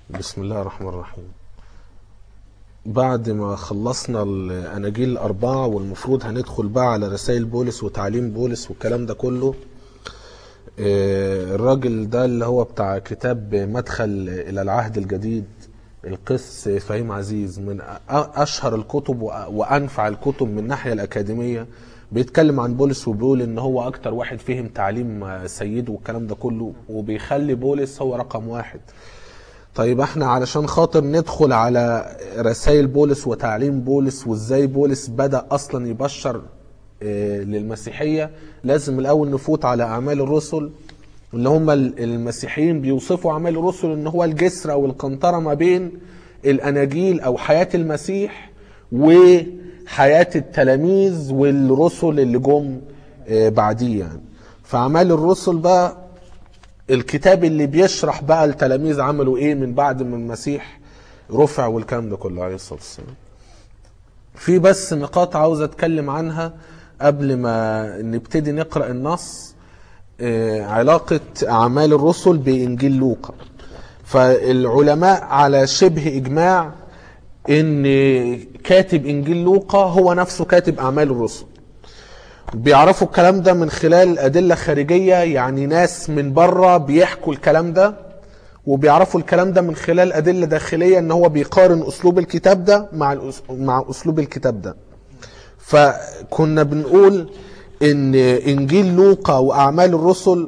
بسم الله الرحمن الرحيم بعد ما خلصنا الأناجيل الأربعة والمفروض هندخل بقى على رسائل بولس وتعليم بولس والكلام ده كله آه، الراجل ده اللي هو بتاع كتاب مدخل إلى العهد الجديد القس فهيم عزيز من أ- أشهر الكتب وأ- وأنفع الكتب من الناحية الأكاديمية بيتكلم عن بولس وبيقول إن هو أكتر واحد فهم تعليم آه، سيده والكلام ده كله وبيخلي بولس هو رقم واحد طيب احنا علشان خاطر ندخل على رسائل بولس وتعليم بولس وازاي بولس بدأ اصلا يبشر اه، للمسيحية لازم الاول نفوت على اعمال الرسل اللي هم ال- المسيحيين بيوصفوا اعمال الرسل ان هو الجسر او القنطرة ما بين الاناجيل او حياة المسيح وحياة التلاميذ والرسل اللي جم اه، بعديه يعني فاعمال الرسل بقى الكتاب اللي بيشرح بقى التلاميذ عملوا ايه من بعد ما المسيح رفع والكلام ده كله عليه الصلاه والسلام. في بس نقاط عاوز اتكلم عنها قبل ما نبتدي نقرا النص آه، علاقه اعمال الرسل بانجيل لوقا. فالعلماء على شبه اجماع ان كاتب انجيل لوقا هو نفسه كاتب اعمال الرسل. بيعرفوا الكلام ده من خلال أدلة خارجية يعني ناس من بره بيحكوا الكلام ده وبيعرفوا الكلام ده من خلال أدلة داخلية إن هو بيقارن أسلوب الكتاب ده مع الأس- مع أسلوب الكتاب ده. فكنا بنقول إن إنجيل لوقا وأعمال الرسل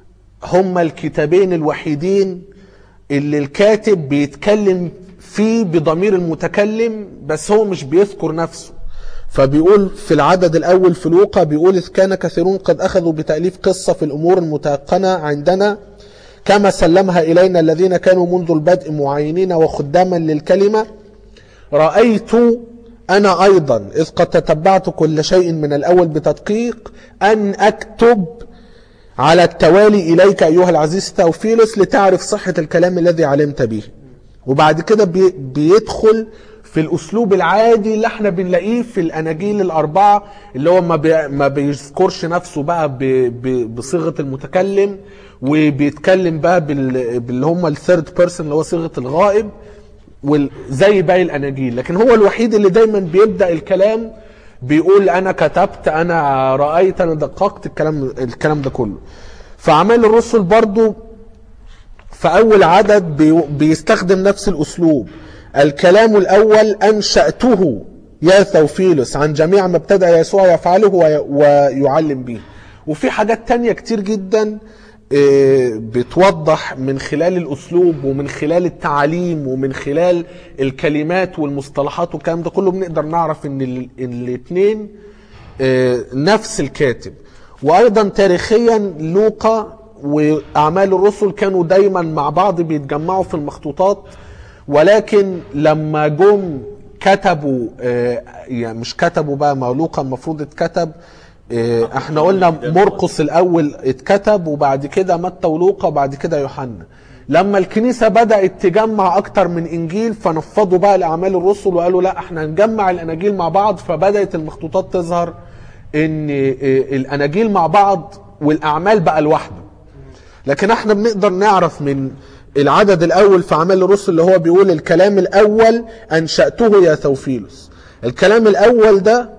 هما الكتابين الوحيدين اللي الكاتب بيتكلم فيه بضمير المتكلم بس هو مش بيذكر نفسه فبيقول في العدد الأول في لوقا بيقول إذ كان كثيرون قد أخذوا بتأليف قصة في الأمور المتيقنة عندنا كما سلمها إلينا الذين كانوا منذ البدء معينين وخداما للكلمة رأيت أنا أيضا إذ قد تتبعت كل شيء من الأول بتدقيق أن أكتب على التوالي إليك أيها العزيز توفيلوس لتعرف صحة الكلام الذي علمت به وبعد كده بي بيدخل في الأسلوب العادي اللي احنا بنلاقيه في الأناجيل الأربعة اللي هو ما, بي ما بيذكرش نفسه بقى ب ب بصيغة المتكلم وبيتكلم بقى بال باللي هم الثيرد بيرسون اللي هو صيغة الغائب وال- زي باقي الاناجيل لكن هو الوحيد اللي دايما بيبدا الكلام بيقول انا كتبت انا رايت انا دققت الكلام الكلام ده كله فاعمال الرسل برضو في اول عدد بي- بيستخدم نفس الاسلوب الكلام الاول انشاته يا ثوفيلوس عن جميع ما ابتدأ يسوع يفعله وي- ويعلم به وفي حاجات تانية كتير جدا آه، بتوضح من خلال الاسلوب ومن خلال التعاليم ومن خلال الكلمات والمصطلحات والكلام ده كله بنقدر نعرف ان ال- الاثنين آه، نفس الكاتب وايضا تاريخيا لوقا واعمال الرسل كانوا دايما مع بعض بيتجمعوا في المخطوطات ولكن لما جم كتبوا آه، يعني مش كتبوا بقى ما لوقا المفروض اتكتب آه، احنا قلنا مرقس الاول اتكتب وبعد كده متى ولوقا وبعد كده يوحنا لما الكنيسه بدات تجمع اكتر من انجيل فنفضوا بقى لاعمال الرسل وقالوا لا احنا نجمع الاناجيل مع بعض فبدات المخطوطات تظهر ان آه، الاناجيل مع بعض والاعمال بقى لوحده لكن احنا بنقدر نعرف من العدد الاول في اعمال الرسل اللي هو بيقول الكلام الاول انشاته يا ثوفيلوس الكلام الاول ده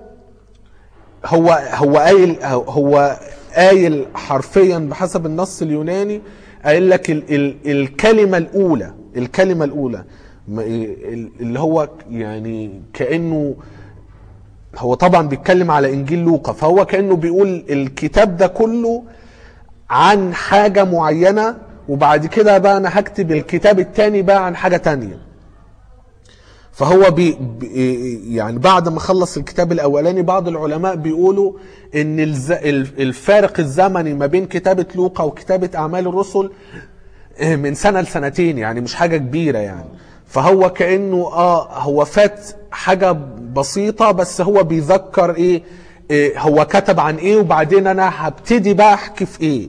هو هو قايل هو قايل حرفيا بحسب النص اليوناني قايل لك ال ال الكلمه الاولى الكلمه الاولى ما- ال- اللي هو يعني كانه هو طبعا بيتكلم على انجيل لوقا فهو كانه بيقول الكتاب ده كله عن حاجه معينه وبعد كده بقى انا هكتب الكتاب التاني بقى عن حاجه تانيه فهو بي بي- يعني بعد ما خلص الكتاب الاولاني بعض العلماء بيقولوا ان الز- ال- الفارق الزمني ما بين كتابه لوقا وكتابه اعمال الرسل آه، من سنه لسنتين يعني مش حاجه كبيره يعني فهو كانه اه هو فات حاجه بسيطه بس هو بيذكر ايه, إيه هو كتب عن ايه وبعدين انا هبتدي بقى احكي في ايه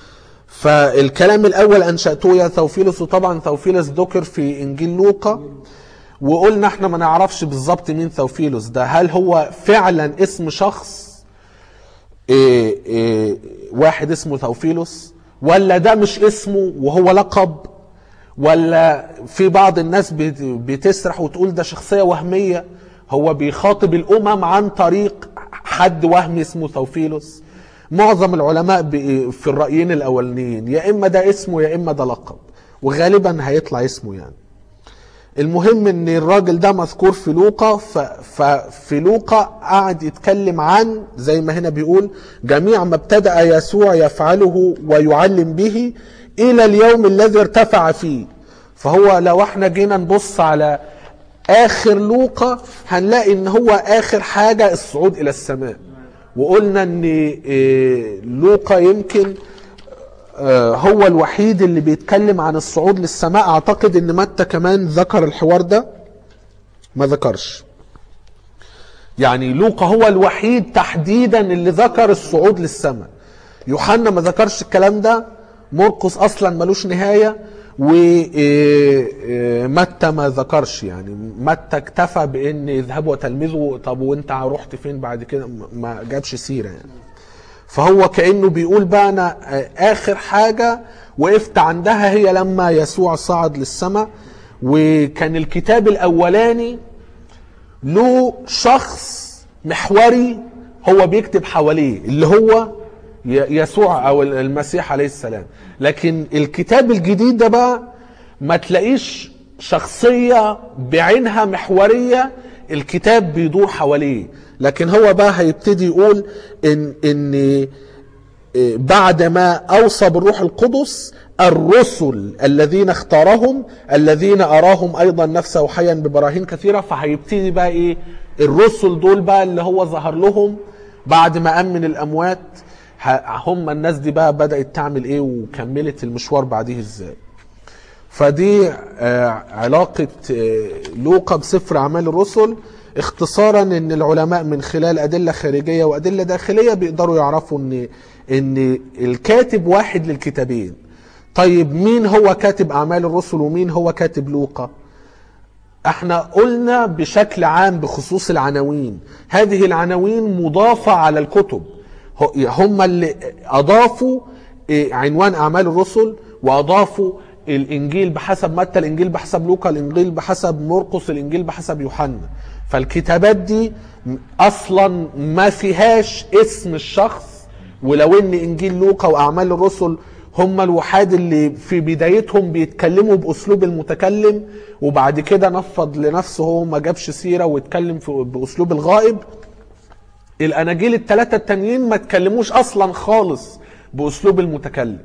فالكلام الاول انشاته يا ثوفيلوس وطبعا ثوفيلوس ذكر في انجيل لوقا وقلنا احنا ما نعرفش بالظبط مين ثوفيلوس ده هل هو فعلا اسم شخص إيه إيه واحد اسمه ثوفيلوس ولا ده مش اسمه وهو لقب ولا في بعض الناس بت- بتسرح وتقول ده شخصية وهمية هو بيخاطب الأمم عن طريق حد وهمي اسمه ثوفيلوس معظم العلماء ب- في الرأيين الأولانيين يا إما ده اسمه يا إما ده لقب وغالبا هيطلع اسمه يعني المهم ان الراجل ده مذكور في لوقا ف- ففي لوقا قعد يتكلم عن زي ما هنا بيقول جميع ما ابتدأ يسوع يفعله ويعلم به الى اليوم الذي ارتفع فيه فهو لو احنا جينا نبص على اخر لوقا هنلاقي ان هو اخر حاجة الصعود الى السماء وقلنا ان إيه، لوقا يمكن آه، هو الوحيد اللي بيتكلم عن الصعود للسماء اعتقد ان متى كمان ذكر الحوار ده ما ذكرش يعني لوقا هو الوحيد تحديدا اللي ذكر الصعود للسماء يوحنا ما ذكرش الكلام ده مرقس اصلا ملوش نهايه ومتى ما ذكرش يعني متى اكتفى بان اذهبوا وتلمذوا طب وانت رحت فين بعد كده ما جابش سيره يعني فهو كانه بيقول بقى انا اخر حاجه وقفت عندها هي لما يسوع صعد للسماء وكان الكتاب الاولاني له شخص محوري هو بيكتب حواليه اللي هو ي- يسوع او المسيح عليه السلام لكن الكتاب الجديد ده بقى ما تلاقيش شخصية بعينها محورية الكتاب بيدور حواليه لكن هو بقى هيبتدي يقول ان ان بعد ما اوصى بالروح القدس الرسل الذين اختارهم الذين اراهم ايضا نفسه حيا ببراهين كثيره فهيبتدي بقى ايه الرسل دول بقى اللي هو ظهر لهم بعد ما قام من الاموات ه- هم الناس دي بقى بدات تعمل ايه وكملت المشوار بعديه ازاي فدي آه، علاقة آه، لوقا بسفر أعمال الرسل اختصارا ان العلماء من خلال أدلة خارجية وأدلة داخلية بيقدروا يعرفوا ان ان الكاتب واحد للكتابين طيب مين هو كاتب أعمال الرسل ومين هو كاتب لوقا احنا قلنا بشكل عام بخصوص العناوين هذه العناوين مضافة على الكتب ه- هم اللي اضافوا إيه، عنوان اعمال الرسل واضافوا الانجيل بحسب متى الانجيل بحسب لوقا الانجيل بحسب مرقس الانجيل بحسب يوحنا فالكتابات دي اصلا ما فيهاش اسم الشخص ولو ان انجيل لوقا واعمال الرسل هم الوحاد اللي في بدايتهم بيتكلموا باسلوب المتكلم وبعد كده نفض لنفسه هو ما جابش سيره واتكلم في باسلوب الغائب الاناجيل الثلاثه التانيين ما اتكلموش اصلا خالص باسلوب المتكلم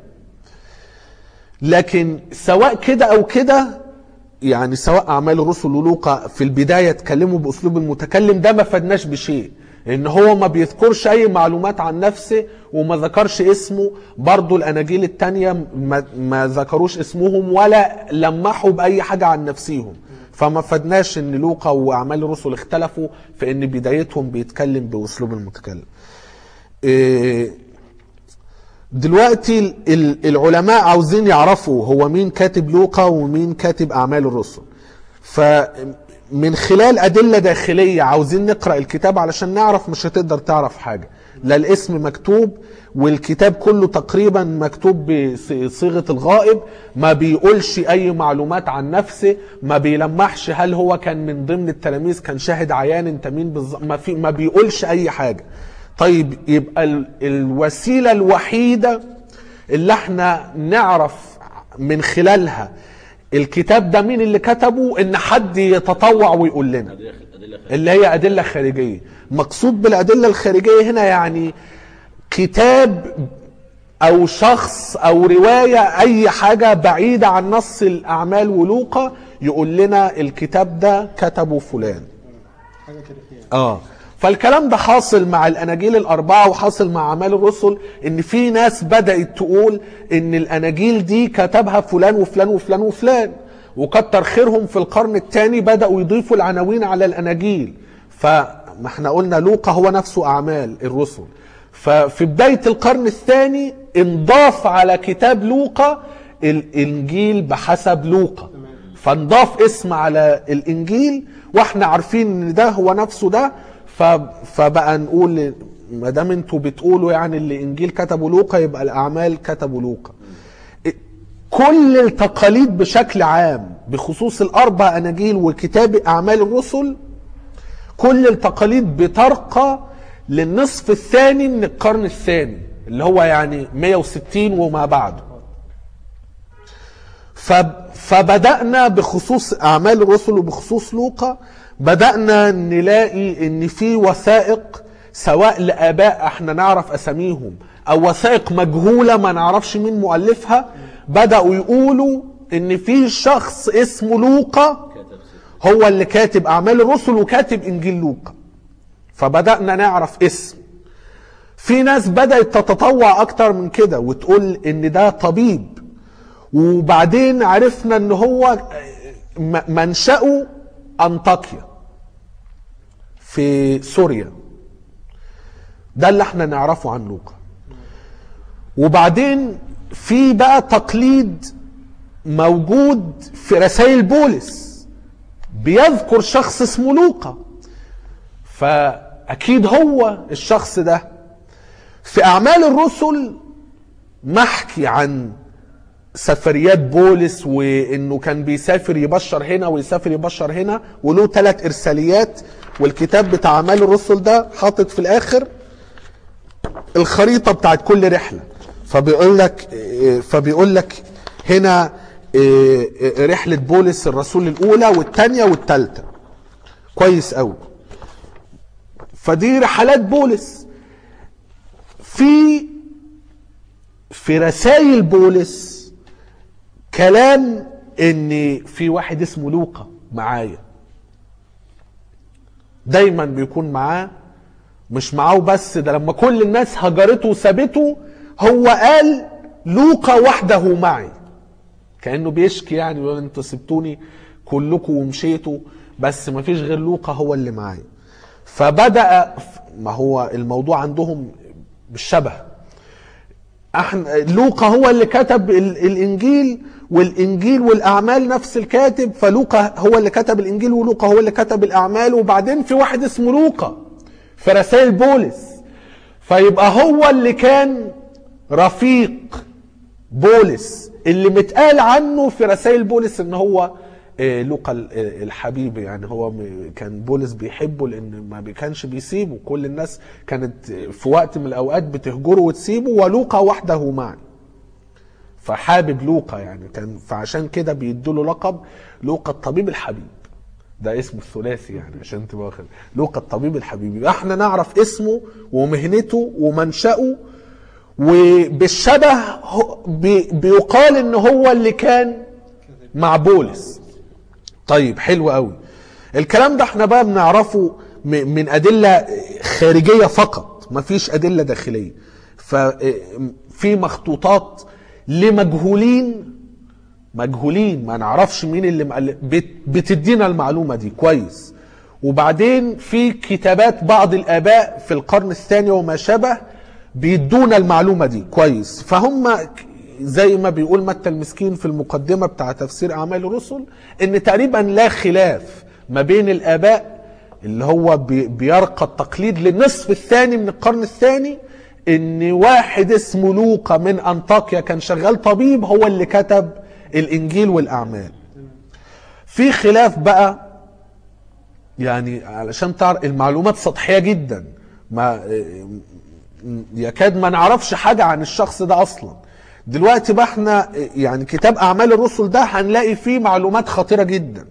لكن سواء كده او كده يعني سواء اعمال الرسل ولوقا في البدايه اتكلموا باسلوب المتكلم ده ما فادناش بشيء ان هو ما بيذكرش اي معلومات عن نفسه وما ذكرش اسمه برضو الاناجيل التانية ما, ما ذكروش اسمهم ولا لمحوا باي حاجه عن نفسهم فما فادناش ان لوقا واعمال الرسل اختلفوا في ان بدايتهم بيتكلم باسلوب المتكلم إيه دلوقتي ال- ال- العلماء عاوزين يعرفوا هو مين كاتب لوقا ومين كاتب اعمال الرسل فمن خلال ادله داخليه عاوزين نقرا الكتاب علشان نعرف مش هتقدر تعرف حاجه لا الاسم مكتوب والكتاب كله تقريبا مكتوب بصيغه الغائب ما بيقولش اي معلومات عن نفسه ما بيلمحش هل هو كان من ضمن التلاميذ كان شاهد عيان انت مين بالظبط ما, في ما بيقولش اي حاجه طيب يبقى ال- الوسيله الوحيده اللي احنا نعرف من خلالها الكتاب ده مين اللي كتبه ان حد يتطوع ويقول لنا اللي هي ادله خارجيه مقصود بالادله الخارجيه هنا يعني كتاب او شخص او روايه اي حاجه بعيده عن نص الاعمال ولوقا يقول لنا الكتاب ده كتبه فلان حاجه تاريخيه اه فالكلام ده حاصل مع الاناجيل الاربعه وحاصل مع اعمال الرسل ان في ناس بدات تقول ان الاناجيل دي كتبها فلان وفلان وفلان وفلان وكتر خيرهم في القرن الثاني بداوا يضيفوا العناوين على الاناجيل فما احنا قلنا لوقا هو نفسه اعمال الرسل ففي بدايه القرن الثاني انضاف على كتاب لوقا الانجيل بحسب لوقا فنضاف اسم على الانجيل واحنا عارفين ان ده هو نفسه ده ف... فبقى نقول ما دام انتوا بتقولوا يعني اللي انجيل كتبه لوقا يبقى الاعمال كتبه لوقا كل التقاليد بشكل عام بخصوص الاربع اناجيل وكتاب اعمال الرسل كل التقاليد بترقى للنصف الثاني من القرن الثاني اللي هو يعني 160 وما بعده ف- فبدأنا بخصوص أعمال الرسل وبخصوص لوقا بدأنا نلاقي إن في وثائق سواء لآباء احنا نعرف أساميهم أو وثائق مجهولة ما نعرفش مين مؤلفها بدأوا يقولوا إن في شخص اسمه لوقا هو اللي كاتب أعمال الرسل وكاتب إنجيل لوقا فبدأنا نعرف اسم في ناس بدأت تتطوع أكتر من كده وتقول إن ده طبيب وبعدين عرفنا ان هو م- منشأه انطاكيا في سوريا ده اللي احنا نعرفه عن لوقا وبعدين في بقى تقليد موجود في رسائل بولس بيذكر شخص اسمه لوقا فاكيد هو الشخص ده في اعمال الرسل محكي عن سفريات بولس وانه كان بيسافر يبشر هنا ويسافر يبشر هنا وله ثلاث ارساليات والكتاب بتاع اعمال الرسل ده حاطط في الاخر الخريطه بتاعت كل رحله فبيقول لك فبيقول لك هنا رحله بولس الرسول الاولى والثانيه والثالثه كويس قوي فدي رحلات بولس في في رسائل بولس كلام ان في واحد اسمه لوقا معايا دايما بيكون معاه مش معاه بس ده لما كل الناس هجرته وسابته هو قال لوقا وحده معي كانه بيشكي يعني بيقول انتوا سبتوني كلكم ومشيتوا بس ما فيش غير لوقا هو اللي معايا فبدا ما هو الموضوع عندهم بالشبه احنا لوقا هو اللي كتب ال- الانجيل والانجيل والاعمال نفس الكاتب فلوقا هو اللي كتب الانجيل ولوقا هو اللي كتب الاعمال وبعدين في واحد اسمه لوقا في رسائل بولس فيبقى هو اللي كان رفيق بولس اللي متقال عنه في رسائل بولس ان هو آه، لوقا ال- آه، الحبيب يعني هو م- كان بولس بيحبه لان ما بي- كانش بيسيبه كل الناس كانت في وقت من الاوقات بتهجره وتسيبه ولوقا وحده معي فحابب لوقا يعني كان فعشان كده بيدوا له لقب لوقا الطبيب الحبيب ده اسمه الثلاثي يعني عشان تبقى واخد لوقا الطبيب الحبيب يبقى احنا نعرف اسمه ومهنته ومنشأه وبالشبه هو- بي- بيقال ان هو اللي كان مع بولس طيب حلو قوي الكلام ده احنا بقى بنعرفه م- من ادله خارجيه فقط مفيش ادله داخليه ففي مخطوطات لمجهولين مجهولين ما نعرفش مين اللي مقل- بت- بتدينا المعلومه دي كويس وبعدين في كتابات بعض الاباء في القرن الثاني وما شابه بيدونا المعلومه دي كويس فهم ك- زي ما بيقول متى المسكين في المقدمه بتاع تفسير اعمال الرسل ان تقريبا لا خلاف ما بين الاباء اللي هو بي- بيرقى التقليد للنصف الثاني من القرن الثاني ان واحد اسمه لوقا من انطاكيا كان شغال طبيب هو اللي كتب الانجيل والاعمال في خلاف بقى يعني علشان تعرف المعلومات سطحيه جدا ما يكاد ما نعرفش حاجه عن الشخص ده اصلا دلوقتي بقى احنا يعني كتاب اعمال الرسل ده هنلاقي فيه معلومات خطيره جدا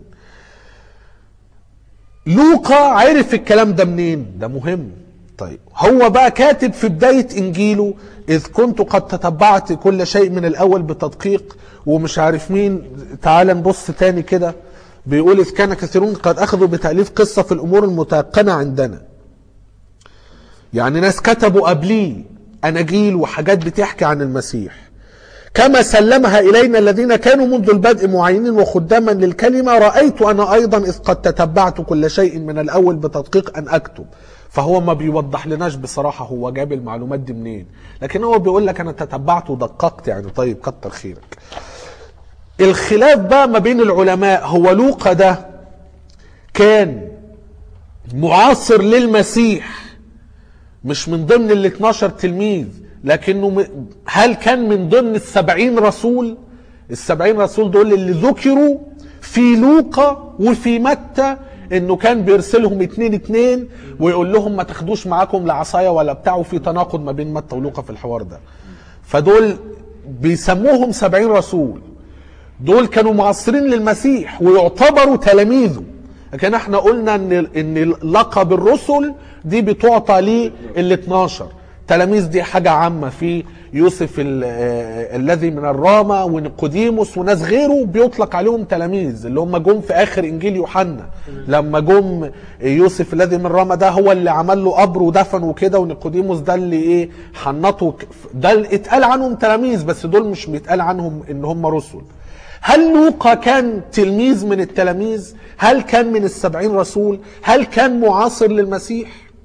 لوقا عرف الكلام ده منين ده مهم طيب هو بقى كاتب في بداية إنجيله إذ كنت قد تتبعت كل شيء من الأول بتدقيق ومش عارف مين تعال نبص تاني كده بيقول إذ كان كثيرون قد أخذوا بتأليف قصة في الأمور المتيقنة عندنا يعني ناس كتبوا قبليه أناجيل وحاجات بتحكي عن المسيح كما سلمها إلينا الذين كانوا منذ البدء معينين وخداما للكلمة رأيت أنا أيضا إذ قد تتبعت كل شيء من الأول بتدقيق أن أكتب فهو ما بيوضح لناش بصراحة هو جاب المعلومات دي منين لكن هو بيقول لك أنا تتبعت ودققت يعني طيب كتر خيرك الخلاف بقى ما بين العلماء هو لوقا ده كان معاصر للمسيح مش من ضمن ال 12 تلميذ لكنه م- هل كان من ضمن السبعين رسول السبعين رسول دول اللي ذكروا في لوقا وفي متى انه كان بيرسلهم اتنين اتنين ويقول لهم ما تاخدوش معاكم لا عصايه ولا بتاع وفي تناقض ما بين متى ولوقا في الحوار ده فدول بيسموهم سبعين رسول دول كانوا معاصرين للمسيح ويعتبروا تلاميذه لكن احنا قلنا ان ان لقب الرسل دي بتعطى ليه ال 12 تلاميذ دي حاجة عامة في يوسف ال- آه، الذي من الرامة ونيقوديموس وناس غيره بيطلق عليهم تلاميذ اللي هم جم في آخر إنجيل يوحنا لما جم يوسف الذي من الرامة ده هو اللي عمل له قبر ودفن وكده ونيقوديموس ده اللي إيه حنطه ك- ده اللي اتقال عنهم تلاميذ بس دول مش بيتقال عنهم إن هم رسل هل لوقا كان تلميذ من التلاميذ هل كان من السبعين رسول هل كان معاصر للمسيح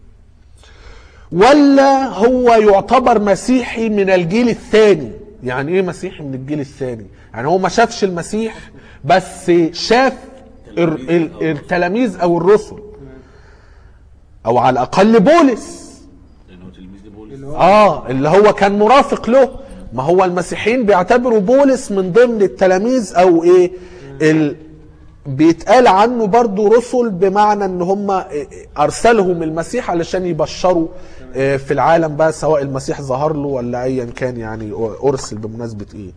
ولا هو يعتبر مسيحي من الجيل الثاني يعني ايه مسيحي من الجيل الثاني يعني هو ما شافش المسيح بس شاف ال- ال- التلاميذ او الرسل او على الاقل بولس لانه تلميذ لبولس اللي هو اه اللي هو كان مرافق له ما هو المسيحيين بيعتبروا بولس من ضمن التلاميذ او ايه ال... بيتقال عنه برضو رسل بمعنى ان هم ارسلهم المسيح علشان يبشروا آه، في العالم بقى سواء المسيح ظهر له ولا ايا كان يعني ارسل بمناسبة ايه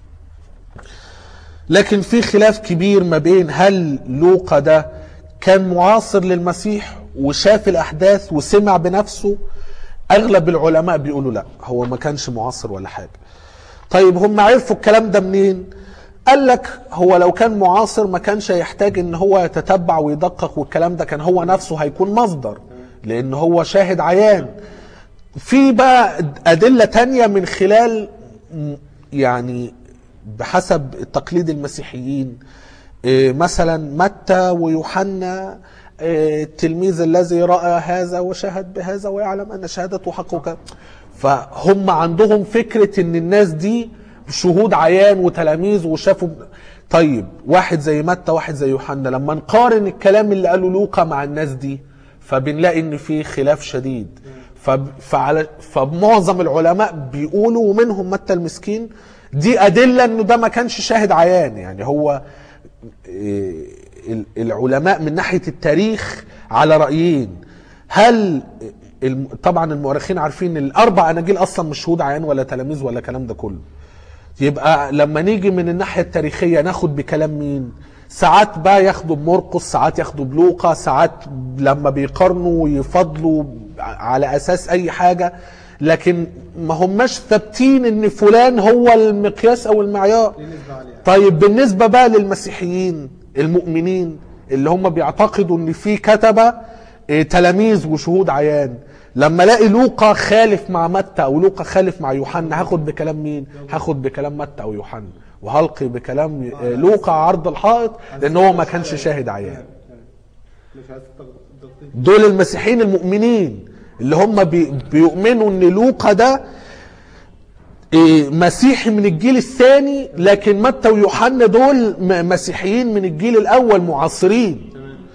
لكن في خلاف كبير ما بين هل لوقا ده كان معاصر للمسيح وشاف الاحداث وسمع بنفسه اغلب العلماء بيقولوا لا هو ما كانش معاصر ولا حاجه طيب هم عرفوا الكلام ده منين قال لك هو لو كان معاصر ما كانش هيحتاج ان هو يتتبع ويدقق والكلام ده كان هو نفسه هيكون مصدر لان هو شاهد عيان في بقى أدلة تانية من خلال م- يعني بحسب تقليد المسيحيين إيه، مثلا متى ويوحنا إيه، التلميذ الذي رأى هذا وشهد بهذا ويعلم أن شهادته حق وكذا فهم عندهم فكرة أن الناس دي شهود عيان وتلاميذ وشافوا طيب واحد زي متى واحد زي يوحنا لما نقارن الكلام اللي قاله لوقا مع الناس دي فبنلاقي ان في خلاف شديد فب- فعلى فمعظم العلماء بيقولوا ومنهم متى المسكين دي ادله انه ده ما كانش شاهد عيان يعني هو إيه، ال- العلماء من ناحيه التاريخ على رايين هل الم- طبعا المؤرخين عارفين الاربع اناجيل اصلا مش شهود عيان ولا تلاميذ ولا الكلام ده كله يبقى لما نيجي من الناحيه التاريخيه ناخد بكلام مين ساعات بقى ياخدوا بمرقس ساعات ياخدوا بلوقا ساعات لما بيقارنوا ويفضلوا على اساس اي حاجه لكن ما هماش ثابتين ان فلان هو المقياس او المعيار ليه نسبة عالية طيب بالنسبة بقى للمسيحيين المؤمنين اللي هم بيعتقدوا ان في كتبة إيه، تلاميذ وشهود عيان لما الاقي لوقا خالف مع متى او لوقا خالف مع يوحنا هاخد بكلام مين هاخد بكلام متى او يوحنا وهلقي بكلام آه، لوقا عرض الحائط لان هو ما كانش شاهد عيان مش عايز تغطي دول المسيحيين المؤمنين اللي هم بي بيؤمنوا ان لوقا ده إيه، مسيحي من الجيل الثاني لكن متى ويوحنا دول م- مسيحيين من الجيل الاول معاصرين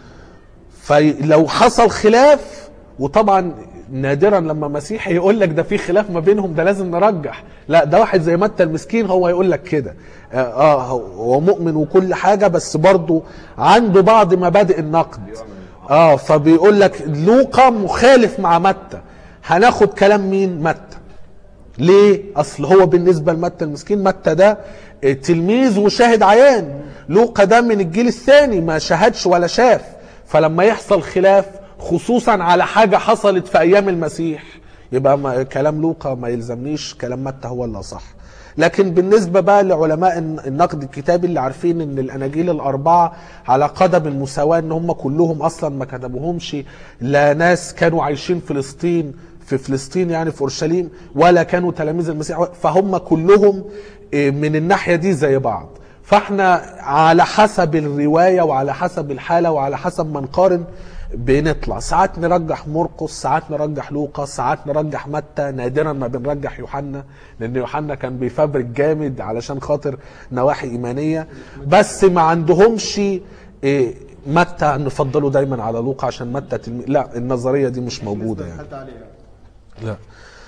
فلو حصل خلاف وطبعا نادرا لما مسيحي يقول لك ده في خلاف ما بينهم ده لازم نرجح لا ده واحد زي متى المسكين هو يقول لك كده اه آه، هو مؤمن وكل حاجه بس برضه عنده بعض مبادئ النقد اه فبيقول لك لوقا مخالف مع متى هناخد كلام مين متى ليه؟ اصل هو بالنسبه لمتى المسكين متى ده تلميذ وشاهد عيان لوقا ده من الجيل الثاني ما شاهدش ولا شاف فلما يحصل خلاف خصوصا على حاجه حصلت في ايام المسيح يبقى ما كلام لوقا ما يلزمنيش كلام متى هو اللي صح لكن بالنسبة بقى لعلماء النقد الكتابي اللي عارفين ان الاناجيل الاربعة على قدم المساواة ان هم كلهم اصلا ما كتبوهمش لا ناس كانوا عايشين فلسطين في فلسطين يعني في اورشليم ولا كانوا تلاميذ المسيح فهم كلهم إيه، من الناحيه دي زي بعض فاحنا على حسب الروايه وعلى حسب الحاله وعلى حسب ما نقارن بنطلع ساعات نرجح مرقس ساعات نرجح لوقا ساعات نرجح متى نادرا ما بنرجح يوحنا لان يوحنا كان بيفبرك جامد علشان خاطر نواحي ايمانيه بس ما عندهمش إيه، متى نفضله دايما على لوقا عشان متى تلمي... لا النظريه دي مش موجوده يعني حتى عليها لا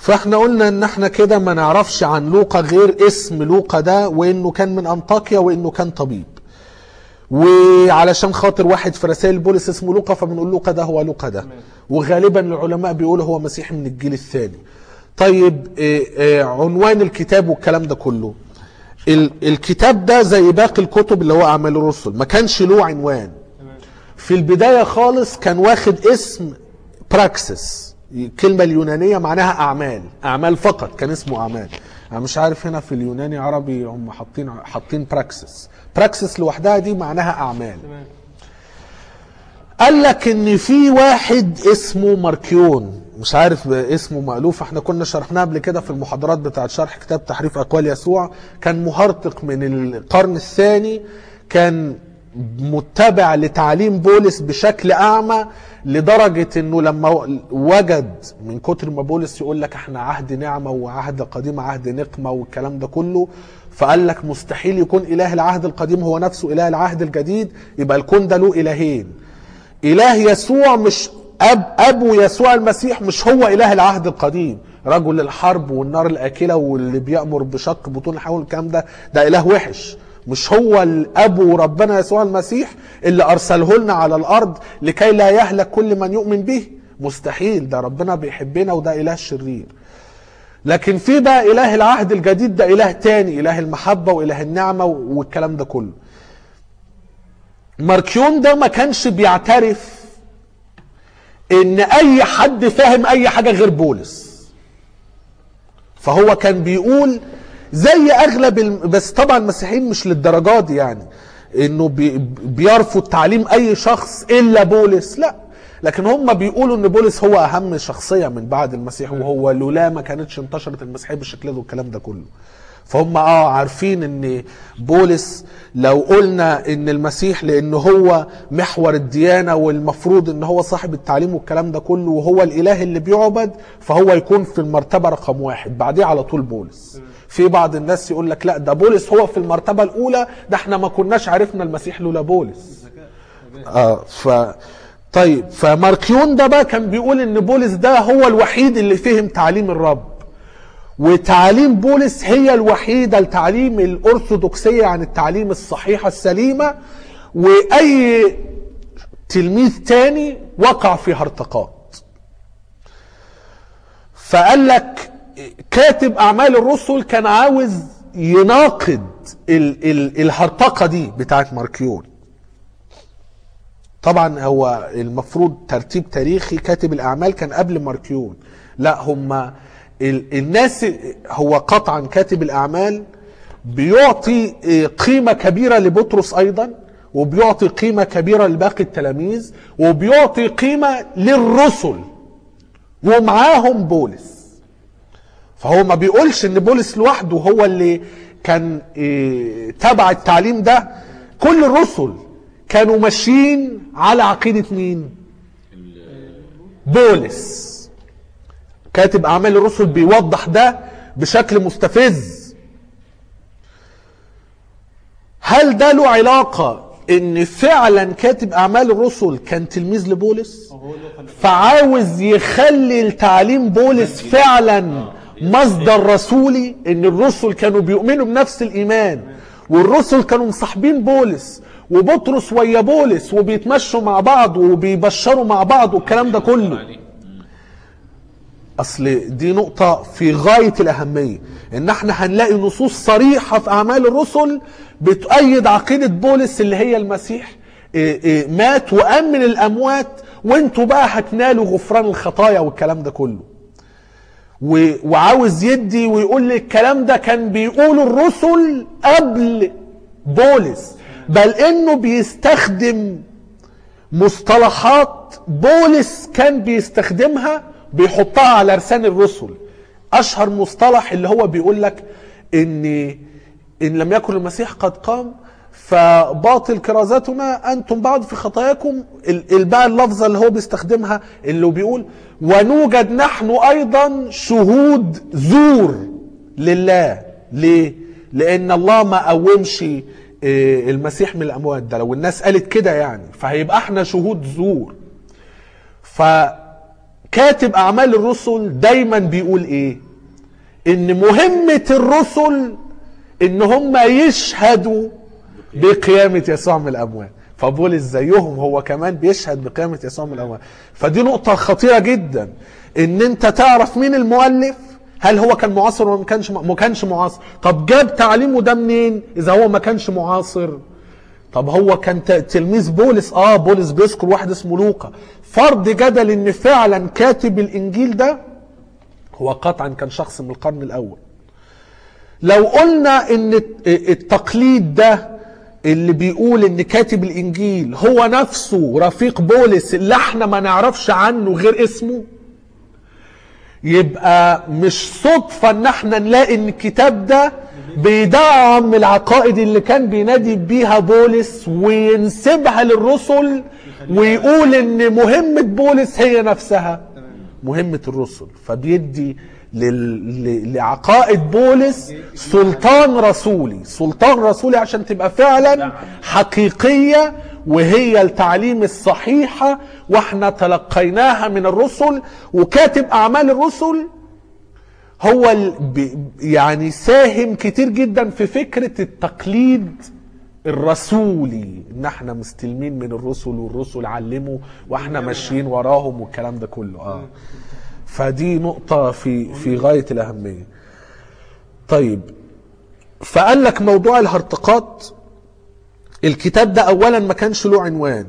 فاحنا قلنا ان احنا كده ما نعرفش عن لوقا غير اسم لوقا ده وانه كان من انطاكيا وانه كان طبيب وعلشان خاطر واحد في رسائل بولس اسمه لوقا فبنقول لوقا ده هو لوقا ده وغالبا العلماء بيقولوا هو مسيحي من الجيل الثاني طيب آه، آه، عنوان الكتاب والكلام ده كله ال- الكتاب ده زي باقي الكتب اللي هو اعمال الرسل ما كانش له عنوان في البداية خالص كان واخد اسم براكسس الكلمة اليونانية معناها أعمال أعمال فقط كان اسمه أعمال أنا مش عارف هنا في اليوناني عربي هم حاطين حاطين براكسس براكسس لوحدها دي معناها أعمال تمام قال لك ان في واحد اسمه ماركيون مش عارف اسمه مألوف احنا كنا شرحناه قبل كده في المحاضرات بتاعت شرح كتاب تحريف اقوال يسوع كان مهرطق من القرن الثاني كان متبع لتعليم بولس بشكل اعمى لدرجة انه لما وجد من كتر ما بولس يقول لك احنا عهد نعمة وعهد قديم عهد نقمة والكلام ده كله فقال لك مستحيل يكون اله العهد القديم هو نفسه اله العهد الجديد يبقى الكون ده له الهين اله يسوع مش اب ابو يسوع المسيح مش هو اله العهد القديم رجل الحرب والنار الاكله واللي بيامر بشق بطون الحول الكلام ده ده اله وحش مش هو الابو ربنا يسوع المسيح اللي ارسله لنا على الارض لكي لا يهلك كل من يؤمن به مستحيل ده ربنا بيحبنا وده اله شرير لكن في بقى اله العهد الجديد ده اله تاني اله المحبه واله النعمه والكلام ده كله ماركيون ده ما كانش بيعترف ان اي حد فاهم اي حاجه غير بولس فهو كان بيقول زي اغلب الم... بس طبعا المسيحيين مش للدرجات دي يعني انه بي... بيرفض تعليم اي شخص الا بولس لا لكن هم بيقولوا ان بولس هو اهم شخصيه من بعد المسيح وهو لولا ما كانتش انتشرت المسيحيه بالشكل ده والكلام ده كله فهم اه عارفين ان بولس لو قلنا ان المسيح لان هو محور الديانه والمفروض ان هو صاحب التعليم والكلام ده كله وهو الاله اللي بيعبد فهو يكون في المرتبه رقم واحد بعديه على طول بولس في بعض الناس يقول لك لا ده بولس هو في المرتبه الاولى ده احنا ما كناش عرفنا المسيح لولا بولس اه ف طيب فماركيون ده بقى كان بيقول ان بولس ده هو الوحيد اللي فهم تعليم الرب وتعاليم بولس هي الوحيدة التعليم الأرثوذكسية عن التعليم الصحيحة السليمة وأي تلميذ تاني وقع في هرطقات فقال لك كاتب أعمال الرسل كان عاوز يناقض ال ال الهرطقة دي بتاعت ماركيون طبعا هو المفروض ترتيب تاريخي كاتب الأعمال كان قبل ماركيون لا هم الناس هو قطعا كاتب الاعمال بيعطي قيمه كبيره لبطرس ايضا وبيعطي قيمه كبيره لباقي التلاميذ وبيعطي قيمه للرسل ومعاهم بولس فهو ما بيقولش ان بولس لوحده هو اللي كان تبع التعليم ده كل الرسل كانوا ماشيين على عقيده مين بولس كاتب اعمال الرسل بيوضح ده بشكل مستفز هل ده له علاقة ان فعلا كاتب اعمال الرسل كان تلميذ لبولس فعاوز يخلي التعليم بولس فعلا مصدر رسولي ان الرسل كانوا بيؤمنوا بنفس الايمان والرسل كانوا مصاحبين بولس وبطرس ويا بولس وبيتمشوا مع بعض وبيبشروا مع بعض والكلام ده كله اصل دي نقطة في غاية الأهمية إن احنا هنلاقي نصوص صريحة في أعمال الرسل بتؤيد عقيدة بولس اللي هي المسيح إيه إيه مات وقام من الأموات وانتوا بقى هتنالوا غفران الخطايا والكلام ده كله وعاوز يدي ويقول لي الكلام ده كان بيقوله الرسل قبل بولس بل انه بيستخدم مصطلحات بولس كان بيستخدمها بيحطها على لسان الرسل اشهر مصطلح اللي هو بيقول لك ان ان لم يكن المسيح قد قام فباطل كرازتنا انتم بعد في خطاياكم الباقي اللفظه اللي هو بيستخدمها اللي هو بيقول ونوجد نحن ايضا شهود زور لله ليه لان الله ما قومش المسيح من الاموات ده لو الناس قالت كده يعني فهيبقى احنا شهود زور ف كاتب اعمال الرسل دايما بيقول ايه ان مهمة الرسل ان هم يشهدوا بقيامة يسوع من الاموات فبولس زيهم هو كمان بيشهد بقيامة يسوع من الاموات فدي نقطة خطيرة جدا ان انت تعرف مين المؤلف هل هو كان معاصر ولا ما كانش ما كانش معاصر طب جاب تعليمه ده منين اذا هو ما كانش معاصر طب هو كان ت- تلميذ بولس اه بولس بيذكر واحد اسمه لوقا فرض جدل ان فعلا كاتب الانجيل ده هو قطعا كان شخص من القرن الاول لو قلنا ان الت- التقليد ده اللي بيقول ان كاتب الانجيل هو نفسه رفيق بولس اللي احنا ما نعرفش عنه غير اسمه يبقى مش صدفة ان احنا نلاقي ان الكتاب ده بيدعم العقائد اللي كان بينادي بيها بولس وينسبها للرسل ويقول ان مهمة بولس هي نفسها مهمة الرسل فبيدي لل... ل- لعقائد بولس سلطان رسولي سلطان رسولي عشان تبقى فعلا حقيقية وهي التعليم الصحيحة واحنا تلقيناها من الرسل وكاتب أعمال الرسل هو ال... ب... يعني ساهم كتير جدا في فكرة التقليد الرسولي ان احنا مستلمين من الرسل والرسل علموا واحنا ماشيين وراهم والكلام ده كله اه فدي نقطة في في غاية الأهمية. طيب فقال لك موضوع الهرطقات الكتاب ده أولا ما كانش له عنوان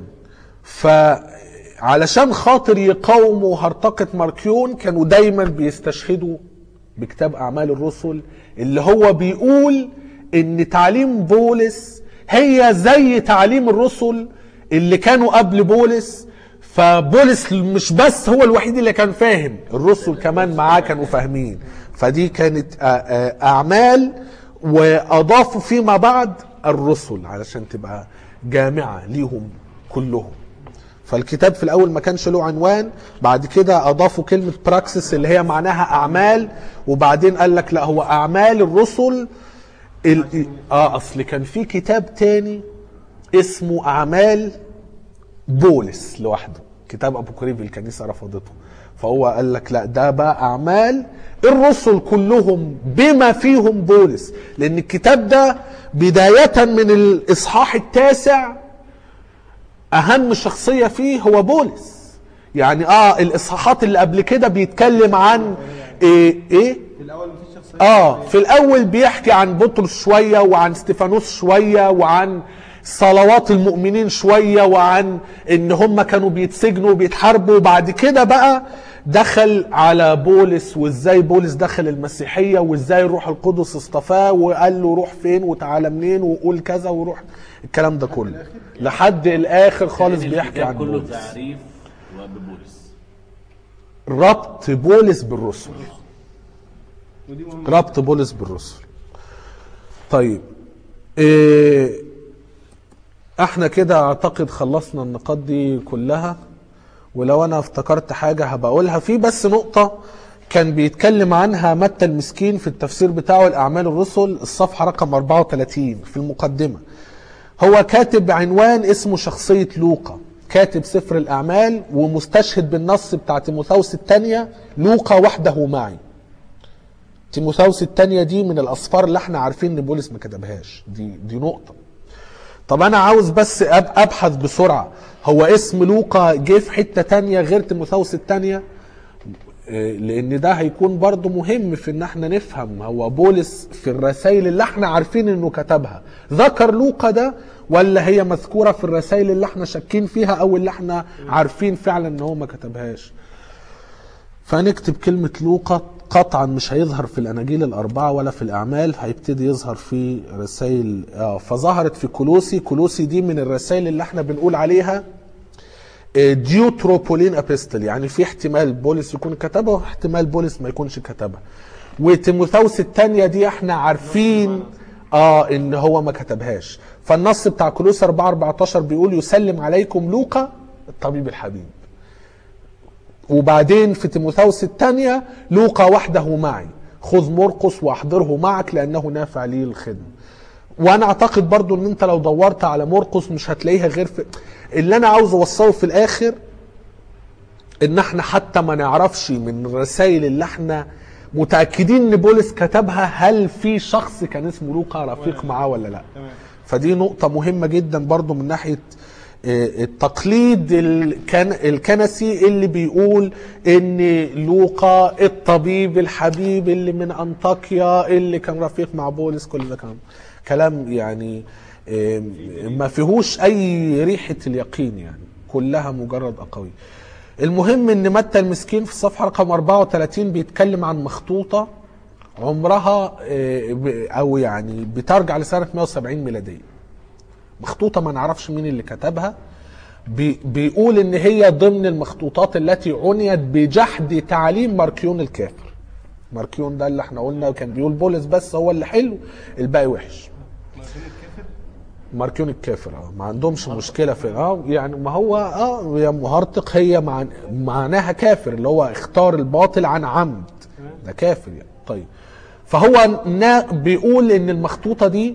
فعلشان خاطر يقاوموا هرطقة ماركيون كانوا دايما بيستشهدوا بكتاب أعمال الرسل اللي هو بيقول إن تعليم بولس هي زي تعليم الرسل اللي كانوا قبل بولس فبولس مش بس هو الوحيد اللي كان فاهم الرسل كمان معاه كانوا فاهمين فدي كانت آ- آ- أعمال وأضافوا فيما بعد الرسل علشان تبقى جامعة ليهم كلهم فالكتاب في الاول ما كانش له عنوان بعد كده اضافوا كلمه براكسس اللي هي معناها اعمال وبعدين قال لك لا هو اعمال الرسل ال... اه اصل كان في كتاب تاني اسمه اعمال بولس لوحده كتاب ابوكريفي الكنيسه رفضته فهو قال لك لا ده بقى اعمال الرسل كلهم بما فيهم بولس لان الكتاب ده بدايه من الاصحاح التاسع اهم شخصيه فيه هو بولس يعني اه الاصحاحات اللي قبل كده بيتكلم عن ايه ايه في الاول مفيش شخصيه اه في الاول بيحكي عن بطرس شويه وعن ستيفانوس شويه وعن صلوات المؤمنين شويه وعن ان هم كانوا بيتسجنوا وبيتحاربوا وبعد كده بقى دخل على بولس وازاي بولس دخل المسيحيه وازاي الروح القدس اصطفاه وقال له روح فين وتعالى منين وقول كذا وروح الكلام ده كله لحد الاخر خالص بيحكي الكتاب عن كله بولس تعريف وببولس ربط بولس بالرسل ودي مهمه ربط بولس بالرسل طيب إيه احنا كده اعتقد خلصنا النقاط دي كلها ولو انا افتكرت حاجة هبقولها في بس نقطة كان بيتكلم عنها متى المسكين في التفسير بتاعه الأعمال الرسل الصفحة رقم 34 في المقدمة هو كاتب عنوان اسمه شخصية لوقا كاتب سفر الأعمال ومستشهد بالنص بتاع تيموثاوس الثانية لوقا وحده معي تيموثاوس الثانية دي من الأسفار اللي احنا عارفين إن بولس ما كتبهاش دي دي نقطة طب أنا عاوز بس أب- أبحث بسرعة هو اسم لوقا جه في حتة تانية غير تيموثاوس الثانية إيه، لان ده هيكون برضو مهم في ان احنا نفهم هو بولس في الرسائل اللي احنا عارفين انه كتبها ذكر لوقا ده ولا هي مذكورة في الرسائل اللي احنا شاكين فيها او اللي احنا عارفين فعلا ان هو ما كتبهاش فنكتب كلمة لوقا قطعا مش هيظهر في الاناجيل الاربعة ولا في الاعمال هيبتدي يظهر في رسائل اه فظهرت في كولوسي كولوسي دي من الرسائل اللي احنا بنقول عليها ديوتروبولين ابيستل يعني في احتمال بولس يكون كتبها واحتمال بولس ما يكونش كتبها وتيموثاوس الثانية دي احنا عارفين اه ان هو ما كتبهاش فالنص بتاع كولوس 4 14 بيقول يسلم عليكم لوقا الطبيب الحبيب وبعدين في تيموثاوس الثانية لوقا وحده معي خذ مرقس واحضره معك لانه نافع لي الخدمه وانا اعتقد برضو ان انت لو دورت على مرقس مش هتلاقيها غير في اللي انا عاوز اوصله في الاخر ان احنا حتى ما نعرفش من الرسائل اللي احنا متاكدين ان بولس كتبها هل في شخص كان اسمه لوقا رفيق معاه ولا لا تمام فدي نقطة مهمة جدا برضو من ناحية آه، التقليد الكن الكنسي اللي بيقول ان لوقا الطبيب الحبيب اللي من انطاكيا اللي كان رفيق مع بولس كل ده كلام كلام يعني آه، ما فيهوش اي ريحة اليقين يعني كلها مجرد اقاويل المهم ان متى المسكين في الصفحة رقم 34 بيتكلم عن مخطوطة عمرها آه، ب- او يعني بترجع لسنه 170 ميلاديه مخطوطه ما نعرفش مين اللي كتبها بي بيقول ان هي ضمن المخطوطات التي عنيت بجحد تعليم ماركيون الكافر ماركيون ده اللي احنا قلنا كان بيقول بولس بس هو اللي حلو الباقي وحش مارتين الكافر ماركيون الكافر اه ما عندهمش مشكله في اه يعني ما هو اه يا مهرطق هي مع معناها كافر اللي هو اختار الباطل عن عمد ده كافر يعني طيب فهو نا بيقول ان المخطوطه دي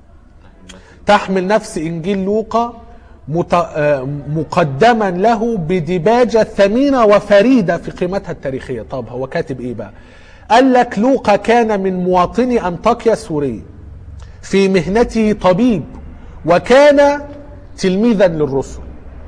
تحمل نفس انجيل لوقا مت... آه، مقدما له بديباجه ثمينه وفريده في قيمتها التاريخيه طب هو كاتب ايه بقى قال لك لوقا كان من مواطني انطاكيا سوريا في مهنته طبيب وكان تلميذا للرسل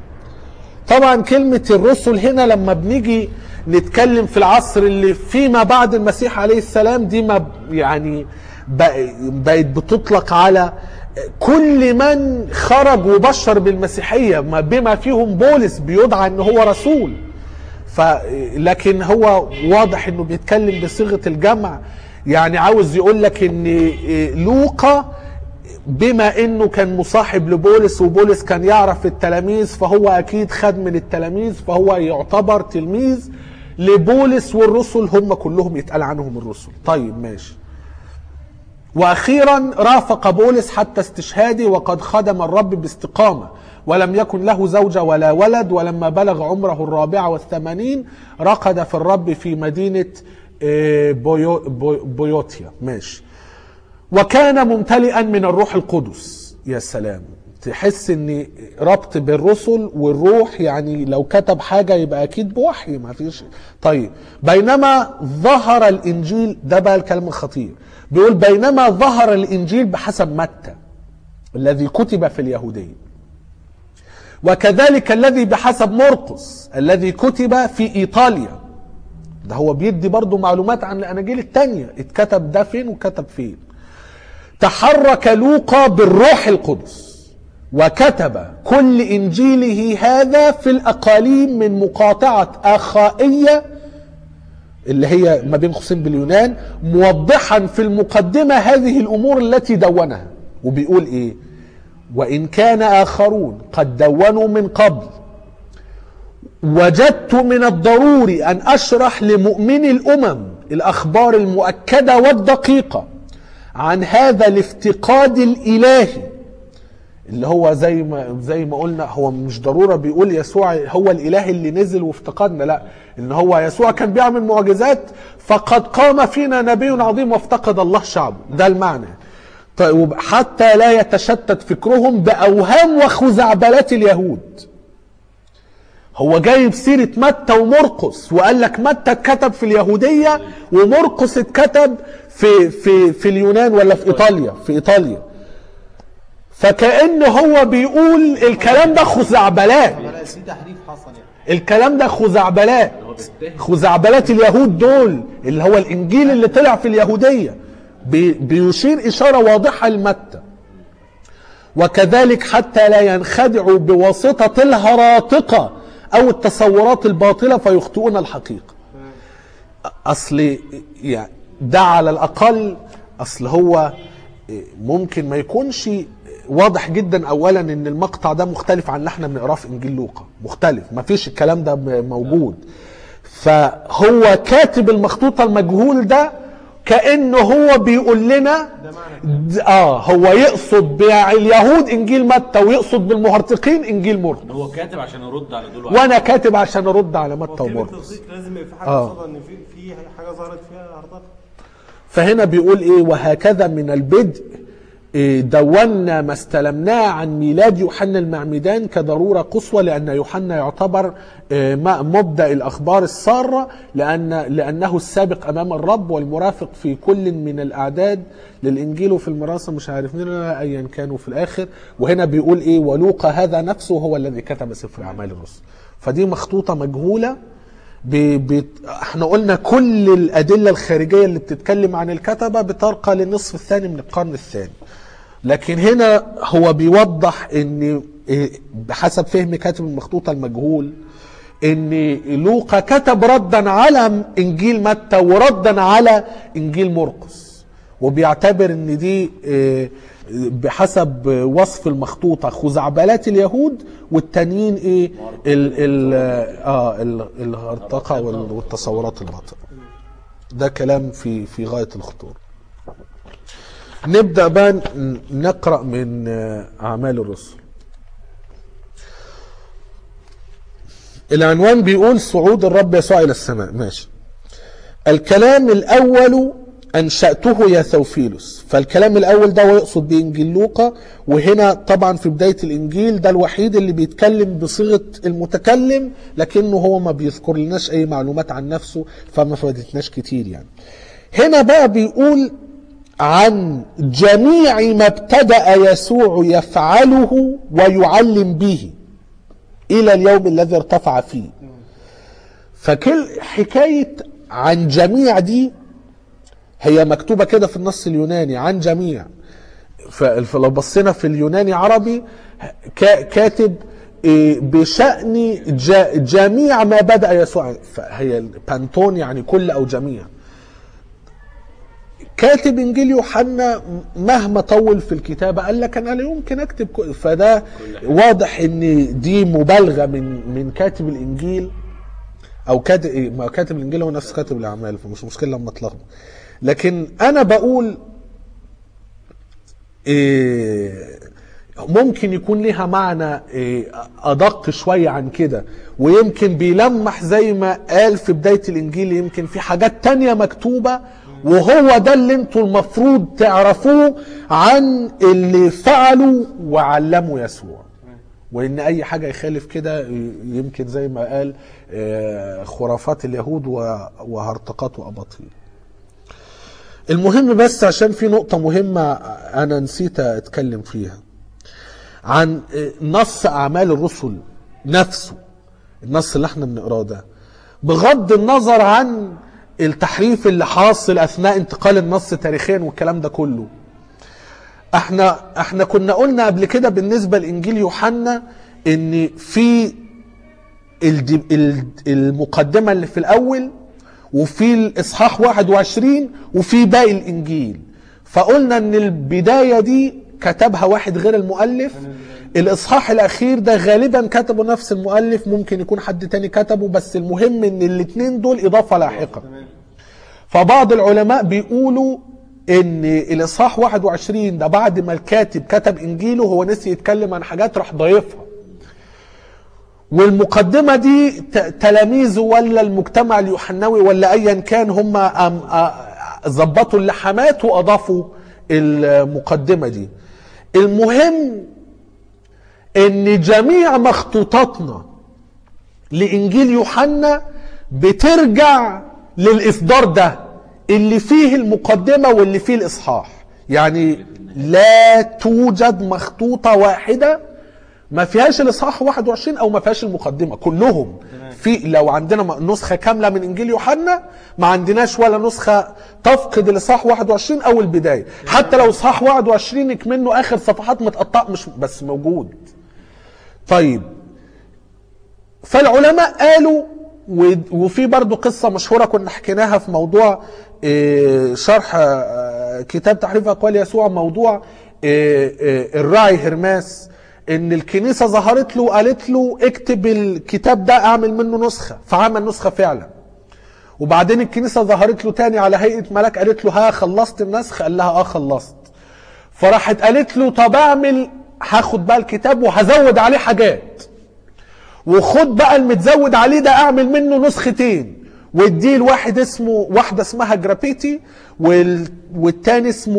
طبعا كلمة الرسل هنا لما بنيجي نتكلم في العصر اللي فيما بعد المسيح عليه السلام دي ما ب- يعني بق- بقت بتطلق على كل من خرج وبشر بالمسيحية ما بما فيهم بولس بيدعى ان هو رسول ف لكن هو واضح انه بيتكلم بصيغه الجمع يعني عاوز يقول لك ان لوقا بما انه كان مصاحب لبولس وبولس كان يعرف التلاميذ فهو اكيد خد من التلاميذ فهو يعتبر تلميذ لبولس والرسل هم كلهم يتقال عنهم الرسل طيب ماشي واخيرا رافق بولس حتى استشهاده وقد خدم الرب باستقامه ولم يكن له زوجة ولا ولد ولما بلغ عمره الرابعة والثمانين رقد في الرب في مدينة آه، بويو بو- بويوتيا ماشي وكان ممتلئا من الروح القدس يا سلام تحس ان ربط بالرسل والروح يعني لو كتب حاجه يبقى اكيد بوحي ما فيش طيب بينما ظهر الانجيل ده بقى الكلام الخطير بيقول بينما ظهر الانجيل بحسب متى الذي كتب في اليهوديه وكذلك الذي بحسب مرقس الذي كتب في ايطاليا ده هو بيدي برضه معلومات عن الاناجيل التانية اتكتب ده فين وكتب فين تحرك لوقا بالروح القدس وكتب كل انجيله هذا في الاقاليم من مقاطعه اخائيه اللي هي ما بين قوسين باليونان موضحا في المقدمه هذه الامور التي دونها وبيقول ايه وان كان اخرون قد دونوا من قبل وجدت من الضروري ان اشرح لمؤمني الامم الاخبار المؤكده والدقيقه عن هذا الافتقاد الالهي اللي هو زي ما زي ما قلنا هو مش ضروره بيقول يسوع هو الاله اللي نزل وافتقدنا لا ان هو يسوع كان بيعمل معجزات فقد قام فينا نبي عظيم وافتقد الله شعبه ده المعنى طيب حتى لا يتشتت فكرهم باوهام وخزعبلات اليهود هو جايب سيرة متى ومرقس وقال لك متى اتكتب في اليهودية ومرقس اتكتب في في في اليونان ولا في ايطاليا في ايطاليا فكأن هو بيقول الكلام ده خزعبلات ولا في تحريف حصل يعني الكلام ده خزعبلات هو بيتهم خزعبلات اليهود دول اللي هو الانجيل اللي طلع في اليهوديه بي- بيشير اشاره واضحه لمتى وكذلك حتى لا ينخدعوا بواسطه الهراطقه او التصورات الباطله فيخطئون الحقيقه اصل يعني ده على الاقل اصل هو ممكن ما يكونش واضح جدا اولا ان المقطع ده مختلف عن اللي احنا بنقراه في انجيل لوقا مختلف ما فيش الكلام ده موجود فهو كاتب المخطوطه المجهول ده كانه هو بيقول لنا د- اه هو يقصد باليهود انجيل متى ويقصد بالمهرطقين انجيل مرقس هو كاتب عشان يرد على دول وانا كاتب عشان ارد على متى كلمة ومرقس تصديق لازم يبقى في حاجة آه. قصادها ان في في حاجة ظهرت فيها هرطقة فهنا بيقول ايه وهكذا من البدء إيه، دونا ما استلمناه عن ميلاد يوحنا المعمدان كضرورة قصوى لأن يوحنا يعتبر إيه، م- مبدأ الأخبار السارة لأن لأنه السابق أمام الرب والمرافق في كل من الأعداد للإنجيل وفي المراسة مش عارف مين لا، أيا كانوا في الآخر وهنا بيقول إيه ولوقا هذا نفسه هو الذي كتب سفر أعمال الرسل فدي مخطوطة مجهولة ب... ب... احنا قلنا كل الأدلة الخارجية اللي بتتكلم عن الكتبة بترقى للنصف الثاني من القرن الثاني لكن هنا هو بيوضح ان إيه، بحسب فهم كاتب المخطوطة المجهول ان لوقا كتب ردا على انجيل متى وردا على انجيل مرقس وبيعتبر ان دي إيه، بحسب وصف المخطوطة خزعبلات اليهود والتانيين ايه ال ال اه ال- الهرطقة وال- والتصورات الباطلة ده كلام في في غاية الخطورة نبدأ بقى ن- نقرأ من آه، أعمال الرسل العنوان بيقول صعود الرب يسوع إلى السماء ماشي الكلام الأول أنشأته يا ثوفيلوس فالكلام الأول ده هو يقصد بإنجيل لوقا وهنا طبعا في بداية الإنجيل ده الوحيد اللي بيتكلم بصيغة المتكلم لكنه هو ما بيذكر لناش أي معلومات عن نفسه فما فادتناش كتير يعني هنا بقى بيقول عن جميع ما ابتدأ يسوع يفعله ويعلم به إلى اليوم الذي ارتفع فيه فكل حكاية عن جميع دي هي مكتوبة كده في النص اليوناني عن جميع ف- فلو بصينا في اليوناني عربي كا- كاتب إيه، بشأن جا- جميع ما بدأ يسوع فهي بانتون يعني كل أو جميع كاتب انجيل يوحنا مهما طول في الكتابه قال لك انا لا يمكن اكتب كل- فده واضح ان دي مبالغه من من كاتب الانجيل او كاتب إيه، ما كاتب الانجيل هو نفس كاتب الاعمال فمش مشكله لما اتلخبط لكن انا بقول إيه ممكن يكون لها معنى إيه ادق شويه عن كده ويمكن بيلمح زي ما قال في بدايه الانجيل يمكن في حاجات تانية مكتوبه وهو ده اللي انتوا المفروض تعرفوه عن اللي فعلوا وعلموا يسوع وان اي حاجه يخالف كده يمكن زي ما قال آه، خرافات اليهود و- وهرطقات واباطيل المهم بس عشان في نقطه مهمه انا نسيت اتكلم فيها عن آه، نص اعمال الرسل نفسه النص اللي احنا بنقراه ده بغض النظر عن التحريف اللي حاصل اثناء انتقال النص تاريخيا والكلام ده كله احنا احنا كنا قلنا قبل كده بالنسبه لانجيل يوحنا ان في الد- ال- المقدمه اللي في الاول وفي الاصحاح 21 وفي باقي الانجيل فقلنا ان البدايه دي كتبها واحد غير المؤلف الاصحاح الاخير ده غالبا كتبه نفس المؤلف ممكن يكون حد تاني كتبه بس المهم ان الاتنين دول اضافه لاحقه فبعض العلماء بيقولوا ان الاصحاح 21 ده بعد ما الكاتب كتب انجيله هو نسي يتكلم عن حاجات راح ضايفها والمقدمة دي ت- تلاميذه ولا المجتمع اليوحنوي ولا ايا كان هم أم- أ- ظبطوا اللحمات واضافوا المقدمة دي المهم ان جميع مخطوطاتنا لانجيل يوحنا بترجع للاصدار ده اللي فيه المقدمه واللي فيه الاصحاح يعني لا توجد مخطوطه واحده ما فيهاش الاصحاح 21 او ما فيهاش المقدمه كلهم في لو عندنا م- نسخه كامله من انجيل يوحنا ما عندناش ولا نسخه تفقد الاصحاح 21 او البدايه حتى لو اصحاح 21 منه اخر صفحات متقطعه مش بس موجود طيب فالعلماء قالوا و- وفي برضو قصة مشهورة كنا حكيناها في موضوع آه، شرح آه، كتاب تحريف أقوال يسوع موضوع آه، آه، الراعي هرماس ان الكنيسة ظهرت له قالت له اكتب الكتاب ده اعمل منه نسخة فعمل نسخة فعلا وبعدين الكنيسة ظهرت له تاني على هيئة ملاك قالت له ها خلصت النسخ قال لها اه خلصت فراحت قالت له طب اعمل هاخد بقى الكتاب وهزود عليه حاجات وخد بقى المتزود عليه ده اعمل منه نسختين واديه لواحد اسمه واحده اسمها جرابيتي وال... والتاني اسمه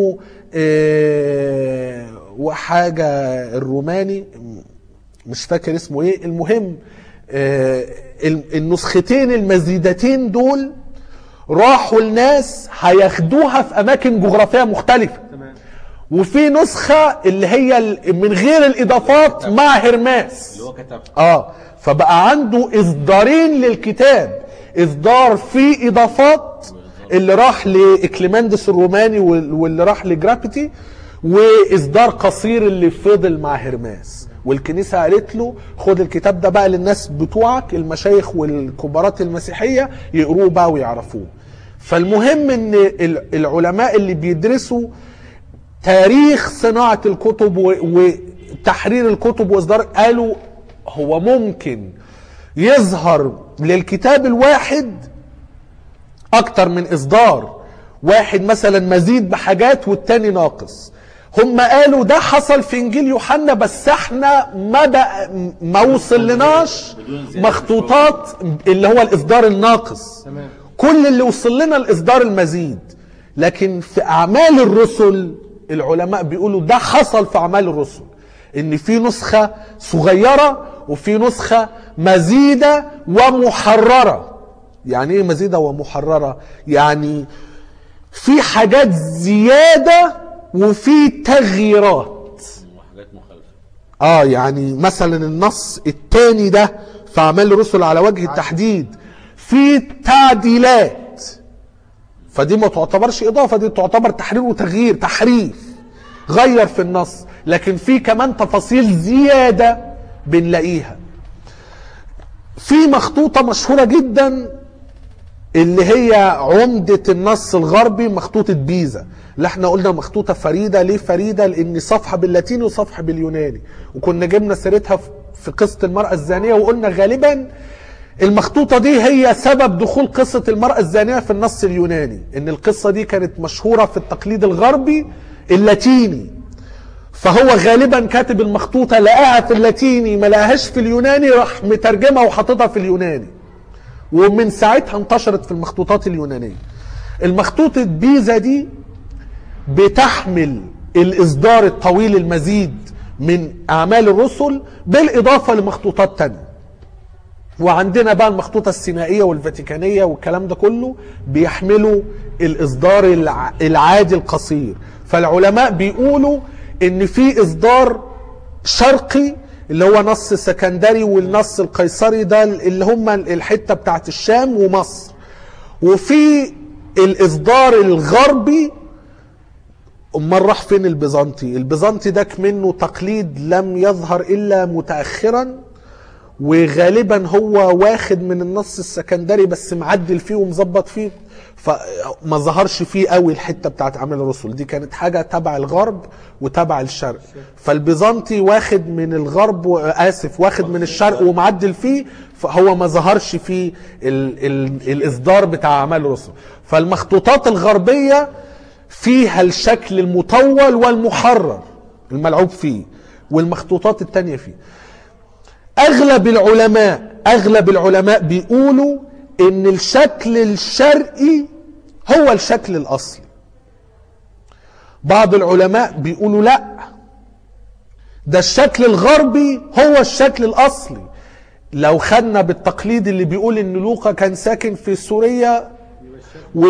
آه، وحاجة الروماني مش فاكر اسمه ايه المهم آه، ال- النسختين المزيدتين دول راحوا الناس هياخدوها في اماكن جغرافيه مختلفه تمام وفي نسخه اللي هي ال- من غير الاضافات مع هرماس اللي هو كتبها اه فبقى عنده اصدارين للكتاب اصدار فيه اضافات اللي راح لاكليماندس الروماني وال- واللي راح لجرابيتي واصدار قصير اللي فضل مع هرماس والكنيسه قالت له خد الكتاب ده بقى للناس بتوعك المشايخ والكبارات المسيحيه يقروه بقى ويعرفوه فالمهم ان ال- العلماء اللي بيدرسوا تاريخ صناعة الكتب و- وتحرير الكتب وإصدار قالوا هو ممكن يظهر للكتاب الواحد أكتر من إصدار واحد مثلا مزيد بحاجات والتاني ناقص هم قالوا ده حصل في إنجيل يوحنا بس احنا ما بقى ما وصلناش بدون زيادة مخطوطات اللي هو الإصدار الناقص تمام كل اللي وصل لنا الاصدار المزيد لكن في اعمال الرسل العلماء بيقولوا ده حصل في اعمال الرسل ان في نسخه صغيره وفي نسخه مزيده ومحرره يعني ايه مزيده ومحرره يعني في حاجات زياده وفي تغييرات وحاجات مخالفه اه يعني مثلا النص التاني ده في اعمال الرسل على وجه التحديد في تعديلات فدي ما تعتبرش اضافه دي تعتبر تحرير وتغيير تحريف غير في النص لكن في كمان تفاصيل زياده بنلاقيها في مخطوطه مشهوره جدا اللي هي عمدة النص الغربي مخطوطة بيزا اللي احنا قلنا مخطوطة فريدة ليه فريدة لان صفحة باللاتيني وصفحة باليوناني وكنا جبنا سيرتها في- في قصة المرأة الزانية وقلنا غالبا المخطوطة دي هي سبب دخول قصة المرأة الزانية في النص اليوناني ان القصة دي كانت مشهورة في التقليد الغربي اللاتيني فهو غالبا كاتب المخطوطة لقاها في اللاتيني ما لقاهاش في اليوناني راح مترجمها وحاططها في اليوناني ومن ساعتها انتشرت في المخطوطات اليونانية المخطوطة بيزا دي بتحمل الإصدار الطويل المزيد من أعمال الرسل بالإضافة لمخطوطات تانية وعندنا بقى المخطوطة السينائية والفاتيكانية والكلام ده كله بيحملوا الإصدار الع- العادي القصير فالعلماء بيقولوا إن في إصدار شرقي اللي هو نص سكندري والنص القيصري ده اللي هم الحتة بتاعت الشام ومصر وفي الإصدار الغربي امال راح فين البيزنطي البيزنطي ده منه تقليد لم يظهر الا متاخرا وغالبا هو واخد من النص السكندري بس معدل فيه ومظبط فيه فما ظهرش فيه قوي الحته بتاعت عمل الرسل دي كانت حاجه تبع الغرب وتبع الشرق فالبيزنطي واخد من الغرب و- اسف واخد من الشرق ومعدل فيه فهو ما ظهرش فيه ال ال الاصدار بتاع اعمال الرسل فالمخطوطات الغربيه فيها الشكل المطول والمحرر الملعوب فيه والمخطوطات التانية فيه اغلب العلماء اغلب العلماء بيقولوا ان الشكل الشرقي هو الشكل الاصلي بعض العلماء بيقولوا لا ده الشكل الغربي هو الشكل الاصلي لو خدنا بالتقليد اللي بيقول ان لوقا كان ساكن في سوريا و...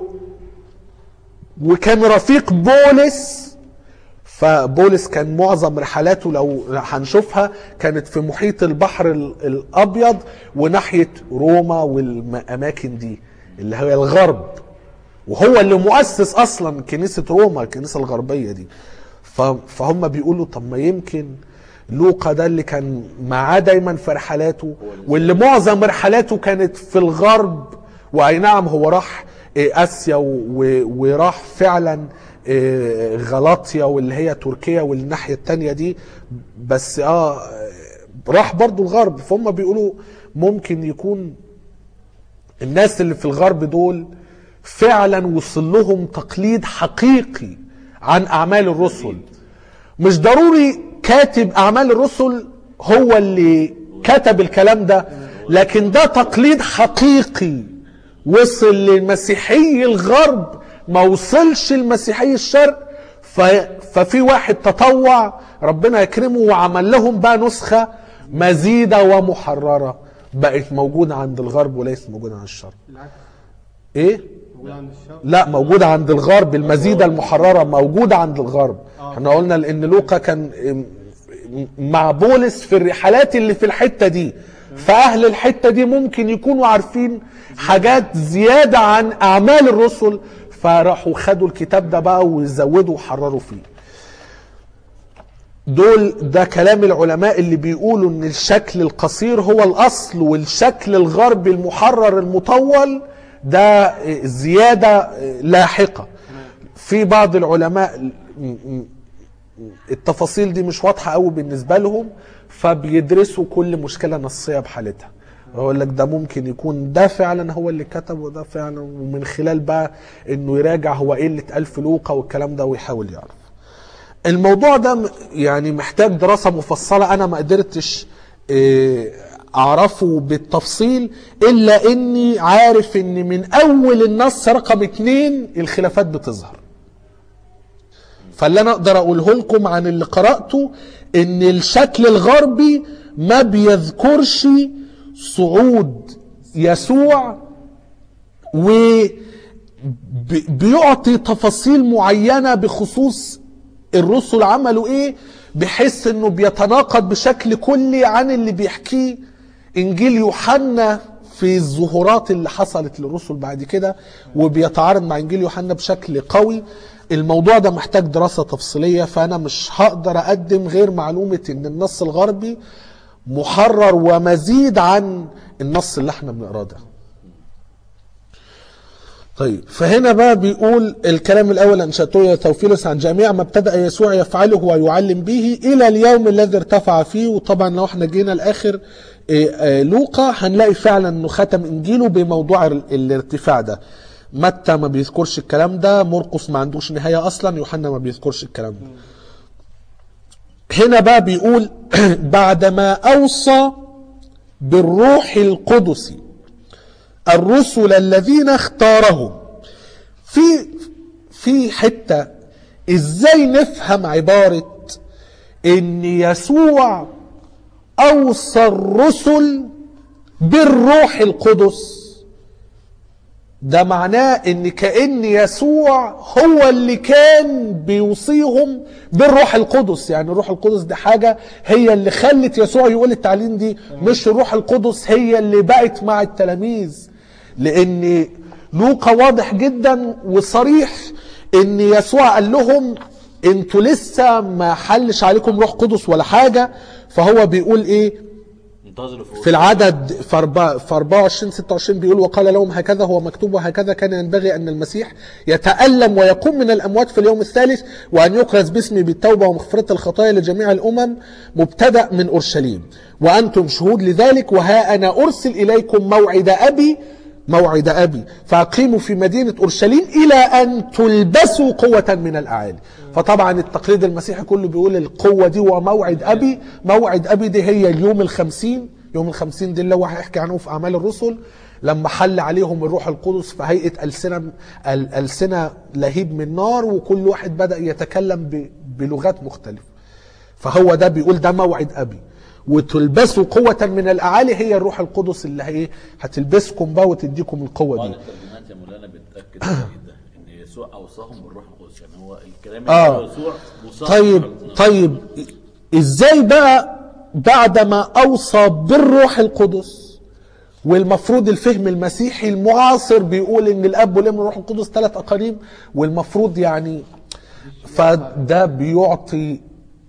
وكان رفيق بولس فبولس كان معظم رحلاته لو هنشوفها كانت في محيط البحر ال- الابيض وناحيه روما والاماكن دي اللي هي الغرب وهو اللي مؤسس اصلا كنيسه روما الكنيسه الغربيه دي ف- فهم بيقولوا طب ما يمكن لوقا ده اللي كان معاه دايما في رحلاته واللي معظم رحلاته كانت في الغرب واي نعم هو راح إيه، اسيا و- و- وراح فعلا إيه، غلاطيا واللي هي تركيا والناحيه التانية دي بس اه راح برضو الغرب فهم بيقولوا ممكن يكون الناس اللي في الغرب دول فعلا وصل لهم تقليد حقيقي عن اعمال الرسل مش ضروري كاتب اعمال الرسل هو اللي كتب الكلام ده لكن ده تقليد حقيقي وصل للمسيحي الغرب ما وصلش المسيحي الشرق ف... ففي واحد تطوع ربنا يكرمه وعمل لهم بقى نسخة مزيدة ومحررة بقت موجودة عند الغرب وليست موجودة عند الشرق العكس ايه موجود عند الشرق لا موجودة عند الغرب المزيدة المحررة موجودة عند الغرب احنا قلنا لان لوقا كان مع بولس في الرحلات اللي في الحتة دي فأهل الحتة دي ممكن يكونوا عارفين حاجات زيادة عن أعمال الرسل فراحوا خدوا الكتاب ده بقى وزودوا وحرروا فيه دول ده كلام العلماء اللي بيقولوا ان الشكل القصير هو الاصل والشكل الغربي المحرر المطول ده زيادة لاحقة في بعض العلماء التفاصيل دي مش واضحة قوي بالنسبة لهم فبيدرسوا كل مشكلة نصية بحالتها يقول لك ده ممكن يكون ده فعلا هو اللي كتب وده فعلا ومن خلال بقى انه يراجع هو ايه اللي اتقال في لوقا والكلام ده ويحاول يعرف الموضوع ده م- يعني محتاج دراسة مفصلة انا ما قدرتش إيه، اعرفه بالتفصيل الا اني عارف ان من اول النص رقم اتنين الخلافات بتظهر فاللي انا اقدر اقوله لكم عن اللي قراته ان الشكل الغربي ما بيذكرش صعود يسوع وبيعطي تفاصيل معينة بخصوص الرسل عملوا ايه بحيث انه بيتناقض بشكل كلي عن اللي بيحكيه انجيل يوحنا في الظهورات اللي حصلت للرسل بعد كده وبيتعارض مع انجيل يوحنا بشكل قوي الموضوع ده محتاج دراسة تفصيلية فأنا مش هقدر أقدم غير معلومة إن النص الغربي محرر ومزيد عن النص اللي احنا بنقراه ده طيب فهنا بقى بيقول الكلام الاول انشاته يا توفيلوس عن جميع ما ابتدا يسوع يفعله ويعلم به الى اليوم الذي ارتفع فيه وطبعا لو احنا جينا لاخر إيه، آه، لوقا هنلاقي فعلا انه ختم انجيله بموضوع ال- الارتفاع ده متى ما بيذكرش الكلام ده مرقس ما عندوش نهايه اصلا يوحنا ما بيذكرش الكلام ده هنا بقى بيقول بعدما اوصى بالروح القدس الرسل الذين اختارهم في في حته ازاي نفهم عباره ان يسوع اوصى الرسل بالروح القدس ده معناه ان كأن يسوع هو اللي كان بيوصيهم بالروح القدس يعني الروح القدس دي حاجة هي اللي خلت يسوع يقول التعليم دي مش الروح القدس هي اللي بقت مع التلاميذ لان لوقا واضح جدا وصريح ان يسوع قال لهم انتوا لسه ما حلش عليكم روح قدس ولا حاجة فهو بيقول ايه انتظروا فوق في العدد في أربعة- في 24 26 بيقول وقال لهم هكذا هو مكتوب وهكذا كان ينبغي ان المسيح يتألم ويقوم من الاموات في اليوم الثالث وان يكرز باسمي بالتوبه ومغفره الخطايا لجميع الامم مبتدأ من اورشليم وانتم شهود لذلك وها انا ارسل اليكم موعد ابي موعد ابي فاقيموا في مدينه اورشليم الى ان تلبسوا قوه من الاعالي فطبعا التقليد المسيحي كله بيقول القوه دي وموعد ابي موعد ابي دي هي اليوم الخمسين يوم الخمسين دي اللي هو هيحكي عنه في اعمال الرسل لما حل عليهم الروح القدس في هيئه السنه ال- السنه لهيب من نار وكل واحد بدا يتكلم ب- بلغات مختلفه فهو ده بيقول ده موعد ابي وتلبسوا قوة من الأعالي هي الروح القدس اللي هي هتلبسكم بقى وتديكم القوة بعض دي الترجمات يا مولانا بتاكد على ده ان يسوع اوصاهم بالروح القدس يعني هو الكلام آه. اللي قاله يسوع وصاهم طيب بالروح القدس. طيب ازاي بقى بعدما اوصى بالروح القدس والمفروض الفهم المسيحي المعاصر بيقول ان الاب والابن والروح القدس ثلاث اقانيم والمفروض يعني فده بيعطي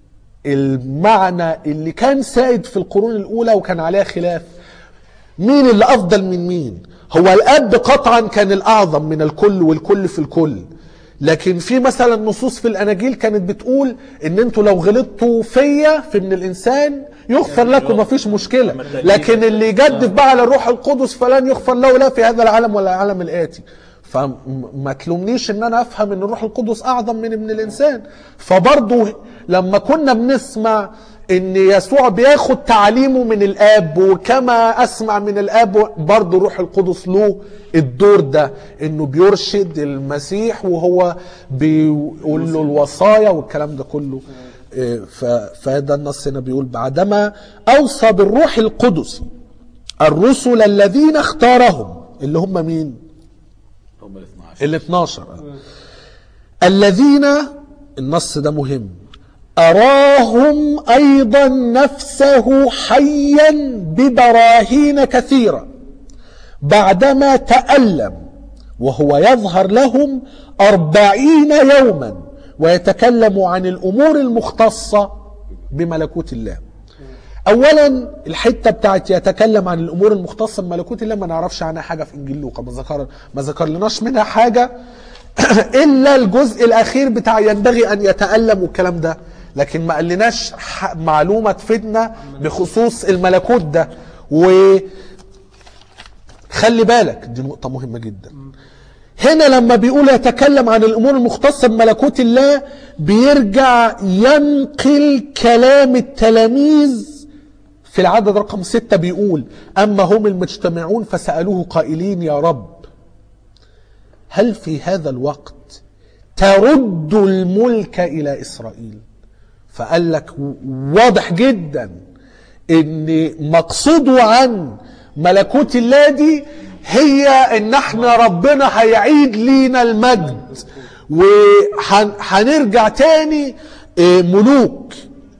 المعنى اللي كان سائد في القرون الاولى وكان عليها خلاف مين اللي افضل من مين هو الاب قطعا كان الاعظم من الكل والكل في الكل لكن في مثلا نصوص في الاناجيل كانت بتقول ان انتوا لو غلطتوا فيا في ابن الانسان يغفر لكم مفيش مشكله لكن اللي يجدف بقى على الروح القدس فلن يغفر له لا في هذا العالم ولا العالم الاتي فما تلومنيش ان انا افهم ان الروح القدس اعظم من ابن الانسان فبرضه لما كنا بنسمع ان يسوع بياخد تعليمه من الاب وكما اسمع من الاب برضه روح القدس له الدور ده انه بيرشد المسيح وهو بيقول له الوصايا والكلام ده كله إيه، ف- فده النص هنا بيقول بعدما اوصى بالروح القدس الرسل الذين اختارهم اللي هم مين هم ال 12 ال 12 الذين النص ده مهم أراهم أيضا نفسه حيا ببراهين كثيرة بعدما تألم وهو يظهر لهم أربعين يوما ويتكلم عن الأمور المختصة بملكوت الله اولا الحته بتاعت يتكلم عن الامور المختصه بملكوت الله ما نعرفش عنها حاجه في انجيل لوقا ما ذكر ما ذكر لناش منها حاجه الا الجزء الاخير بتاع ينبغي ان يتالم والكلام ده لكن ما قالناش ح- معلومه تفيدنا بخصوص الملكوت ده و خلي بالك دي نقطه مهمه جدا هنا لما بيقول يتكلم عن الامور المختصه بملكوت الله بيرجع ينقل كلام التلاميذ في العدد رقم ستة بيقول أما هم المجتمعون فسألوه قائلين يا رب هل في هذا الوقت ترد الملك إلى إسرائيل فقال لك واضح جدا ان مقصوده عن ملكوت الله دي هي ان احنا ربنا هيعيد لينا المجد وهنرجع تاني آه، ملوك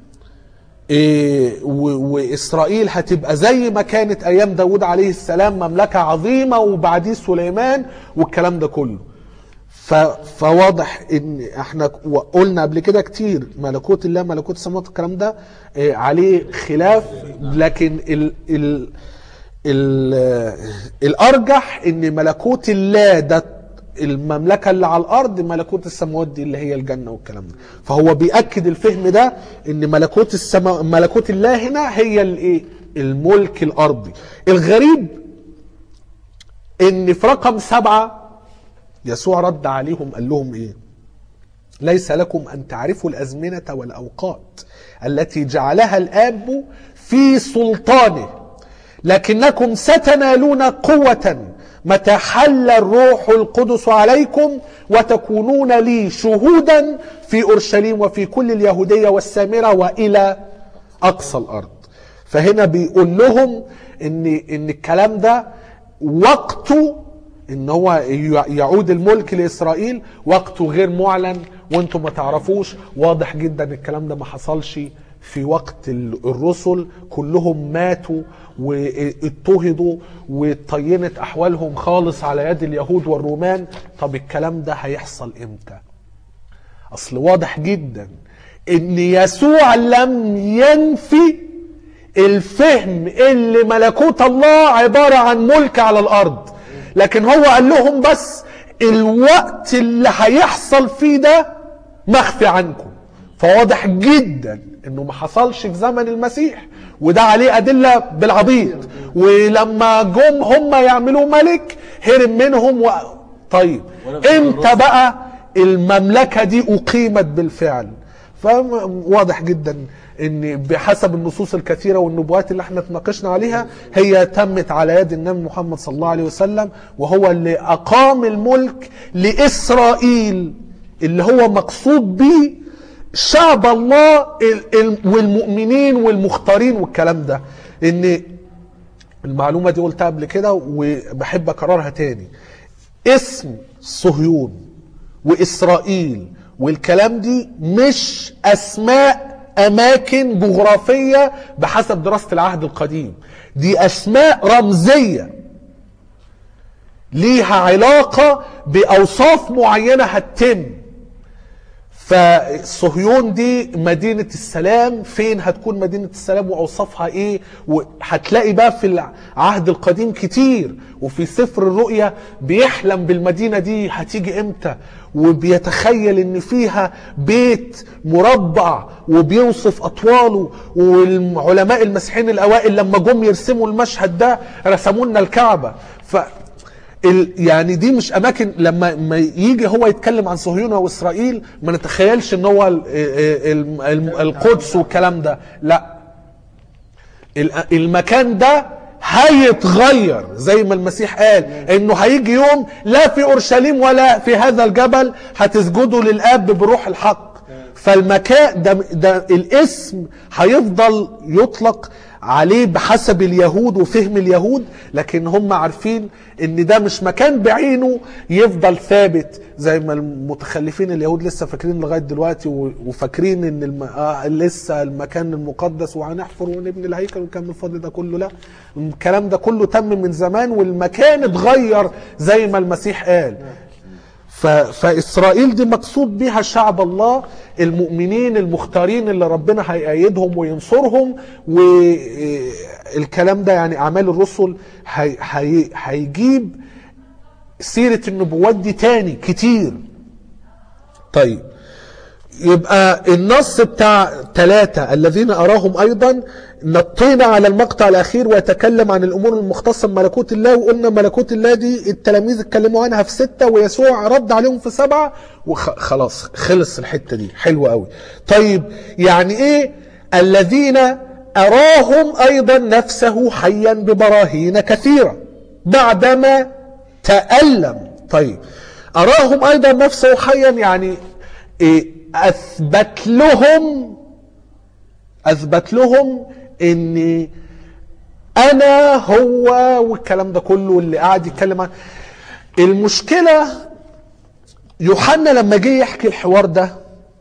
إيه، و- واسرائيل هتبقى زي ما كانت ايام داود عليه السلام مملكه عظيمه وبعديه سليمان والكلام ده كله ف... فواضح ان احنا قلنا قبل كده كتير ملكوت الله ملكوت السماوات الكلام ده إيه، عليه خلاف لكن ال... ال... ال... الارجح ان ملكوت الله ده المملكة اللي على الأرض ملكوت السماوات دي اللي هي الجنة والكلام ده فهو بيأكد الفهم ده إن ملكوت السما ملكوت الله هنا هي الإيه الملك الأرضي الغريب إن في رقم سبعة يسوع رد عليهم قال لهم إيه ليس لكم أن تعرفوا الأزمنة والأوقات التي جعلها الآب في سلطانه لكنكم ستنالون قوة متى حل الروح القدس عليكم وتكونون لي شهودا في أورشليم وفي كل اليهودية والسامرة وإلى أقصى الأرض فهنا بيقول لهم إن إن الكلام ده وقته ان هو يعود الملك لاسرائيل وقته غير معلن وانتم ما تعرفوش واضح جدا الكلام ده ما حصلش في وقت ال- الرسل كلهم ماتوا واضطهدوا وطينت احوالهم خالص على يد اليهود والرومان طب الكلام ده هيحصل امتى اصل واضح جدا ان يسوع لم ينفي الفهم اللي ملكوت الله عبارة عن ملك على الارض لكن هو قال لهم بس الوقت اللي هيحصل فيه ده مخفي عنكم فواضح جدا انه ما حصلش في زمن المسيح وده عليه ادله بالعبيط ولما جم هم يعملوا ملك هرب منهم و... طيب امتى بقى المملكه دي اقيمت بالفعل فواضح جدا ان بحسب النصوص الكثيره والنبوات اللي احنا اتناقشنا عليها هي تمت على يد النبي محمد صلى الله عليه وسلم وهو اللي اقام الملك لاسرائيل اللي هو مقصود به شعب الله ال- ال- والمؤمنين والمختارين والكلام ده ان المعلومه دي قلتها قبل كده وبحب اكررها تاني اسم صهيون واسرائيل والكلام دي مش اسماء اماكن جغرافيه بحسب دراسه العهد القديم دي اسماء رمزيه ليها علاقه باوصاف معينه هتتم فصهيون دي مدينة السلام فين هتكون مدينة السلام وأوصافها إيه وهتلاقي بقى في العهد القديم كتير وفي سفر الرؤيا بيحلم بالمدينة دي هتيجي إمتى وبيتخيل إن فيها بيت مربع وبيوصف أطواله والعلماء المسيحيين الأوائل لما جم يرسموا المشهد ده رسموا لنا الكعبة ف ال يعني دي مش اماكن لما ما يجي هو يتكلم عن صهيون واسرائيل ما نتخيلش ان هو ال- ال- ال- القدس والكلام ده لا ال- المكان ده هيتغير زي ما المسيح قال انه هيجي يوم لا في اورشليم ولا في هذا الجبل هتسجدوا للاب بروح الحق فالمكان ده, ده الاسم هيفضل يطلق عليه بحسب اليهود وفهم اليهود لكن هم عارفين ان ده مش مكان بعينه يفضل ثابت زي ما المتخلفين اليهود لسه فاكرين لغايه دلوقتي و- وفاكرين ان الم... آه لسه المكان المقدس وهنحفر ونبني الهيكل والكلام الفاضي ده كله لا الكلام ده كله تم من زمان والمكان اتغير زي ما المسيح قال ف... فإسرائيل دي مقصود بها شعب الله المؤمنين المختارين اللي ربنا هيأيدهم وينصرهم والكلام ده يعني أعمال الرسل هي... هي... هيجيب سيرة النبوات دي تاني كتير طيب يبقى النص بتاع ثلاثة الذين أراهم أيضا نطينا على المقطع الأخير ويتكلم عن الأمور المختصة بملكوت الله وقلنا ملكوت الله دي التلاميذ اتكلموا عنها في ستة ويسوع رد عليهم في سبعة وخلاص خلص الحتة دي حلوة قوي طيب يعني إيه الذين أراهم أيضا نفسه حيا ببراهين كثيرة بعدما تألم طيب أراهم أيضا نفسه حيا يعني إيه أثبت لهم أثبت لهم إن أنا هو والكلام ده كله اللي قاعد يتكلم عن المشكلة يوحنا لما جه يحكي الحوار ده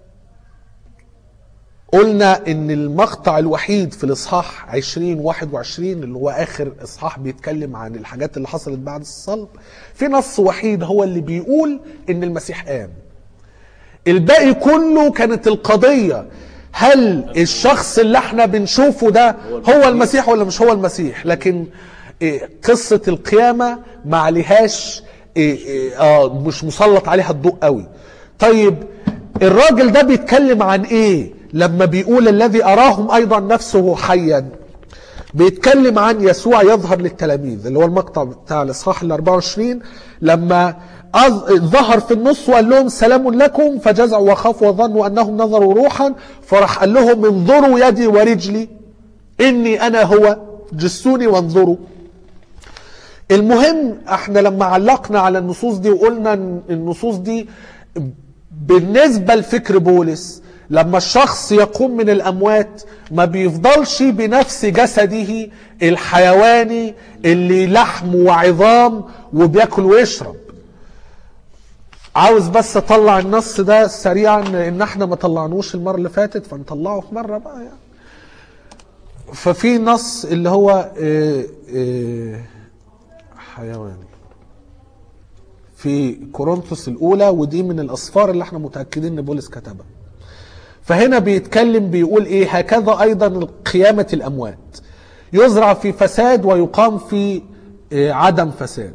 قلنا ان المقطع الوحيد في الاصحاح 20 21 اللي هو اخر اصحاح بيتكلم عن الحاجات اللي حصلت بعد الصلب في نص وحيد هو اللي بيقول ان المسيح قام الباقي كله كانت القضية هل الشخص اللي احنا بنشوفه ده هو المسيح ولا مش هو المسيح لكن إيه، قصة القيامة ما عليهاش إيه، إيه، اه مش مسلط عليها الضوء قوي طيب الراجل ده بيتكلم عن ايه لما بيقول الذي اراهم ايضا نفسه حيا بيتكلم عن يسوع يظهر للتلاميذ اللي هو المقطع بتاع الاصحاح ال 24 لما أظ- ظهر في النص وقال لهم سلام لكم فجزعوا وخافوا وظنوا انهم نظروا روحا فراح قال لهم انظروا يدي ورجلي اني انا هو جسوني وانظروا المهم احنا لما علقنا على النصوص دي وقلنا ان النصوص دي بالنسبة لفكر بولس لما الشخص يقوم من الأموات ما بيفضلش بنفس جسده الحيواني اللي لحم وعظام وبياكل ويشرب عاوز بس اطلع النص ده سريعا ان احنا ما طلعنوش المرة اللي فاتت فنطلعه في مرة بقى يعني ففي نص اللي هو اه اه حيوان في كورنثوس الاولى ودي من الاسفار اللي احنا متاكدين ان بولس كتبها فهنا بيتكلم بيقول ايه هكذا ايضا قيامه الاموات يزرع في فساد ويقام في اه، عدم فساد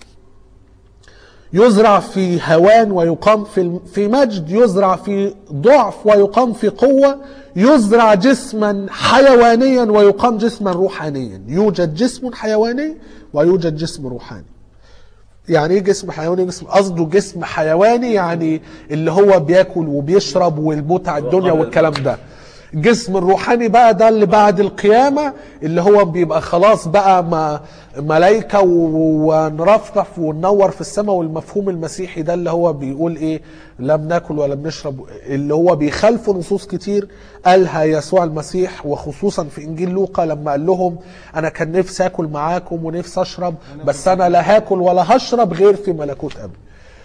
يزرع في هوان ويقام في في مجد يزرع في ضعف ويقام في قوة يزرع جسما حيوانيا ويقام جسما روحانيا يوجد جسم حيواني ويوجد جسم روحاني يعني ايه جسم حيواني جسم قصده جسم حيواني يعني اللي هو بياكل وبيشرب والمتع الدنيا والكلام ده الجسم الروحاني بقى ده اللي بعد القيامة اللي هو بيبقى خلاص بقى ما ملايكة و- ونرفرف وننور في السماء والمفهوم المسيحي ده اللي هو بيقول ايه لم ناكل ولا بنشرب اللي هو بيخالفوا نصوص كتير قالها يسوع المسيح وخصوصا في انجيل لوقا لما قال لهم انا كان نفسي اكل معاكم ونفسي اشرب بس انا لا هاكل ولا هشرب غير في ملكوت ابي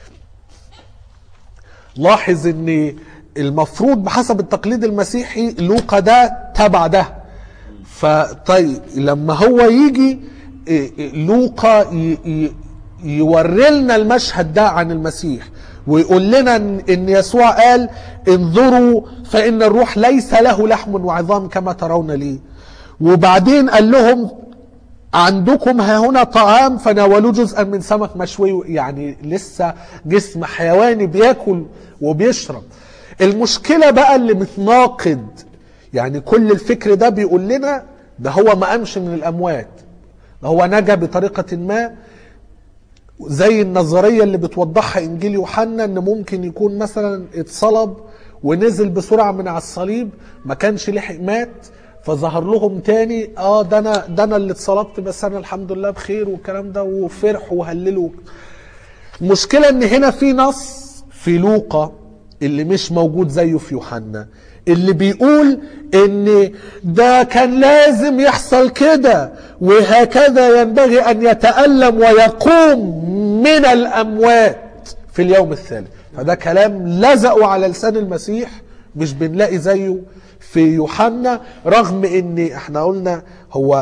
لاحظ ان المفروض بحسب التقليد المسيحي لوقا ده تبع ده فطيب لما هو يجي إيه، إيه، لوقا ي- ي- يوري لنا المشهد ده عن المسيح ويقول لنا ان إن يسوع قال انظروا فان الروح ليس له لحم وعظام كما ترون لي وبعدين قال لهم عندكم ها هنا طعام فناولوا جزءا من سمك مشوي يعني لسه جسم حيواني بياكل وبيشرب المشكلة بقى اللي متناقض يعني كل الفكر ده بيقول لنا ده هو ما قامش من الأموات ده هو نجا بطريقة ما زي النظريه اللي بتوضحها انجيل يوحنا ان ممكن يكون مثلا اتصلب ونزل بسرعه من على الصليب ما كانش لحق مات فظهر لهم تاني اه ده انا ده انا اللي اتصلبت بس انا الحمد لله بخير والكلام ده وفرحوا وهللوا المشكله ان هنا في نص في لوقا اللي مش موجود زيه في يوحنا اللي بيقول ان ده كان لازم يحصل كده وهكذا ينبغي ان يتألم ويقوم من الاموات في اليوم الثالث فده كلام لزقوا على لسان المسيح مش بنلاقي زيه في يوحنا رغم ان احنا قلنا هو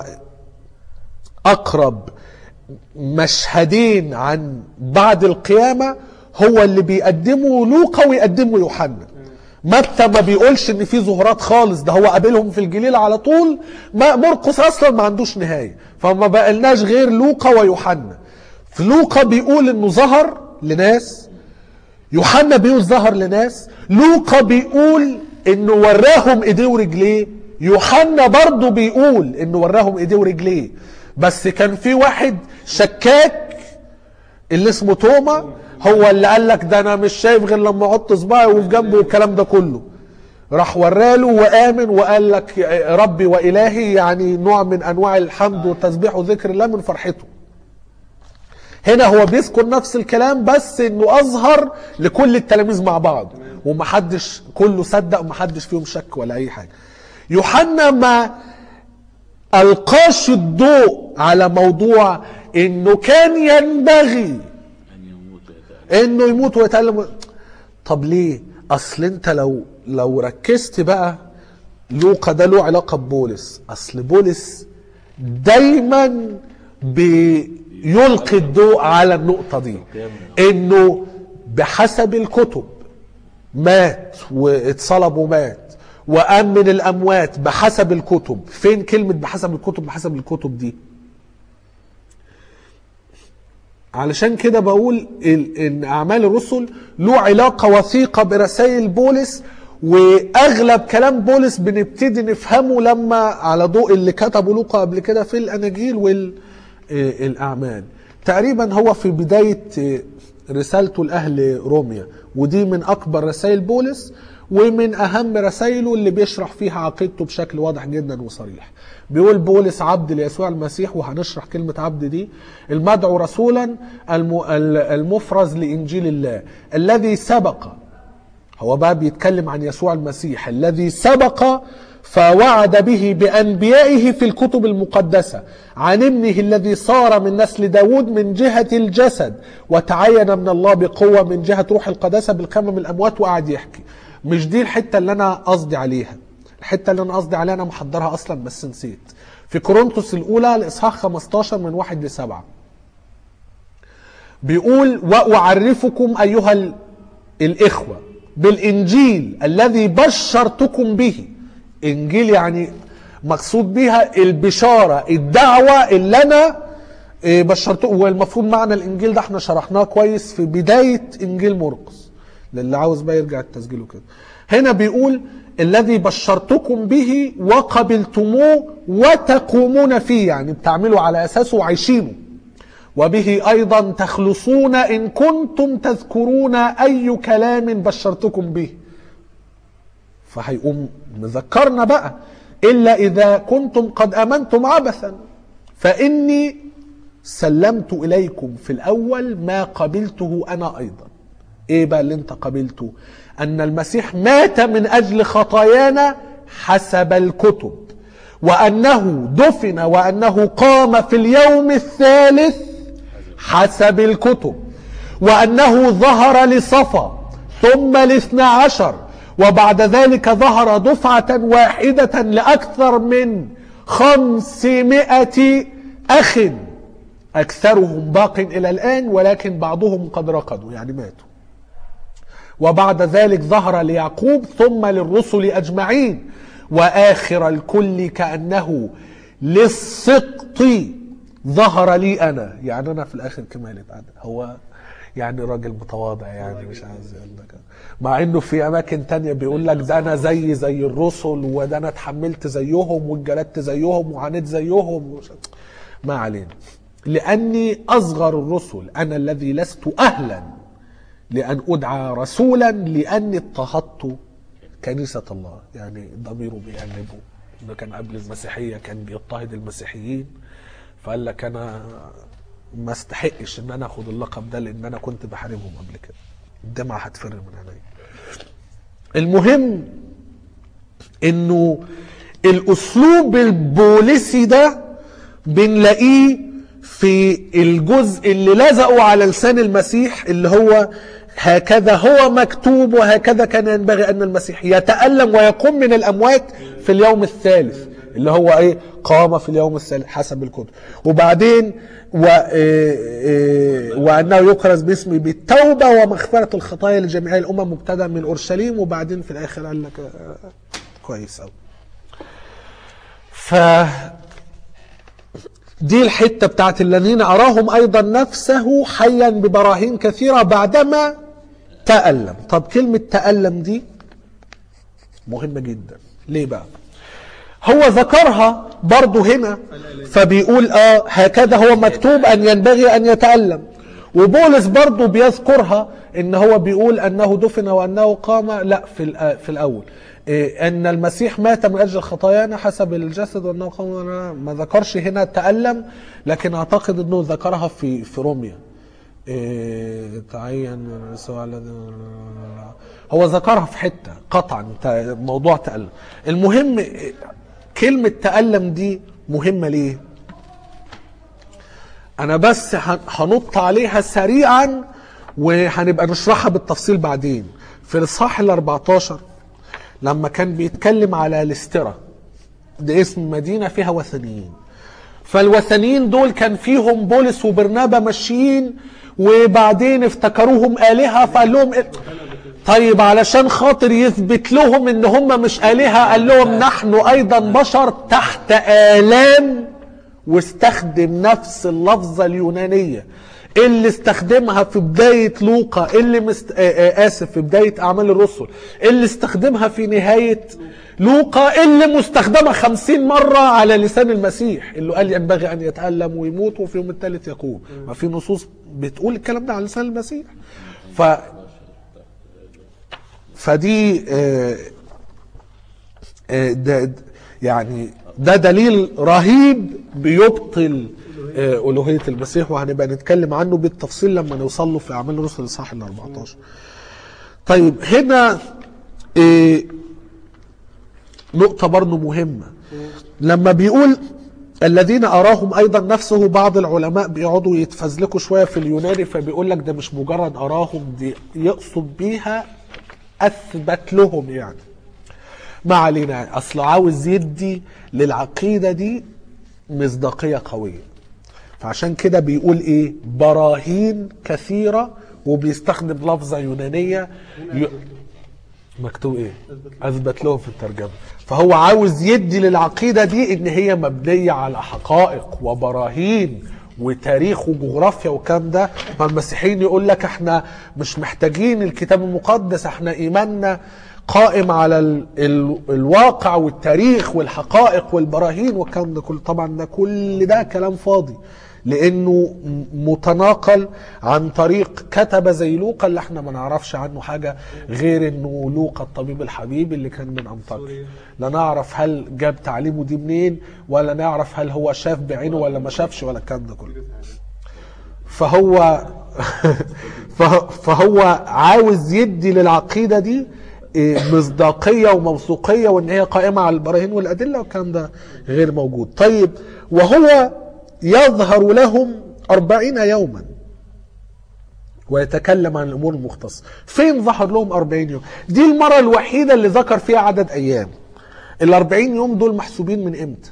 اقرب مشهدين عن بعد القيامة هو اللي بيقدمه لوقا ويقدمه يوحنا متى ما بيقولش ان في ظهورات خالص ده هو قابلهم في الجليل على طول ما مرقس اصلا ما عندوش نهايه فما بقلناش غير لوقا ويوحنا في لوقا بيقول انه ظهر لناس يوحنا بيقول ظهر لناس لوقا بيقول انه وراهم ايديه ورجليه يوحنا برضه بيقول انه وراهم ايديه ورجليه بس كان في واحد شكاك اللي اسمه توما هو اللي قال لك ده انا مش شايف غير لما احط صباعي وفي جنبه والكلام ده كله راح وراله وامن وقال لك ربي والهي يعني نوع من انواع الحمد والتسبيح وذكر الله من فرحته هنا هو بيذكر نفس الكلام بس انه اظهر لكل التلاميذ مع بعض ومحدش كله صدق ومحدش فيهم شك ولا اي حاجه يوحنا ما القاش الضوء على موضوع انه كان ينبغي ان يموت ويتألم انه يموت ويتألم طب ليه اصل انت لو لو ركزت بقى لوقا ده له علاقه ببولس اصل بولس دايما بيلقي الضوء على النقطه دي انه بحسب الكتب مات واتصلب ومات وقام من الاموات بحسب الكتب فين كلمه بحسب الكتب بحسب الكتب دي علشان كده بقول ال- ان اعمال الرسل له علاقه وثيقه برسائل بولس واغلب كلام بولس بنبتدي نفهمه لما على ضوء اللي كتبه لوقا قبل كده في الاناجيل والاعمال تقريبا هو في بدايه آه، رسالته لاهل روميا ودي من اكبر رسائل بولس ومن اهم رسائله اللي بيشرح فيها عقيدته بشكل واضح جدا وصريح بيقول بولس عبد ليسوع المسيح وهنشرح كلمة عبد دي المدعو رسولا الم- ال- المفرز لإنجيل الله الذي سبق هو بقى بيتكلم عن يسوع المسيح الذي سبق فوعد به بأنبيائه في الكتب المقدسة عن ابنه الذي صار من نسل داود من جهة الجسد وتعين من الله بقوة من جهة روح القداسة بالقيامة من الأموات وقعد يحكي مش دي الحتة اللي أنا قصدي عليها الحتة اللي أنا قصدي عليها أنا محضرها أصلا بس نسيت في كورنثوس الأولى الإصحاح 15 من واحد لسبعة بيقول وأعرفكم أيها ال- الإخوة بالإنجيل الذي بشرتكم به إنجيل يعني مقصود بها البشارة الدعوة اللي أنا إيه، بشرتكم والمفروض معنى الإنجيل ده احنا شرحناه كويس في بداية إنجيل مرقس للي عاوز بقى يرجع التسجيل وكده هنا بيقول الذي بشرتكم به وقبلتموه وتقومون فيه يعني بتعملوا على أساسه وعايشينه وبه ايضا تخلصون ان كنتم تذكرون اي كلام بشرتكم به فهيقوم مذكرنا بقى الا اذا كنتم قد امنتم عبثا فاني سلمت اليكم في الاول ما قبلته انا ايضا ايه بقى اللي انت قبلته ان المسيح مات من اجل خطايانا حسب الكتب وانه دفن وانه قام في اليوم الثالث حسب الكتب وأنه ظهر لصفا ثم لاثنى عشر وبعد ذلك ظهر دفعة واحدة لأكثر من خمسمائة أخ أكثرهم باق إلى الآن ولكن بعضهم قد رقدوا يعني ماتوا وبعد ذلك ظهر ليعقوب ثم للرسل أجمعين وآخر الكل كأنه للسقط ظهر لي أنا يعني أنا في الآخر كمالة أنا هو يعني راجل متواضع يعني مش عايز يقول لك مع انه في اماكن تانية بيقول لك ده انا زي زي الرسل وده انا اتحملت زيهم واتجلدت زيهم وعانيت زيهم ومش- ما علينا لاني اصغر الرسل انا الذي لست اهلا لان ادعى رسولا لاني اضطهدت كنيسه الله يعني ضميره بيأنبه انه كان قبل المسيحيه كان بيضطهد المسيحيين فقال لك انا ما استحقش ان انا اخد اللقب ده لان انا كنت بحاربهم قبل كده الدمعه هتفر من عينيا المهم انه الاسلوب البوليسي ده بنلاقيه في الجزء اللي لزقوا على لسان المسيح اللي هو هكذا هو مكتوب وهكذا كان ينبغي ان المسيح يتألم ويقوم من الاموات في اليوم الثالث اللي هو ايه قام في اليوم الثالث حسب الكتب وبعدين و إيه إيه وانه يكرز باسمي بالتوبه ومغفره الخطايا لجميع الامم مبتدا من اورشليم وبعدين في الاخر قال لك آه، كويس قوي ف دي الحتة بتاعت الذين أراهم أيضا نفسه حيا ببراهين كثيرة بعدما تألم طب كلمة تألم دي مهمة جدا ليه بقى هو ذكرها برضو هنا فبيقول اه هكذا هو مكتوب ان ينبغي ان يتألم وبولس برضو بيذكرها ان هو بيقول انه دفن وانه قام لا في الأ- في الاول إيه، ان المسيح مات من اجل خطايانا حسب الجسد وانه قام ما ذكرش هنا تألم لكن اعتقد انه ذكرها في في روميا إيه، تعين سواء الذي هو ذكرها في حته قطعا ت- موضوع تألم المهم إيه، كلمه تألم دي مهمه ليه انا بس هن- هنط عليها سريعا وهنبقى نشرحها بالتفصيل بعدين في الاصحاح ال 14 لما كان بيتكلم على الاسترا ده اسم مدينه فيها وثنيين فالوثنيين دول كان فيهم بولس وبرنابا ماشيين وبعدين افتكروهم آلهة فقال لهم إيه؟ طيب علشان خاطر يثبت لهم ان هم مش آلهة قال لهم نحن ايضا بشر تحت آلام واستخدم نفس اللفظة اليونانية اللي استخدمها في بداية لوقا اللي مست... آه آه آسف في بداية أعمال الرسل اللي استخدمها في نهاية لوقا اللي مستخدمة خمسين مرة على لسان المسيح اللي قال ينبغي أن يتألم ويموت وفي يوم الثالث يقوم ما في نصوص بتقول الكلام ده على لسان المسيح ف فدي آه آه ده ده- يعني ده دليل رهيب بيبطل آه، ألوهية المسيح وهنبقى نتكلم عنه بالتفصيل لما نوصل له في أعمال الرسل الإصحاح ال 14 طيب هنا آه، نقطة برضو مهمة لما بيقول الذين أراهم أيضا نفسه بعض العلماء بيقعدوا يتفزلكوا شوية في اليوناني فبيقول لك ده مش مجرد أراهم دي يقصد بيها أثبت لهم يعني ما علينا اصل عاوز يدي للعقيده دي مصداقيه قويه فعشان كده بيقول ايه براهين كثيره وبيستخدم لفظه يونانيه ي... مكتوب ايه اثبت لهم في الترجمه فهو عاوز يدي للعقيده دي ان هي مبنيه على حقائق وبراهين وتاريخ وجغرافيا والكلام ده فالمسيحيين يقول لك احنا مش محتاجين الكتاب المقدس احنا ايماننا قائم على ال ال الواقع والتاريخ والحقائق والبراهين والكلام ده كله طبعا ده كل ده كلام فاضي لانه م- متناقل عن طريق كتبه زي لوقا اللي احنا ما نعرفش عنه حاجه غير انه لوقا الطبيب الحبيب اللي كان من انطاكيا لا نعرف هل جاب تعليمه دي منين ولا نعرف هل هو شاف بعينه ولا ما شافش ولا الكلام ده كله فهو فه- فهو عاوز يدي للعقيده دي إيه، مصداقيه وموثوقيه وان هي قائمه على البراهين والادله والكلام ده غير موجود طيب وهو يظهر لهم أربعين يوما ويتكلم عن الأمور المختصة فين ظهر لهم أربعين يوم دي المرة الوحيدة اللي ذكر فيها عدد أيام الأربعين يوم دول محسوبين من إمتى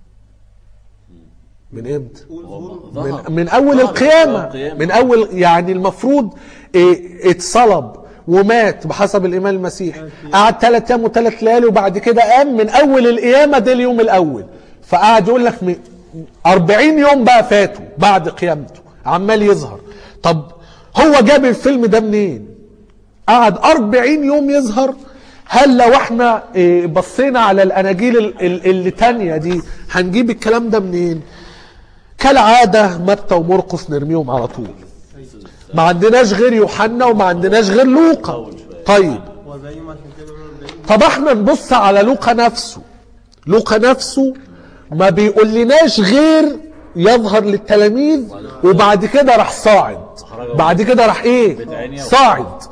من إمتى من, من اول القيامه من اول يعني المفروض إيه اتصلب ومات بحسب الايمان المسيح قعد ثلاث ايام وثلاث ليالي وبعد كده قام من اول القيامه ده اليوم الاول فقعد يقول لك م- 40 يوم بقى فاتوا بعد قيامته عمال يظهر طب هو جاب الفيلم ده منين قعد 40 يوم يظهر هل لو احنا إيه، بصينا على الاناجيل ال- ال- اللي تانية دي هنجيب الكلام ده منين كالعادة متى ومرقس نرميهم على طول ما عندناش غير يوحنا وما عندناش غير لوقا طيب وزيهم عشان كده بيقولوا 40 طب احنا نبص على لوقا نفسه لوقا نفسه ما بيقولناش غير يظهر للتلاميذ وبعد كده راح صاعد بعد كده راح ايه صاعد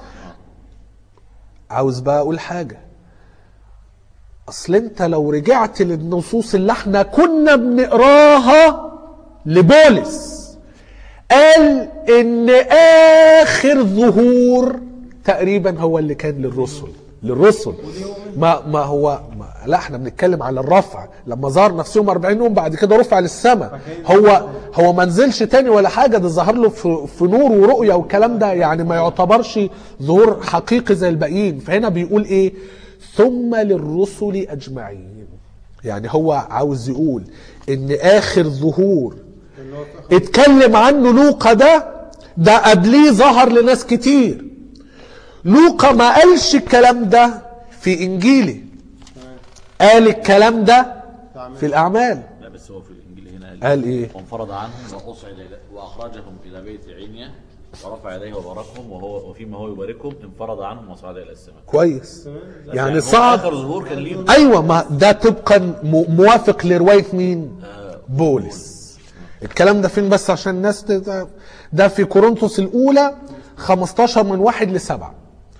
عاوز بقى اقول حاجه اصل انت لو رجعت للنصوص اللي احنا كنا بنقراها لبولس قال ان اخر ظهور تقريبا هو اللي كان للرسل للرسل ما ما هو ما لا احنا بنتكلم على الرفع لما ظهر نفسهم 40 يوم بعد كده رفع للسماء هو هو ما نزلش تاني ولا حاجه ده ظهر له في, في نور ورؤيه والكلام ده يعني ما يعتبرش ظهور حقيقي زي الباقيين فهنا بيقول ايه ثم للرسل اجمعين يعني هو عاوز يقول ان اخر ظهور اتكلم عنه لوقا ده ده قبليه ظهر لناس كتير لوقا ما قالش الكلام ده في انجيله قال الكلام ده في الاعمال لا بس هو في الانجيل هنا قال إيه؟ وانفرض عنهم واصعد إلى- واخرجهم الى بيت عينيا ورفع يديه وباركهم وهو وفيما هو يباركهم انفرض عنهم وصعد الى السماء كويس يعني هو صعد اخر ظهور كان ليهم ايوه ما ده طبقا م- موافق لروايه مين بولس الكلام ده فين بس عشان الناس تت- ده في كورنثوس الاولى 15 من واحد لسبعة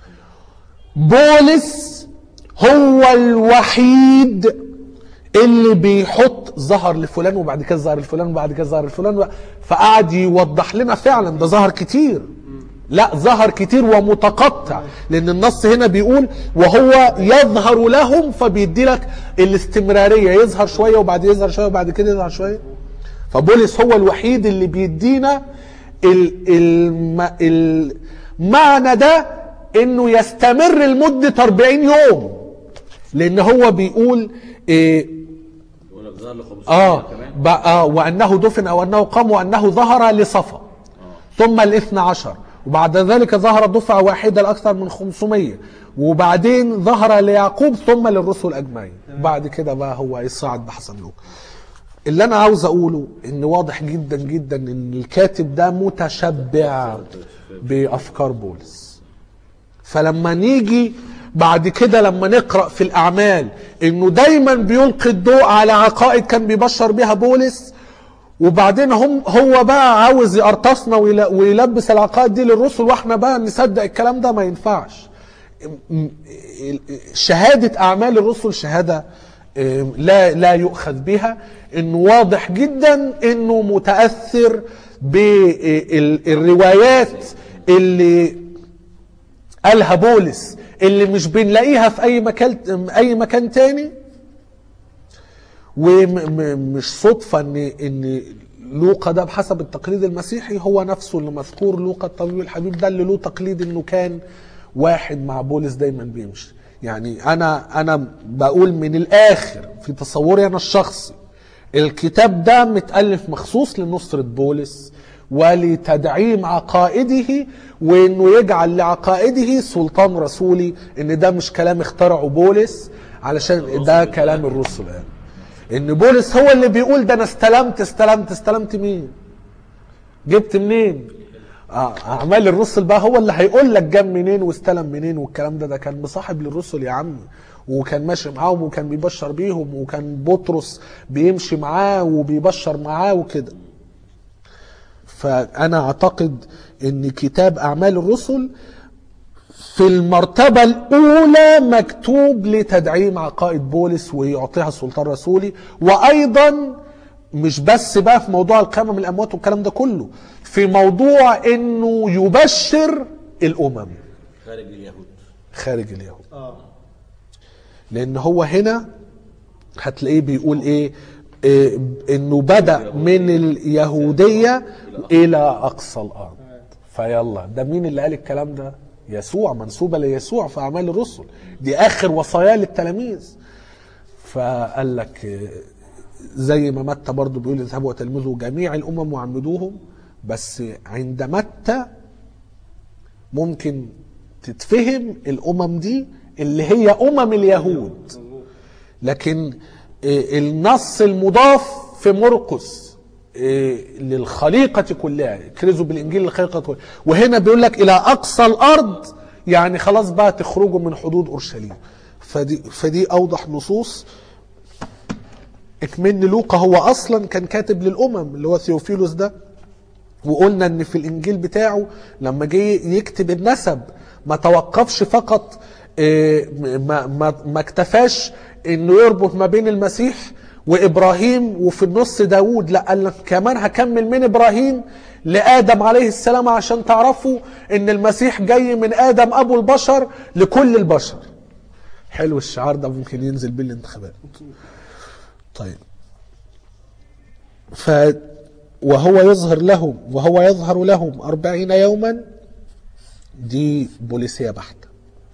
بولس هو الوحيد اللي بيحط ظهر لفلان وبعد كده ظهر لفلان وبعد كده ظهر لفلان فقعد يوضح لنا فعلا ده ظهر كتير لا ظهر كتير ومتقطع لان النص هنا بيقول وهو يظهر لهم فبيدي لك الاستمراريه يظهر شويه وبعد يظهر شويه وبعد كده يظهر شويه فبولس هو الوحيد اللي بيدينا ال- الم- المعنى ده انه يستمر لمده 40 يوم لان هو بيقول إيه يقول لك ظهر ل 500 اه كمان بقى وانه دفن او انه قام وانه ظهر لصفا ثم الاثنى عشر وبعد ذلك ظهر دفعة واحدة لأكثر من 500 وبعدين ظهر ليعقوب ثم للرسل أجمعين بعد كده بقى هو يصعد بحسب لوقا اللي أنا عاوز أقوله إن واضح جدا جدا إن الكاتب ده متشبع بأفكار بولس فلما نيجي بعد كده لما نقرا في الاعمال انه دايما بيلقي الضوء على عقائد كان بيبشر بها بولس وبعدين هم هو بقى عاوز يقرطسنا ويل- ويلبس العقائد دي للرسل واحنا بقى نصدق الكلام ده ما ينفعش م- شهاده اعمال الرسل شهاده ام، لا لا يؤخذ بها انه واضح جدا انه متاثر بالروايات اللي قالها بولس اللي مش بنلاقيها في اي مكان اي مكان تاني ومش صدفه ان ان لوقا ده بحسب التقليد المسيحي هو نفسه اللي مذكور لوقا الطبيب الحبيب ده اللي له تقليد انه كان واحد مع بولس دايما بيمشي يعني انا انا بقول من الاخر في تصوري انا الشخصي الكتاب ده متالف مخصوص لنصره بولس ولتدعيم عقائده وانه يجعل لعقائده سلطان رسولي ان ده مش كلام اخترعه بولس علشان ده كلام الرسل يعني ان بولس هو اللي بيقول ده انا استلمت استلمت استلمت مين جبت منين آه، اعمال الرسل بقى هو اللي هيقول لك جاب منين واستلم منين والكلام ده ده كان مصاحب للرسل يا عمي وكان ماشي معاهم وكان بيبشر بيهم وكان بطرس بيمشي معاه وبيبشر معاه وكده فانا اعتقد ان كتاب اعمال الرسل في المرتبة الأولى مكتوب لتدعيم عقائد بولس ويعطيها سلطان رسولي وأيضا مش بس بقى في موضوع القيامة من الأموات والكلام ده كله في موضوع إنه يبشر الأمم خارج اليهود خارج اليهود اه لان هو هنا هتلاقيه بيقول ايه, إيه انه بدا من اليهوديه الى اقصى الارض فيلا ده مين اللي قال الكلام ده يسوع منسوبه ليسوع في اعمال الرسل دي اخر وصايا للتلاميذ فقال لك إيه، زي ما متى برضو بيقول اذهبوا وتلمذوا جميع الامم وعمدوهم بس عند متى ممكن تتفهم الامم دي اللي هي امم اليهود لكن آه، النص المضاف في مرقس إيه، للخليقة كلها كرزوا بالإنجيل للخليقة كلها وهنا بيقول لك إلى أقصى الأرض يعني خلاص بقى تخرجوا من حدود أورشليم فدي, فدي أوضح نصوص اكمن لوقا هو أصلا كان كاتب للأمم اللي هو ثيوفيلوس ده وقلنا ان في الانجيل بتاعه لما جه يكتب النسب ما توقفش فقط إيه، ما, ما, ما اكتفاش انه يربط ما بين المسيح وابراهيم وفي النص داوود لا قال لك كمان هكمل من ابراهيم لادم عليه السلام عشان تعرفوا ان المسيح جاي من ادم ابو البشر لكل البشر حلو الشعار ده ممكن ينزل بيه الانتخابات طيب ف وهو يظهر لهم وهو يظهر لهم أربعين يوما دي بوليسية بحتة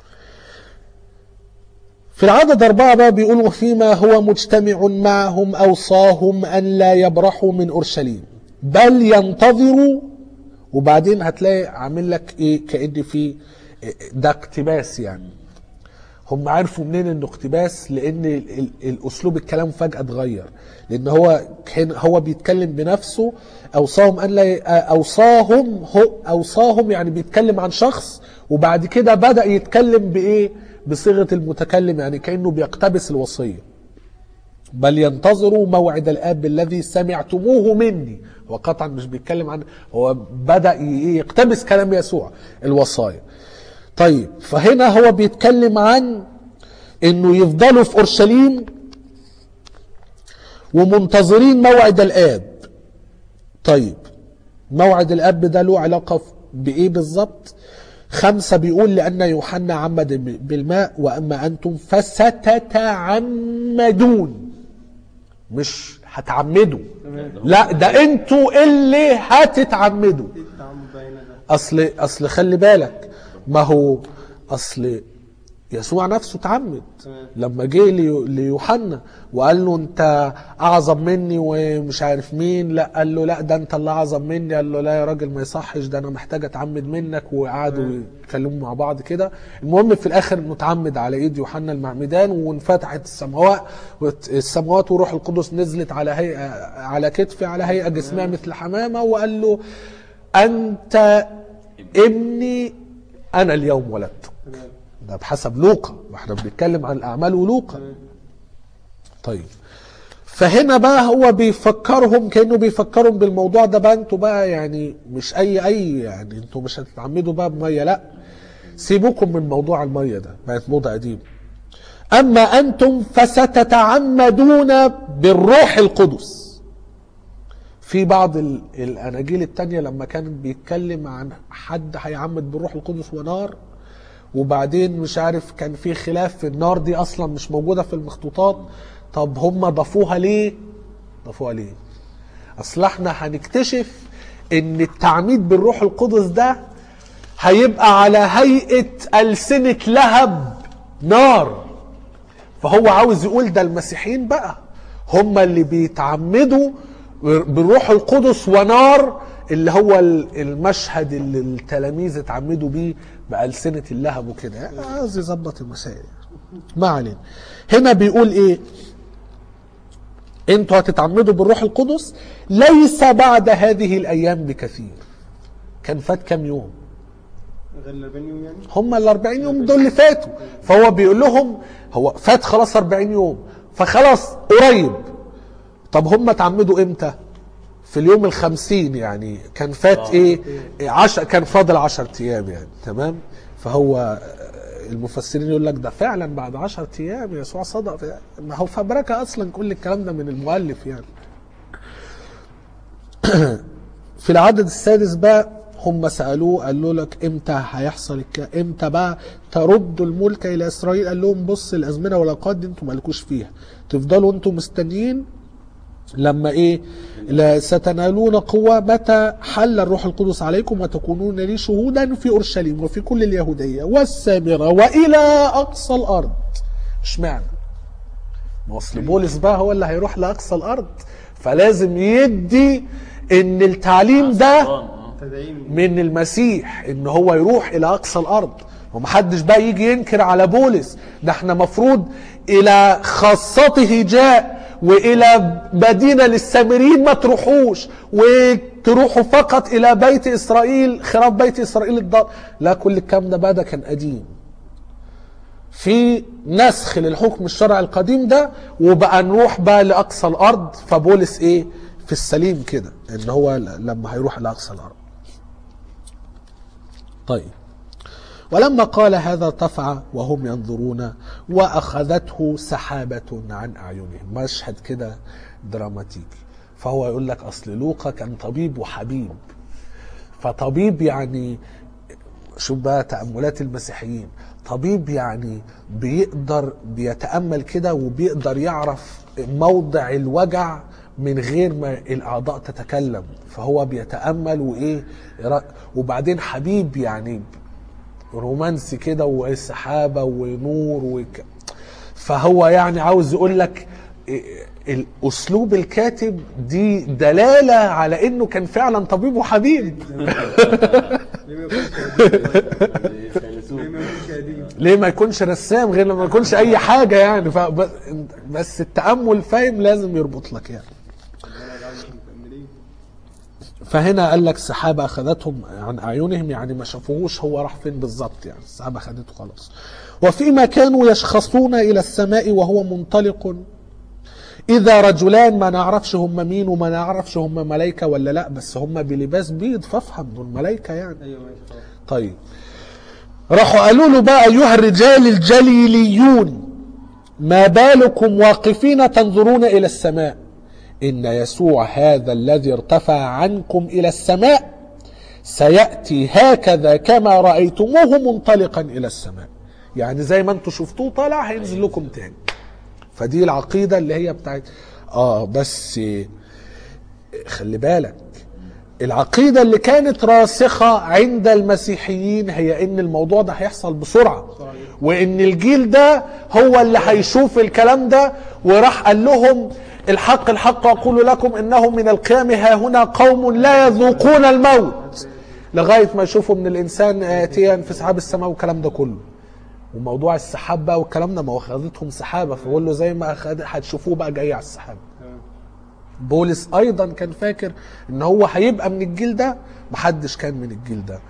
في العدد أربعة بقى بيقول وفيما هو مجتمع معهم أوصاهم أن لا يبرحوا من أورشليم بل ينتظروا وبعدين هتلاقي عامل لك إيه كأن في ده اقتباس يعني هم عرفوا منين انه اقتباس لان ال- ال- الاسلوب الكلام فجاه اتغير لان هو كان هو بيتكلم بنفسه اوصاهم ان لا ي- اوصاهم هو اوصاهم يعني بيتكلم عن شخص وبعد كده بدا يتكلم بايه بصيغه المتكلم يعني كانه بيقتبس الوصيه بل ينتظروا موعد الاب الذي سمعتموه مني هو قطعا مش بيتكلم عن هو بدا ي- يقتبس كلام يسوع الوصايا طيب فهنا هو بيتكلم عن انه يفضلوا في اورشليم ومنتظرين موعد الاب طيب موعد الاب ده له علاقه بايه بالظبط خمسة بيقول لأن يوحنا عمد بالماء وأما أنتم فستتعمدون مش هتعمدوا لا ده انتوا اللي هتتعمدوا التعامل بين ده اصل اصل خلي بالك ما هو اصل يسوع نفسه اتعمد تمام. لما جه لي- ليوحنا وقال له انت اعظم مني ومش عارف مين لا قال له لا ده انت اللي اعظم مني قال له لا يا راجل ما يصحش ده انا محتاج اتعمد منك وقعدوا يتكلموا مع بعض كده المهم في الاخر انه اتعمد على ايد يوحنا المعمدان وانفتحت السماوات السماوات وروح القدس نزلت على هيئه على كتفه على هيئه جسمها مثل حمامه وقال له انت ابني انا اليوم ولدت تمام ده بحسب لوقا واحنا بنتكلم عن الاعمال ولوقا طيب فهنا بقى هو بيفكرهم كانه بيفكرهم بالموضوع ده بقى انتوا بقى يعني مش اي اي يعني انتوا مش هتتعمدوا بقى بميه لا سيبوكم من موضوع الميه ده بقت موضه قديمه اما انتم فستتعمدون بالروح القدس في بعض ال- الاناجيل التانية لما كان بيتكلم عن حد هيعمد بالروح القدس ونار وبعدين مش عارف كان في خلاف في النار دي اصلا مش موجوده في المخطوطات طب هم ضافوها ليه ضافوها ليه اصل احنا هنكتشف ان التعميد بالروح القدس ده هيبقى على هيئه السنه لهب نار فهو عاوز يقول ده المسيحيين بقى هم اللي بيتعمدوا بالروح القدس ونار اللي هو ال- المشهد اللي التلاميذ اتعمدوا بيه بألسنة اللهب وكده يعني عاوز يظبط المسائل ما علينا هنا بيقول ايه انتوا هتتعمدوا بالروح القدس ليس بعد هذه الايام بكثير كان فات كام يوم غير ال 40 يوم يعني هم ال 40 يوم دول اللي فاتوا فهو بيقول لهم هو فات خلاص 40 يوم فخلاص قريب طب هم اتعمدوا امتى؟ في اليوم الخمسين يعني كان فات ايه عشر كان فاضل عشر ايام يعني تمام فهو آه، المفسرين يقول لك ده فعلا بعد عشر ايام يسوع صدق ما هو فبركه اصلا كل الكلام ده من المؤلف يعني في العدد السادس بقى هم سالوه قالوا لك امتى هيحصل الك... امتى بقى ترد الملك الى اسرائيل قال لهم بص الازمنه والاوقات دي انتم مالكوش فيها تفضلوا انتم مستنيين لما ايه لا ستنالون قوة متى حل الروح القدس عليكم وتكونون لي شهودا في اورشليم وفي كل اليهودية والسامرة والى اقصى الارض اشمعنى ما اصل بولس بقى هو اللي هيروح لاقصى الارض فلازم يدي ان التعليم ده سلطان، آه. تدعيم من المسيح ان هو يروح الى اقصى الارض ومحدش بقى يجي ينكر على بولس ده احنا مفروض الى خاصته جاء والى مدينه للسامريين ما تروحوش وتروحوا فقط الى بيت اسرائيل خراب بيت اسرائيل الضال لا كل الكلام ده بقى ده كان قديم في نسخ للحكم الشرعي القديم ده وبقى نروح بقى لاقصى الارض فبولس ايه في السليم كده ان هو لما هيروح لاقصى الارض طيب ولما قال هذا ارتفع وهم ينظرون واخذته سحابه عن اعينهم مشهد كده دراماتيكي فهو يقول لك اصل لوقا كان طبيب وحبيب فطبيب يعني شوف بقى تأملات المسيحيين طبيب يعني بيقدر بيتأمل كده وبيقدر يعرف موضع الوجع من غير ما الأعضاء تتكلم فهو بيتأمل وإيه يرا- وبعدين حبيب يعني رومانسي كده وسحابة ونور وك... فهو يعني عاوز يقول لك إيه، الأسلوب الكاتب دي دلالة على إنه كان فعلا طبيب وحبيب ليه ما يكونش قديم؟ فيلسوف ليه ما يكونش قديم؟ ليه ما يكونش رسام غير لما يكونش اي حاجه يعني فبس بس التامل فاهم لازم يربط لك يعني انا جعلنا مكملين فهنا قال لك السحابه اخذتهم عن اعينهم يعني ما شافوهوش هو راح فين بالظبط يعني السحابه اخذته خلاص وفيما كانوا يشخصون الى السماء وهو منطلق اذا رجلان ما نعرفش هم مين وما نعرفش هم ملائكه ولا لا بس هم بلباس بيض فافهم دول ملائكه يعني ايوه ماشي خلاص طيب راحوا قالوا له بقى ايها الرجال الجليليون ما بالكم واقفين تنظرون الى السماء ان يسوع هذا الذي ارتفع عنكم الى السماء سياتي هكذا كما رايتموه منطلقا الى السماء يعني زي ما انتم شفتوه طالع هينزل لكم تاني فدي العقيده اللي هي بتاعت اه بس خلي بالك العقيدة اللي كانت راسخة عند المسيحيين هي ان الموضوع ده هيحصل بسرعة وان الجيل ده هو اللي هيشوف الكلام ده وراح قال لهم الحق الحق اقول لكم انه من القيام ها هنا قوم لا يذوقون الموت لغاية ما يشوفوا من الانسان اتيا في سحاب السماء والكلام ده كله وموضوع السحاب بقى والكلام ده ما هو خدتهم سحابة فبقول له زي ما أخد- هتشوفوه بقى جاي على السحابة تمام بولس ايضا كان فاكر ان هو هيبقى من الجيل ده محدش كان من الجيل ده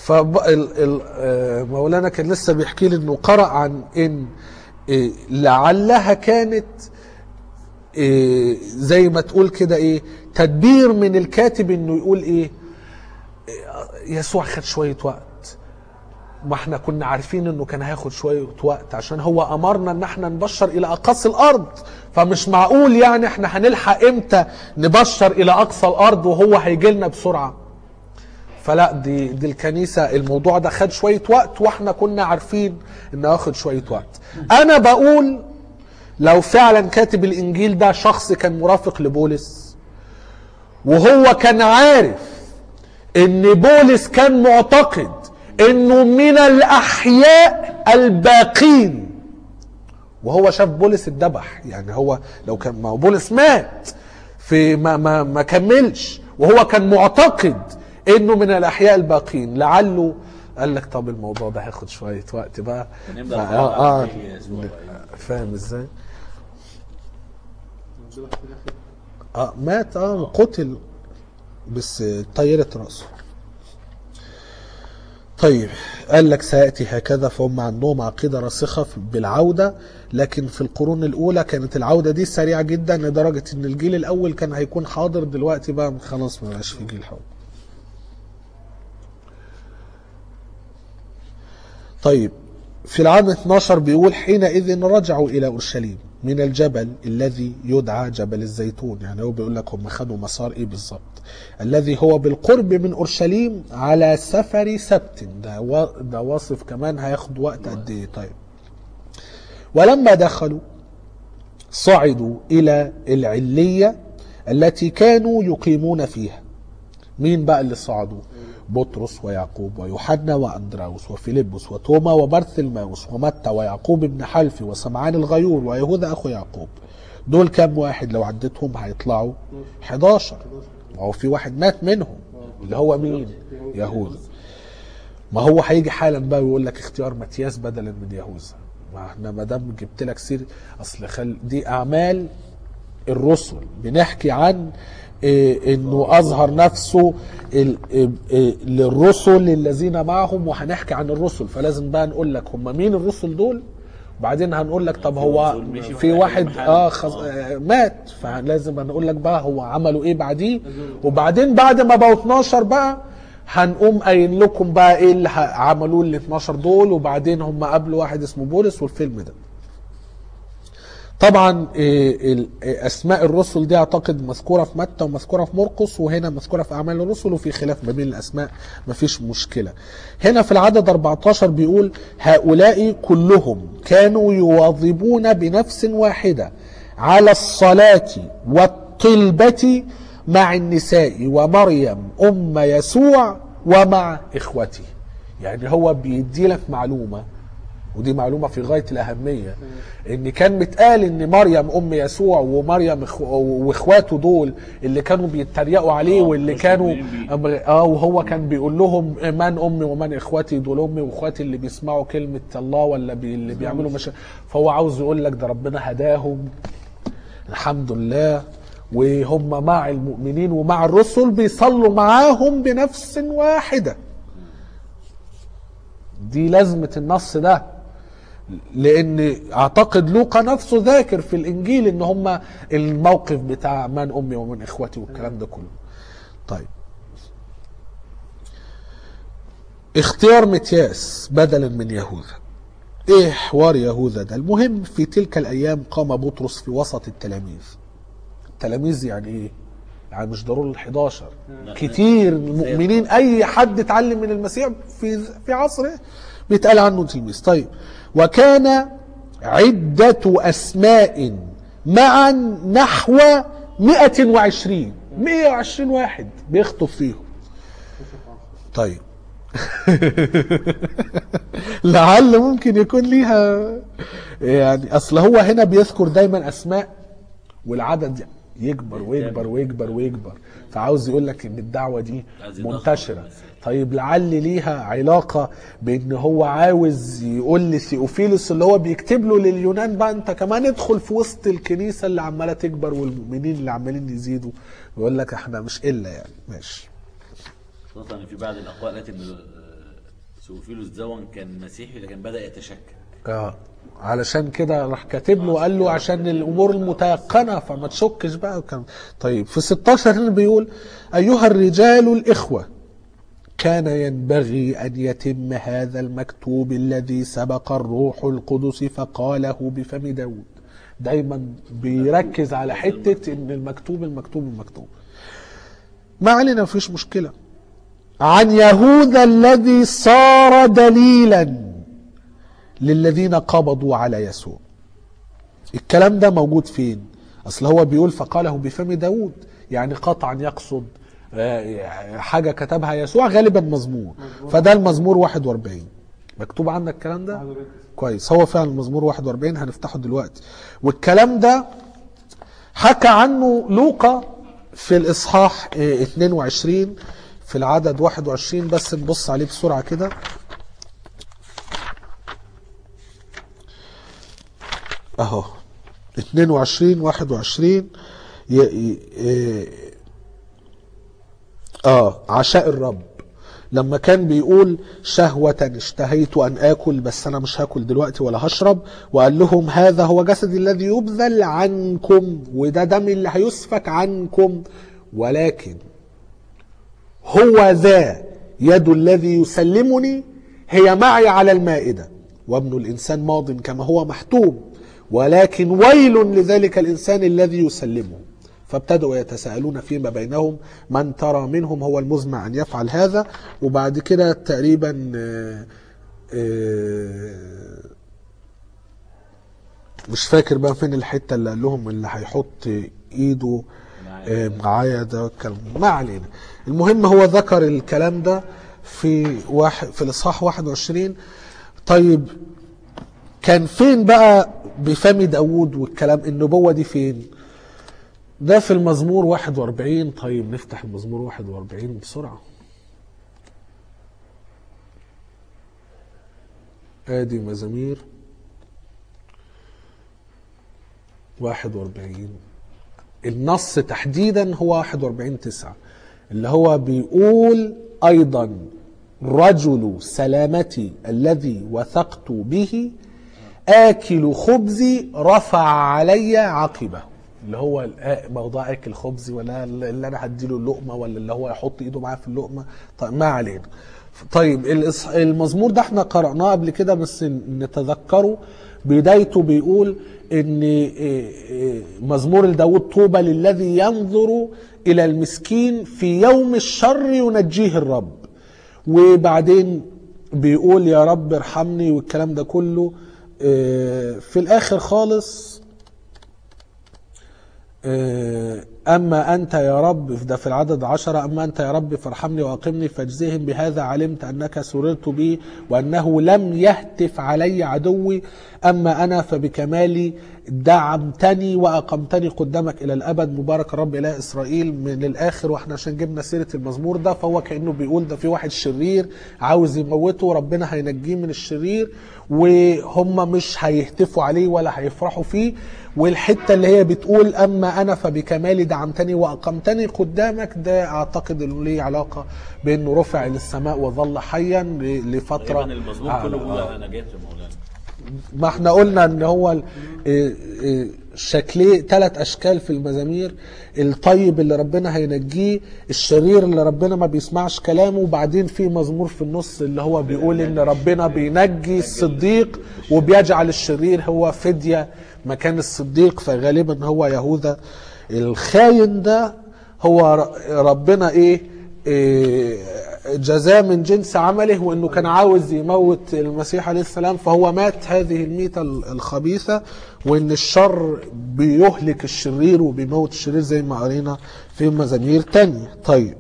فمولانا كان لسه بيحكي لي انه قرأ عن ان إيه، لعلها كانت إيه، زي ما تقول كده ايه تدبير من الكاتب انه يقول ايه إيه، يسوع خد شوية وقت ما احنا كنا عارفين انه كان هياخد شويه وقت عشان هو امرنا ان احنا نبشر الى اقاصي الارض فمش معقول يعني احنا هنلحق امتى نبشر الى اقصى الارض وهو هيجي لنا بسرعه فلا دي دي الكنيسه الموضوع ده خد شويه وقت واحنا كنا عارفين انه هياخد شويه وقت انا بقول لو فعلا كاتب الانجيل ده شخص كان مرافق لبولس وهو كان عارف ان بولس كان معتقد انه من الاحياء الباقين وهو شاف بولس اتذبح يعني هو لو كان ما هو بولس مات في ما ما ما كملش وهو كان معتقد انه من الاحياء الباقين لعله قال لك طب الموضوع ده هياخد شويه وقت بقى نبدأ فا- نتفرج آه على أي أسبوع بقى. فاهم ازاي؟ موضوع في الاخر اه مات اه قتل بس طيرت راسه طيب قال لك سياتي هكذا فهم عندهم عقيده راسخه في- بالعوده لكن في القرون الاولى كانت العوده دي سريعه جدا لدرجه ان الجيل الاول كان هيكون حاضر دلوقتي بقى خلاص ما بقاش في جيل حاضر طيب في العام 12 بيقول حينئذ رجعوا الى اورشليم من الجبل الذي يدعى جبل الزيتون يعني هو بيقول لك هم خدوا مسار ايه بالظبط الذي هو بالقرب من اورشليم على سفر سبت ده وا- ده واصف كمان هياخد وقت قد ايه طيب ولما دخلوا صعدوا الى العليه التي كانوا يقيمون فيها مين بقى اللي صعدوا بطرس ويعقوب ويوحنا واندراوس وفيلبس وتوما وبرثلماوس ومتى ويعقوب بن حلفي وسمعان الغيور ويهوذا اخو يعقوب دول كام واحد لو عدتهم هيطلعوا 11 هو في واحد مات منهم اللي هو مين يهوذا ما هو هيجي حالا بقى ويقول لك اختيار متياس بدلا من يهوذا ما احنا ما دام جبت لك سير اصل خل دي اعمال الرسل بنحكي عن إيه، انه اظهر نفسه ال- إيه، إيه، للرسل الذين معهم وهنحكي عن الرسل فلازم بقى نقول لك هم مين الرسل دول وبعدين هنقول لك طب هو رسول مشي في وإحنا واحد كنا اه محل. خز... آه، مات فلازم هنقول لك بقى هو عملوا ايه بعديه وبعدين بعد ما بقوا 12 بقى هنقوم قايل لكم بقى ايه اللي ه- عملوه ال 12 دول وبعدين هم قابلوا واحد اسمه بولس والفيلم ده طبعا إيه، ال- إيه، اسماء الرسل دي اعتقد مذكوره في متى ومذكوره في مرقس وهنا مذكوره في اعمال الرسل وفي خلاف ما بين الاسماء مفيش مشكله هنا في العدد 14 بيقول هؤلاء كلهم كانوا يواظبون بنفس واحده على الصلاه والطلبه مع النساء ومريم ام يسوع ومع اخوته يعني هو بيدي لك معلومه ودي معلومة في غاية الأهمية إن كان متقال إن مريم أم يسوع ومريم إخو- وإخواته دول اللي كانوا بيتريقوا عليه آه، واللي مش كانوا مؤمنين بيه. أم- اه وهو كان بيقول لهم من أمي ومن إخواتي دول أمي وإخواتي اللي بيسمعوا كلمة الله ولا بي اللي بيعملوا مش فهو عاوز يقول لك ده ربنا هداهم الحمد لله وهم مع المؤمنين ومع الرسل بيصلوا معاهم بنفس واحدة دي لازمة النص ده لان اعتقد لوقا نفسه ذاكر في الانجيل ان هم الموقف بتاع من امي ومن اخوتي والكلام ده كله طيب اختيار متياس بدلا من يهوذا ايه حوار يهوذا ده المهم في تلك الايام قام بطرس في وسط التلاميذ التلاميذ يعني ايه يعني مش ضروري ال 11 كتير المؤمنين اي حد اتعلم من المسيح في في عصره بيتقال عنه تلميذ طيب وكان عدة أسماء معا نحو 120 120 واحد بيخطب فيهم طيب لعل ممكن يكون ليها يعني اصل هو هنا بيذكر دايما اسماء والعدد يكبر ويكبر ويكبر ويكبر فعاوز يقول لك ان الدعوه دي عايز يضخم منتشره بس. طيب لعل ليها علاقه بان هو عاوز يقول لثيوفيلوس اللي هو بيكتب له لليونان بقى انت كمان ادخل في وسط الكنيسه اللي عماله تكبر والمؤمنين اللي عمالين يزيدوا يقول لك احنا مش الا يعني ماشي خاصة ان في بعض الاقوال قالت ان آه، سوفيلوس دون كان مسيحي لكن بدا يتشكل اه علشان كده راح كاتب له وقال له عشان الامور المتيقنه فما تشكش بقى وكان طيب في 16 هنا بيقول ايها الرجال الاخوه كان ينبغي ان يتم هذا المكتوب الذي سبق الروح القدس فقاله بفم داود دايما بيركز على حته ان المكتوب المكتوب المكتوب ما علينا مفيش مشكله عن يهوذا الذي صار دليلا للذين قبضوا على يسوع الكلام ده موجود فين اصل هو بيقول فقاله بفم داود يعني قطعا يقصد آه، حاجة كتبها يسوع غالبا مزمور فده المزمور 41 مكتوب عندك الكلام ده كويس هو فعلا المزمور 41 هنفتحه دلوقتي والكلام ده حكى عنه لوقا في الاصحاح آه، 22 في العدد 21 بس نبص عليه بسرعة كده اهو 22 21 ي... ي... ي- اه عشاء الرب لما كان بيقول شهوة اشتهيت أن آكل بس أنا مش هاكل دلوقتي ولا هشرب وقال لهم هذا هو جسدي الذي يبذل عنكم وده دم اللي هيسفك عنكم ولكن هو ذا يد الذي يسلمني هي معي على المائدة وابن الإنسان ماض كما هو محتوم ولكن ويل لذلك الإنسان الذي يسلمه فابتدأوا يتساءلون فيما بينهم من ترى منهم هو المزمع أن يفعل هذا وبعد كده تقريبا آه، آه، مش فاكر بقى فين الحتة اللي قال لهم اللي هيحط ايده آه، معايا ده الكلام ما علينا المهم هو ذكر الكلام ده في واحد في الاصحاح 21 طيب كان فين بقى بفم داوود والكلام النبوة دي فين ده في المزمور 41 طيب نفتح المزمور 41 بسرعة ادي مزامير 41 النص تحديدا هو 41 9 اللي هو بيقول ايضا رجل سلامتي الذي وثقت به آكل خبزي رفع علي عقبه اللي هو الآ- موضوع اكل خبزي ولا اللي انا هديله اللقمه ولا اللي هو يحط ايده معاه في اللقمه طيب ما علينا طيب الإص- المزمور ده احنا قرأناه قبل كده بس نتذكره بدايته بيقول ان إيه، إيه، مزمور لداود طوبى للذي ينظر الى المسكين في يوم الشر ينجيه الرب وبعدين بيقول يا رب ارحمني والكلام ده كله إيه، في الاخر خالص آه، أما أنت يا رب ده في العدد عشرة أما أنت يا رب فارحمني وأقمني فاجزهم بهذا علمت أنك سررت بي وأنه لم يهتف علي عدوي أما أنا فبكمالي دعمتني وأقمتني قدامك إلى الأبد مبارك الرب إله إسرائيل من الآخر وإحنا عشان جبنا سيرة المزمور ده فهو كأنه بيقول ده في واحد شرير عاوز يموته ربنا هينجيه من الشرير وهم مش هيهتفوا عليه ولا هيفرحوا فيه والحته اللي هي بتقول اما انا فبكمالي دعمتني واقمتني قدامك ده اعتقد انه ليه علاقه بانه رفع للسماء وظل حيا ل- لفتره تقريبا المزمور آه، كله آه. بيقول انا نجيت يا مولانا ما احنا قلنا ان هو ال- إيه- إيه شكلين ثلاث اشكال في المزامير الطيب اللي ربنا هينجيه الشرير اللي ربنا ما بيسمعش كلامه وبعدين في مزمور في النص اللي هو بيقول ان ربنا بينجي الصديق وبيجعل الشرير هو فدية مكان الصديق فغالبا هو يهوذا الخاين ده هو ر- ربنا ايه, إيه جزاء من جنس عمله وانه كان عاوز يموت المسيح عليه السلام فهو مات هذه الميتة الخبيثة وان الشر بيهلك الشرير وبيموت الشرير زي ما قرينا في مزامير تانية طيب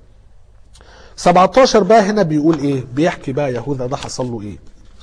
17 بقى هنا بيقول ايه بيحكي بقى يهوذا ده حصل له ايه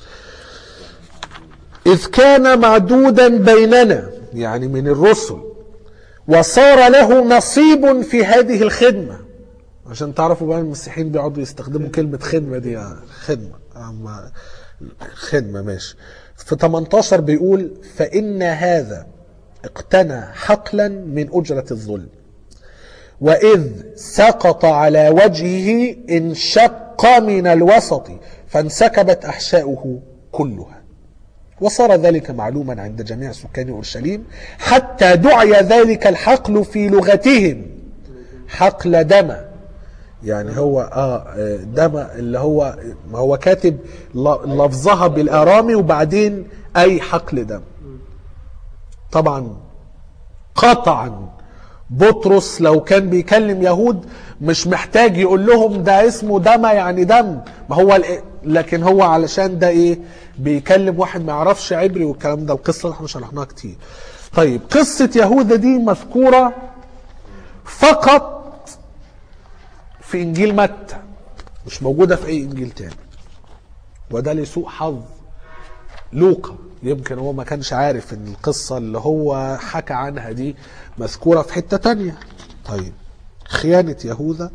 إذ كان معدودا بيننا يعني من الرسل وصار له نصيب في هذه الخدمة عشان تعرفوا بقى المسيحيين بيقعدوا يستخدموا كلمة خدمة دي آه، خدمة أما خدمة ماشي في 18 بيقول فإن هذا اقتنى حقلا من أجرة الظلم وإذ سقط على وجهه انشق من الوسط فانسكبت أحشاؤه كلها وصار ذلك معلوما عند جميع سكان اورشليم حتى دعي ذلك الحقل في لغتهم حقل دم يعني هو اه آه، دم اللي هو ما هو كاتب ل- لفظها بالارامي وبعدين اي حقل دم طبعا قطعا بطرس لو كان بيكلم يهود مش محتاج يقول لهم ده اسمه دم يعني دم ما هو ال- لكن هو علشان ده ايه بيكلم واحد ما يعرفش عبري والكلام ده القصه اللي احنا شرحناها كتير طيب قصه يهوذا دي مذكوره فقط في انجيل متى مش موجوده في اي انجيل تاني وده لسوء حظ لوقا يمكن هو ما كانش عارف ان القصة اللي هو حكى عنها دي مذكورة في حتة تانية طيب خيانة يهوذا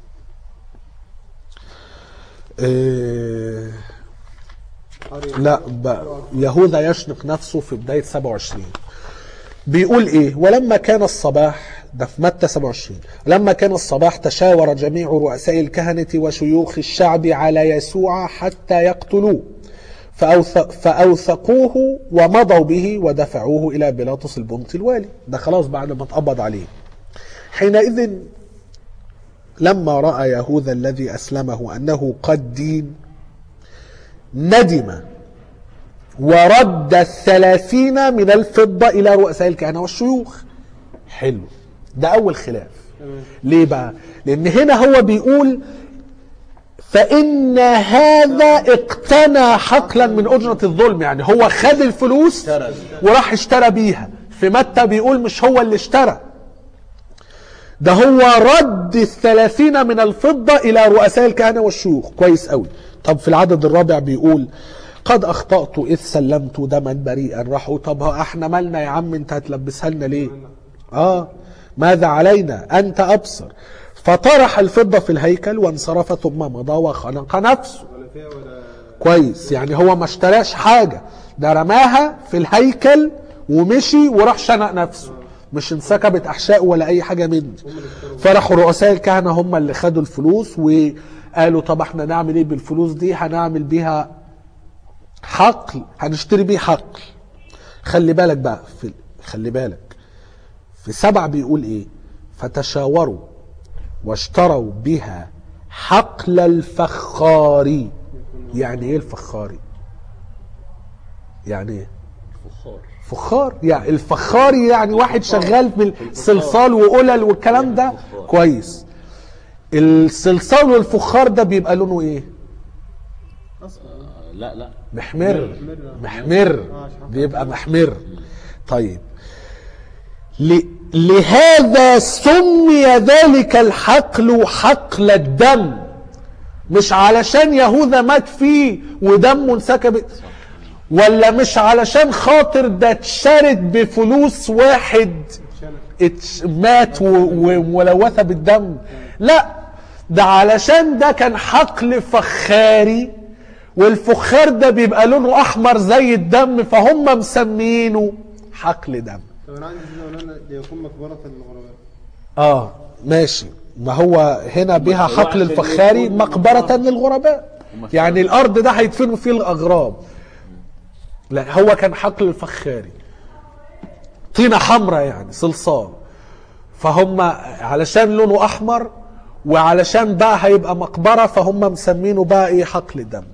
إيه لا ب- يهوذا يشنق نفسه في بداية 27 بيقول ايه ولما كان الصباح ده في متى 27 لما كان الصباح تشاور جميع رؤساء الكهنة وشيوخ الشعب على يسوع حتى يقتلوه فأوثق فأوثقوه ومضوا به ودفعوه إلى بيلاطس البنطي الوالي ده خلاص بعد ما اتقبض عليه حينئذ لما رأى يهوذا الذي أسلمه أنه قد دين ندم ورد الثلاثين من الفضة إلى رؤساء الكهنة والشيوخ حلو ده أول خلاف ليه بقى لأن هنا هو بيقول فإن هذا اقتنى حقلا من أجرة الظلم يعني هو خد الفلوس وراح اشترى بيها في متى بيقول مش هو اللي اشترى ده هو رد الثلاثين من الفضة إلى رؤساء الكهنة والشيوخ كويس قوي طب في العدد الرابع بيقول قد أخطأت إذ سلمت دما بريئا راحوا طب ها احنا مالنا يا عم انت هتلبسها لنا ليه آه ماذا علينا أنت أبصر فطرح الفضة في الهيكل وانصرف ثم مضى وخنق نفسه ولا فيها ولا كويس يعني هو ما اشتراش حاجة ده رماها في الهيكل ومشي وراح شنق نفسه مش انسكبت احشاء ولا اي حاجه من دي فراحوا رؤساء الكهنه هم اللي خدوا الفلوس وقالوا طب احنا نعمل ايه بالفلوس دي هنعمل بيها حقل هنشتري بيه حقل خلي بالك بقى في خلي بالك في سبع بيقول ايه فتشاوروا واشتروا بها حقل الفخاري يعني ايه الفخاري يعني ايه فخار فخار يعني الفخاري يعني واحد شغال بالصلصال وقلل والكلام ده الفخار. كويس الصلصال والفخار ده بيبقى لونه ايه اصلا آه، لا لا محمر محمر. محمر آه، عشان بيبقى محمر طيب ل... لهذا سمي ذلك الحقل حقل الدم مش علشان يهوذا مات فيه ودمه انسكب ولا مش علشان خاطر ده اتشرت بفلوس واحد اتشنق اتش- مات و- و- ولوث بالدم لا ده علشان ده كان حقل فخاري والفخار ده بيبقى لونه احمر زي الدم فهم مسمينه حقل دم طب انا عندي هنا مولانا ليكون مقبره للغرباء اه ماشي ما هو هنا بها هو حقل عشان الفخاري يكون مقبرة مقبرة. للغرباء هم يعني الارض ده هيدفنوا فيه الاغراب لا هو كان حقل الفخاري طينة حمراء يعني صلصال فهم علشان لونه احمر وعلشان بقى هيبقى مقبرة فهم مسمينه بقى ايه حقل دم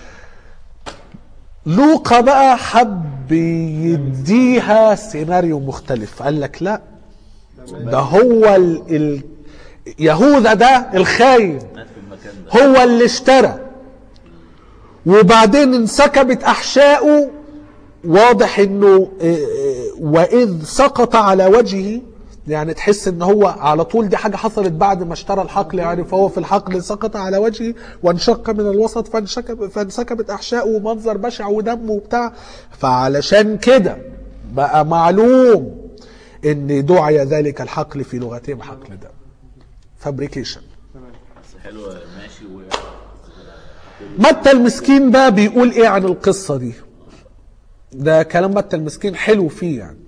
لوقا بقى حب يديها سيناريو مختلف قال لك لا ده هو ال... ال... يهوذا ده الخاين مات في المكان ده هو اللي اشترى وبعدين انسكبت احشائه واضح انه اه، اه، واذ سقط على وجهه يعني تحس ان هو على طول دي حاجه حصلت بعد ما اشترى الحقل يعني فهو في الحقل سقط على وجهه وانشق من الوسط فانشكب فانسكبت احشائه ومنظر بشع ودم وبتاع فعلشان كده بقى معلوم ان دعي ذلك الحقل في لغتهم حقل دم فابريكيشن بس حلو ماشي و متى المسكين بقى بيقول ايه عن القصه دي ده كلام متى المسكين حلو فيه يعني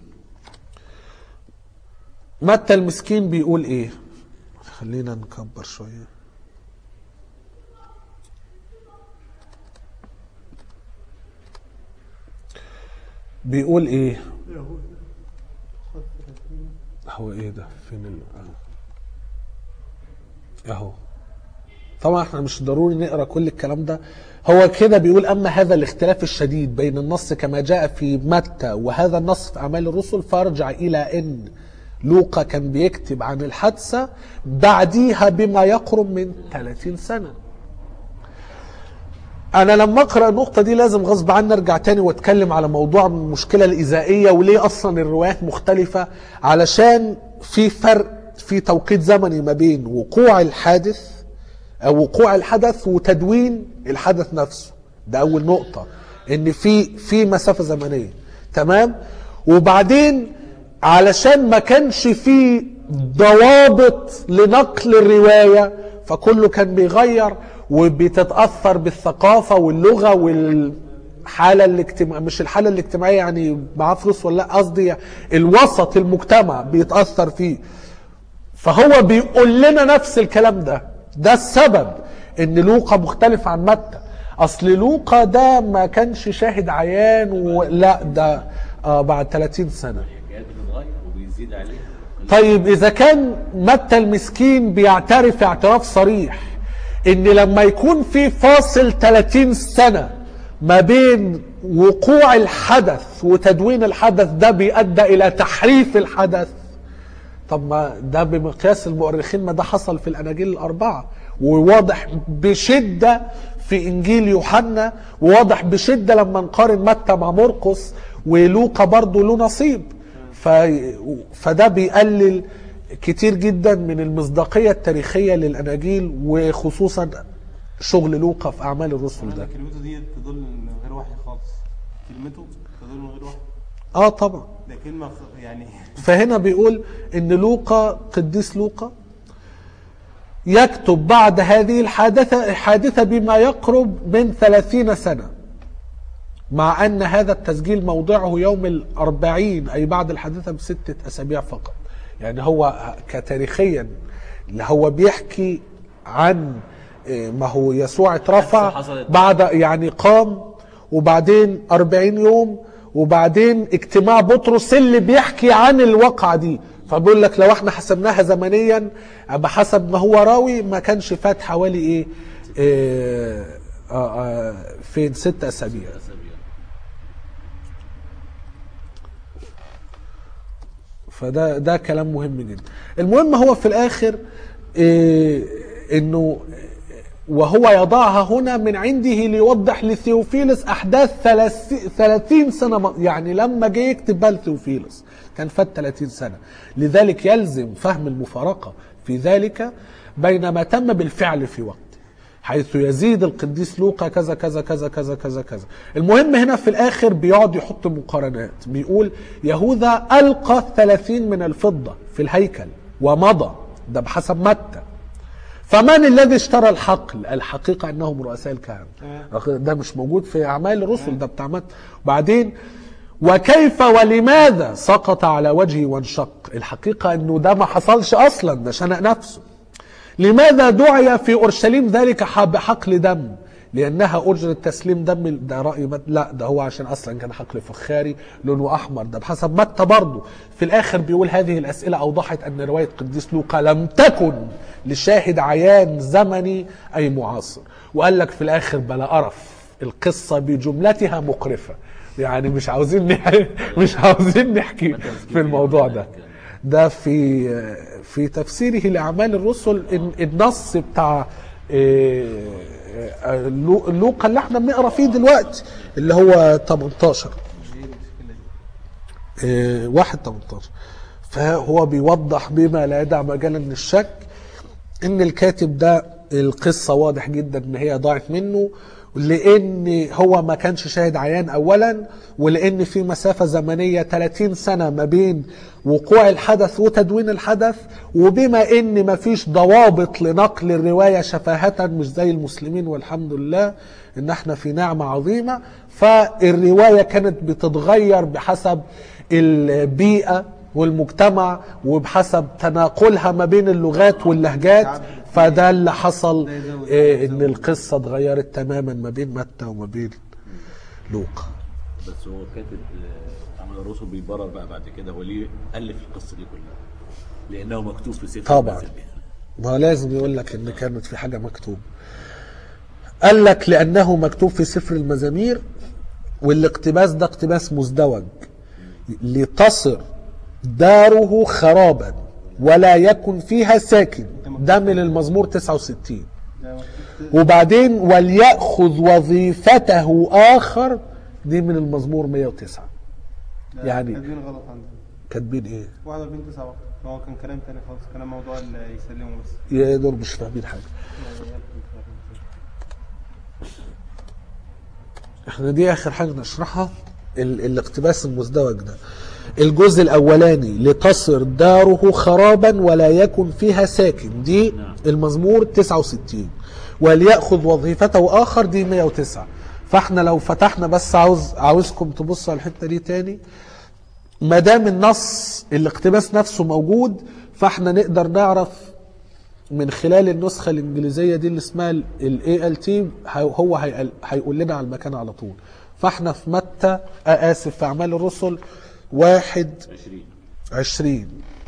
متى المسكين بيقول ايه خلينا نكبر شويه بيقول ايه هو ايه ده فين ال... آه. اهو طبعا احنا مش ضروري نقرا كل الكلام ده هو كده بيقول اما هذا الاختلاف الشديد بين النص كما جاء في متى وهذا النص في اعمال الرسل فارجع الى ان لوقا كان بيكتب عن الحادثه بعديها بما يقرب من 30 سنه انا لما اقرا النقطه دي لازم غصب عني ارجع تاني واتكلم على موضوع المشكله الاذائيه وليه اصلا الروايات مختلفه علشان في فرق في توقيت زمني ما بين وقوع الحادث او وقوع الحدث وتدوين الحدث نفسه ده اول نقطه ان في في مسافه زمنيه تمام وبعدين علشان ما كانش في ضوابط لنقل الروايه فكله كان بيغير وبتتاثر بالثقافه واللغه والحاله الاجتماعيه مش الحاله الاجتماعيه يعني معاه فلوس ولا لا قصدي الوسط المجتمع بيتاثر فيه فهو بيقول لنا نفس الكلام ده ده السبب ان لوقا مختلف عن متى اصل لوقا ده ما كانش شاهد عيان ولا ده آه بعد 30 سنه الحكايات بتتغير وبيزيد عليها طيب اذا كان متى المسكين بيعترف اعتراف صريح ان لما يكون في فاصل 30 سنه ما بين وقوع الحدث وتدوين الحدث ده بيؤدى الى تحريف الحدث طب ما ده بمقياس المؤرخين ما ده حصل في الاناجيل الاربعه وواضح بشده في انجيل يوحنا وواضح بشده لما نقارن متى مع مرقس ولوقا برضه له نصيب ف... فده بيقلل كتير جدا من المصداقيه التاريخيه للاناجيل وخصوصا شغل لوقا في اعمال الرسل ده كلمته دي تدل من غير وحي خالص كلمته تدل من غير وحي اه طبعا ده كلمه خ- يعني فهنا بيقول ان لوقا قديس لوقا يكتب بعد هذه الحادثة الحادثة بما يقرب من ثلاثين سنة مع أن هذا التسجيل موضعه يوم الأربعين أي بعد الحادثة بستة أسابيع فقط يعني هو كتاريخيا اللي هو بيحكي عن إيه، ما هو يسوع اترفع حصلت. بعد يعني قام وبعدين أربعين يوم وبعدين اجتماع بطرس اللي بيحكي عن الواقعة دي فبيقول لك لو احنا حسبناها زمنيا بحسب ما هو راوي ما كانش فات حوالي ايه, إيه آه آه فين ست اسابيع أسابيع. فده ده كلام مهم جدا المهم هو في الاخر إيه انه وهو يضعها هنا من عنده ليوضح لثيوفيلس احداث ثلاث- 30 سنه م- يعني لما جه يكتب بقى لثيوفيلس كان فات 30 سنه لذلك يلزم فهم المفارقه في ذلك بين ما تم بالفعل في وقته حيث يزيد القديس لوقا كذا كذا كذا كذا كذا كذا المهم هنا في الاخر بيقعد يحط مقارنات بيقول يهوذا القى 30 من الفضه في الهيكل ومضى ده بحسب متى فمن الذي اشترى الحقل الحقيقة أنهم رؤساء الكهنة ده مش موجود في أعمال الرسل ده بتاع متى وبعدين وكيف ولماذا سقط على وجهه وانشق الحقيقة أنه ده ما حصلش أصلا ده شنق نفسه لماذا دعي في أورشليم ذلك ح- بحقل دم لأنها أجرة تسليم دم ده رأي مت... لا ده هو عشان أصلا كان حقل فخاري لونه أحمر ده بحسب متى برضه في الآخر بيقول هذه الأسئلة أوضحت أن رواية قديس لوقا لم تكن لشاهد عيان زمني أي معاصر وقال لك في الآخر بلا قرف القصة بجملتها مقرفة يعني مش عاوزين نح... مش عاوزين نحكي في الموضوع ده ده في في تفسيره لاعمال الرسل إن- النص بتاع إيه، آه، لو- لوقا اللي احنا بنقرا فيه دلوقتي اللي هو 18 إيه، واحد 18 فهو بيوضح بما لا يدع مجالا للشك ان الكاتب ده القصة واضح جدا ان هي ضاعت منه لان هو ما كانش شاهد عيان اولا ولان في مسافة زمنية 30 سنة ما بين وقوع الحدث وتدوين الحدث وبما ان ما فيش ضوابط لنقل الرواية شفاهة مش زي المسلمين والحمد لله ان احنا في نعمة عظيمة فالرواية كانت بتتغير بحسب البيئة والمجتمع وبحسب تناقلها ما بين اللغات واللهجات فده اللي حصل إيه ان القصه اتغيرت تماما ما بين متى وما بين لوقا بس هو كاتب آه، عمل الرسل بيبرر بقى بعد كده هو ليه الف القصه دي كلها لانه مكتوب في سفر طبعا المثل. ما لازم يقول لك ان كانت في حاجه مكتوبه قال لك لانه مكتوب في سفر المزامير والاقتباس ده اقتباس مزدوج لتصر داره خرابا ولا يكن فيها ساكن ده من المزمور 69 ده مكتوب وبعدين وليأخذ وظيفته آخر دي من المزمور 109 ده يعني- كاتبين غلط عندنا كاتبين ايه 41 9 هو كان كلام تاني خالص كلام موضوع اللي يسلمه بس يا دول مش فاهمين حاجة احنا دي اخر حاجة نشرحها ال- الاقتباس المزدوج ده الجزء الاولاني لتصر داره خرابا ولا يكن فيها ساكن دي المزمور 69 وليأخذ وظيفته اخر دي 109 فاحنا لو فتحنا بس عاوز عاوزكم تبصوا على الحتة دي تاني ما دام النص الاقتباس نفسه موجود فاحنا نقدر نعرف من خلال النسخة الإنجليزية دي اللي اسمها ال ALT هو هيقل- هيقول لنا على المكان على طول فاحنا في متى آه آسف في أعمال الرسل واحد 20 عشرين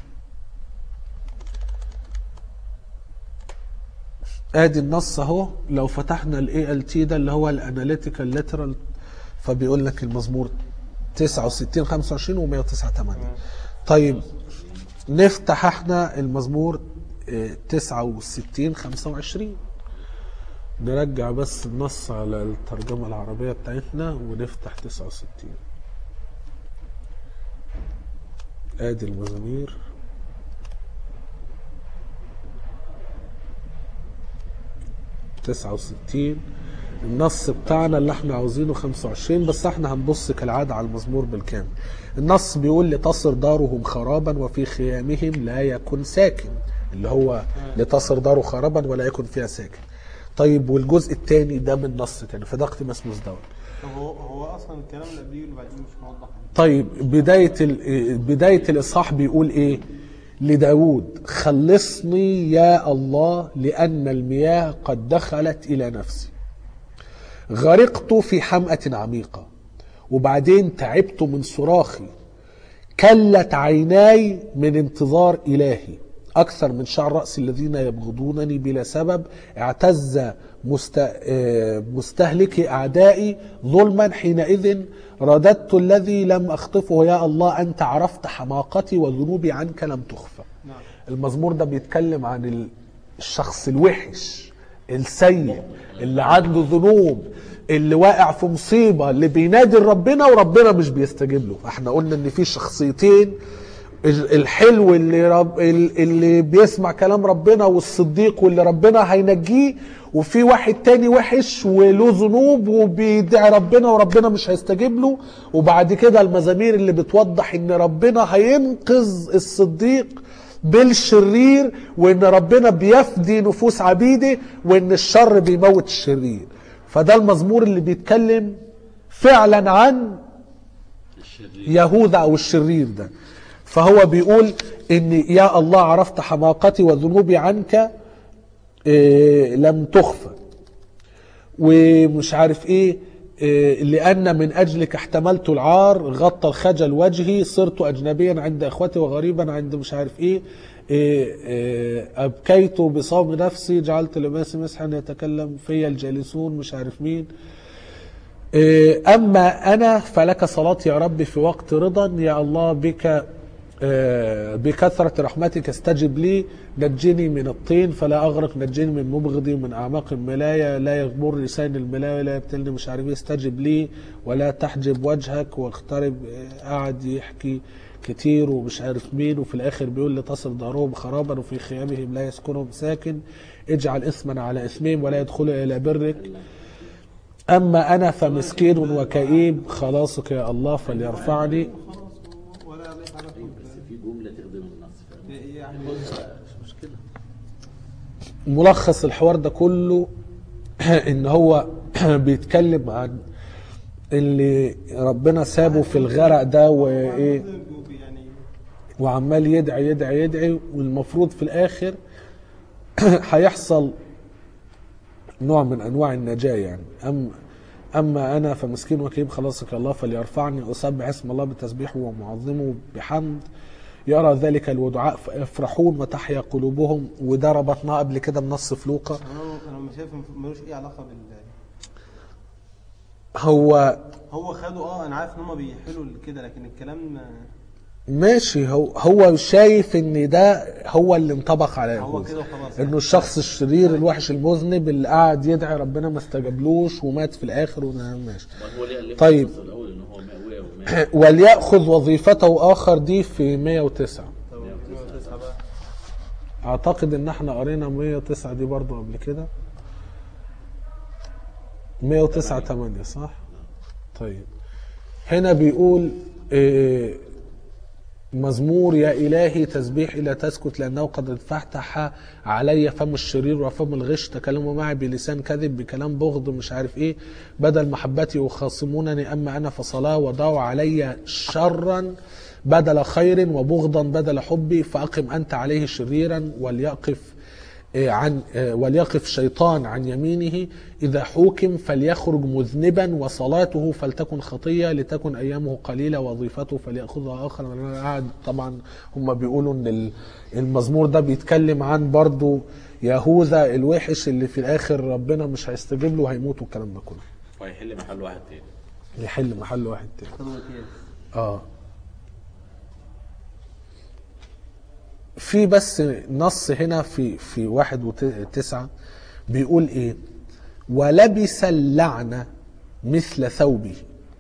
ادي النص اهو لو فتحنا الاي ال تي ده اللي هو الاناليتيكال ليترال فبيقول لك المزمور 69 25 و109 8 طيب نفتح احنا المزمور اه، 69 25 نرجع بس النص على الترجمة العربية بتاعتنا ونفتح 69 ادي المزامير تسعة وستين النص بتاعنا اللي احنا عاوزينه 25 بس احنا هنبص كالعادة على المزمور بالكامل النص بيقول لتصر دارهم خرابا وفي خيامهم لا يكن ساكن اللي هو لتصر داره خرابا ولا يكن فيها ساكن طيب والجزء الثاني ده من نص تاني فده اقتباس مزدوج طب هو هو اصلا الكلام اللي قبليه واللي بعديه مش موضح طيب بداية ال- بداية الإصحاح بيقول إيه؟ لداود خلصني يا الله لأن المياه قد دخلت إلى نفسي غرقت في حمأة عميقة وبعدين تعبت من صراخي كلت عيناي من انتظار إلهي أكثر من شعر رأسي الذين يبغضونني بلا سبب اعتز مست... آه، مستهلكي أعدائي ظلما حينئذ رددت الذي لم أخطفه يا الله أنت عرفت حماقتي وذنوبي عنك لم تخفى نعم. المزمور ده بيتكلم عن ال- الشخص الوحش السيء اللي عنده ذنوب اللي واقع في مصيبة اللي بينادي ربنا وربنا مش بيستجيب له احنا قلنا ان في شخصيتين ال- الحلو اللي رب اللي بيسمع كلام ربنا والصديق واللي ربنا هينجيه وفي واحد تاني وحش وله ذنوب وبيدعي ربنا وربنا مش هيستجيب له وبعد كده المزامير اللي بتوضح ان ربنا هينقذ الصديق بالشرير وان ربنا بيفدي نفوس عبيده وان الشر بيموت الشرير فده المزمور اللي بيتكلم فعلا عن الشرير يهوذا او الشرير ده فهو بيقول ان يا الله عرفت حماقتي وذنوبي عنك إيه لم تخفى ومش عارف ايه إيه، لأن من أجلك احتملت العار غطى الخجل وجهي صرت أجنبيا عند إخوتي وغريبا عند مش عارف إيه, إيه, إيه أبكيت بصوم نفسي جعلت لباسي مسحا يتكلم في الجالسون مش عارف مين إيه، أما أنا فلك صلاتي يا رب في وقت رضا يا الله بك آه، بكثرة رحمتك استجب لي نجني من الطين فلا أغرق نجني من مبغضي ومن أعماق الملاية لا يغمر لسان الملاية ولا يبتلني مش عارف ايه استجب لي ولا تحجب وجهك واقترب آه، قعد يحكي كتير ومش عارف مين وفي الآخر بيقول لي تصل دارهم خرابا وفي خيامهم لا يسكنهم ساكن اجعل إثما على إثمهم ولا يدخلوا إلى برك أما أنا فمسكين وكئيب خلاصك يا الله فليرفعني خلاص ولا عليك على طول بس في جمله تخدم النص فاهم يعني مش مشكله ملخص الحوار ده كله ان هو بيتكلم عن اللي ربنا سابه في الغرق ده وايه يعني وعمال يدعي يدعي يدعي والمفروض في الاخر هيحصل نوع من انواع النجاه يعني أم اما انا فمسكين وكريم خلاصك الله فليرفعني اسبح اسم الله بتسبيحه ومعظمه بحمد يرى ذلك الودعاء فيفرحون وتحيا قلوبهم وده ربطناه قبل كده بنص في لوقا انا انا مش شايف ملوش اي علاقه بال هو هو خدوا اه انا عارف ان هم بيحلوا كده لكن الكلام ماشي هو هو شايف ان ده هو اللي انطبق على هو يهوذا كده وخلاص انه الشخص الشرير الوحش المذنب اللي قاعد يدعي ربنا ما استجابلوش ومات في الاخر وده ماشي امال هو ليه قال لي في طيب. القصة الاول ان هو مأوية ومات وليأخذ وظيفته آخر دي في 109 طب 109 بقى أعتقد إن إحنا قرينا 109 دي برضو قبل كده 109 8 صح؟ طيب هنا بيقول إيه، مزمور يا إلهي تسبيحي لا تسكت لأنه قد انفتح علي فم الشرير وفم الغش تكلموا معي بلسان كذب بكلام بغض مش عارف إيه بدل محبتي يخاصمونني أما أنا فصلاة وضعوا علي شرا بدل خير وبغضا بدل حبي فأقم أنت عليه شريرا وليقف إيه، عن إيه، وليقف شيطان عن يمينه إذا حوكم فليخرج مذنبا وصلاته فلتكن خطية لتكن أيامه قليلة وظيفته فليأخذها آخر أنا قاعد طبعا هم بيقولوا إن ال- المزمور ده بيتكلم عن برضو يهوذا الوحش اللي في الآخر ربنا مش هيستجيب له وهيموت والكلام ده كله وهيحل محل واحد تاني يحل محل واحد تاني خدوا امتياز اه في بس نص هنا في في واحد وتسعة بيقول ايه ولبس اللعنة مثل ثوبه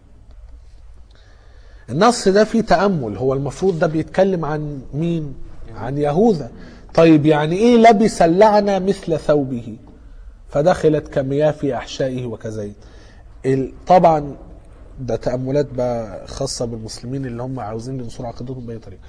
النص ده فيه تأمل هو المفروض ده بيتكلم عن مين عن يهوذا طيب يعني ايه لبس اللعنة مثل ثوبه فدخلت كمياه في أحشائه وكزيت ال- طبعا ده تأملات بقى خاصة بالمسلمين اللي هم عاوزين ينصروا عقيدتهم بأي طريقة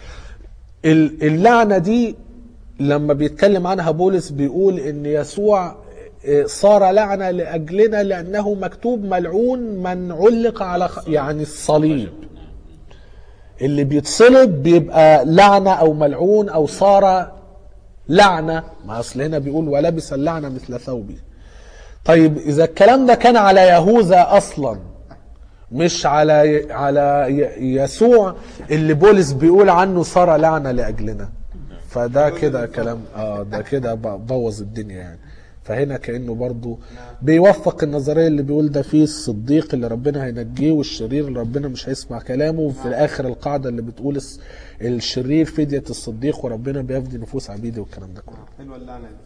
ال- اللعنة دي لما بيتكلم عنها بولس بيقول ان يسوع إيه، صار لعنة لأجلنا لأنه مكتوب ملعون من علق على خ... يعني الصليب اللي بيتصلب بيبقى لعنة أو ملعون أو صار لعنة ما أصل هنا بيقول ولبس اللعنة مثل ثوبه طيب إذا الكلام ده كان على يهوذا أصلا مش على على ي- يسوع اللي بولس بيقول عنه صار لعنة لأجلنا فده كده كلام اه ده كده ب- بوظ الدنيا يعني فهنا كانه برضو بيوفق النظريه اللي بيقول ده فيه الصديق اللي ربنا هينجيه والشرير اللي ربنا مش هيسمع كلامه وفي الاخر القاعده اللي بتقول الس- الشرير فديه الصديق وربنا بيفدي نفوس عبيده والكلام ده كله حلوه اللعنه دي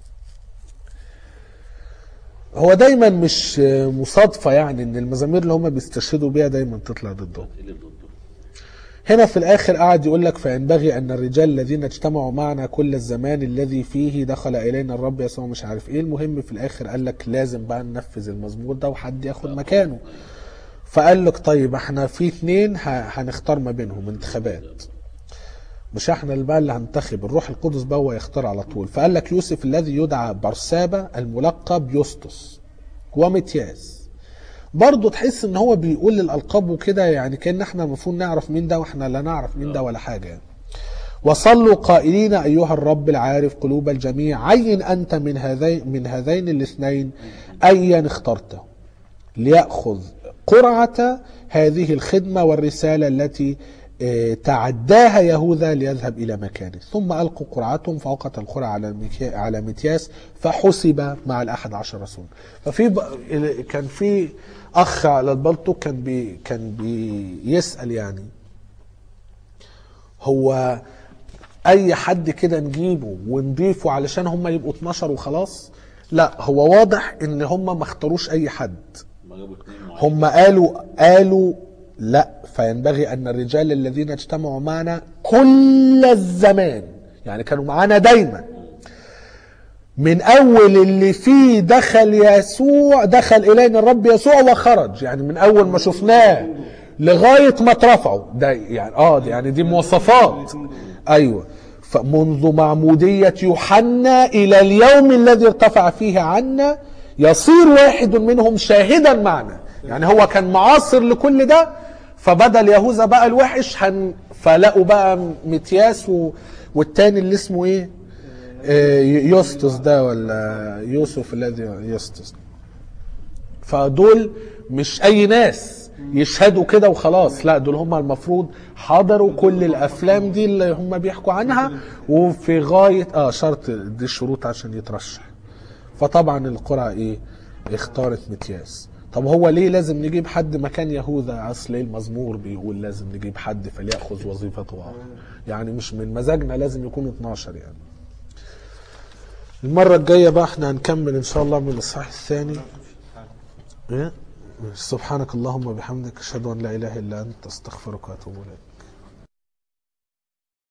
هو دايما مش مصادفه يعني ان المزامير اللي هم بيستشهدوا بيها دايما تطلع ضدهم اللي ضده هنا في الآخر قاعد يقول لك فينبغي أن الرجال الذين اجتمعوا معنا كل الزمان الذي فيه دخل إلينا الرب يسوع مش عارف إيه المهم في الآخر قال لك لازم بقى ننفذ المزمور ده وحد ياخد مكانه فقال لك طيب احنا في اتنين ه- هنختار ما بينهم انتخابات مش احنا اللي بقى اللي هننتخب الروح القدس بقى هو يختار على طول فقال لك يوسف الذي يدعى برسابة الملقب يسطس ومتياس برضه تحس ان هو بيقول الالقاب وكده يعني كان احنا المفروض نعرف مين ده واحنا لا نعرف مين ده ولا حاجه يعني. وصلوا قائلين ايها الرب العارف قلوب الجميع عين انت من هذين من هذين الاثنين ايا اخترته ليأخذ قرعة هذه الخدمة والرسالة التي آه، تعداها يهوذا ليذهب إلى مكانه ثم ألقوا قرعتهم فوقت القرعة على المكي- على متياس فحسب مع الأحد عشر رسول ففي ب... كان في أخ على البلطو كان بي... كان بيسأل يعني هو اي حد كده نجيبه ونضيفه علشان هم يبقوا 12 وخلاص لا هو واضح ان هم ما اختاروش اي حد ما جابوا اثنين معين هم قالوا قالوا لا فينبغي ان الرجال الذين اجتمعوا معنا كل الزمان يعني كانوا معانا دايما من اول اللي فيه دخل يسوع دخل الينا الرب يسوع وخرج يعني من اول ما شفناه لغايه ما اترفعوا ده يعني اه ده يعني دي مواصفات ايوه فمنذ معموديه يوحنا الى اليوم الذي ارتفع فيه عنا يصير واحد منهم شاهدا معنا يعني هو كان معاصر لكل ده فبدل يهوذا بقى الوحش هن فلقوا بقى متياس و... والتاني اللي اسمه ايه آه، يوستس ده ولا يوسف الذي يوستس فدول مش اي ناس يشهدوا كده وخلاص لا دول هم المفروض حضروا كل الافلام دي اللي هم بيحكوا عنها وفي غايه اه شرط دي الشروط عشان يترشح فطبعا القرعه ايه اختارت متياس طب هو ليه لازم نجيب حد مكان يهوذا اصل ايه المزمور بيقول لازم نجيب حد فليأخذ وظيفته يعني مش من مزاجنا لازم يكونوا 12 يعني المرة الجاية بقى احنا هنكمل ان شاء الله من الاصحاح الثاني ايه سبحانك اللهم وبحمدك اشهد ان لا اله الا انت استغفرك واتوب اليك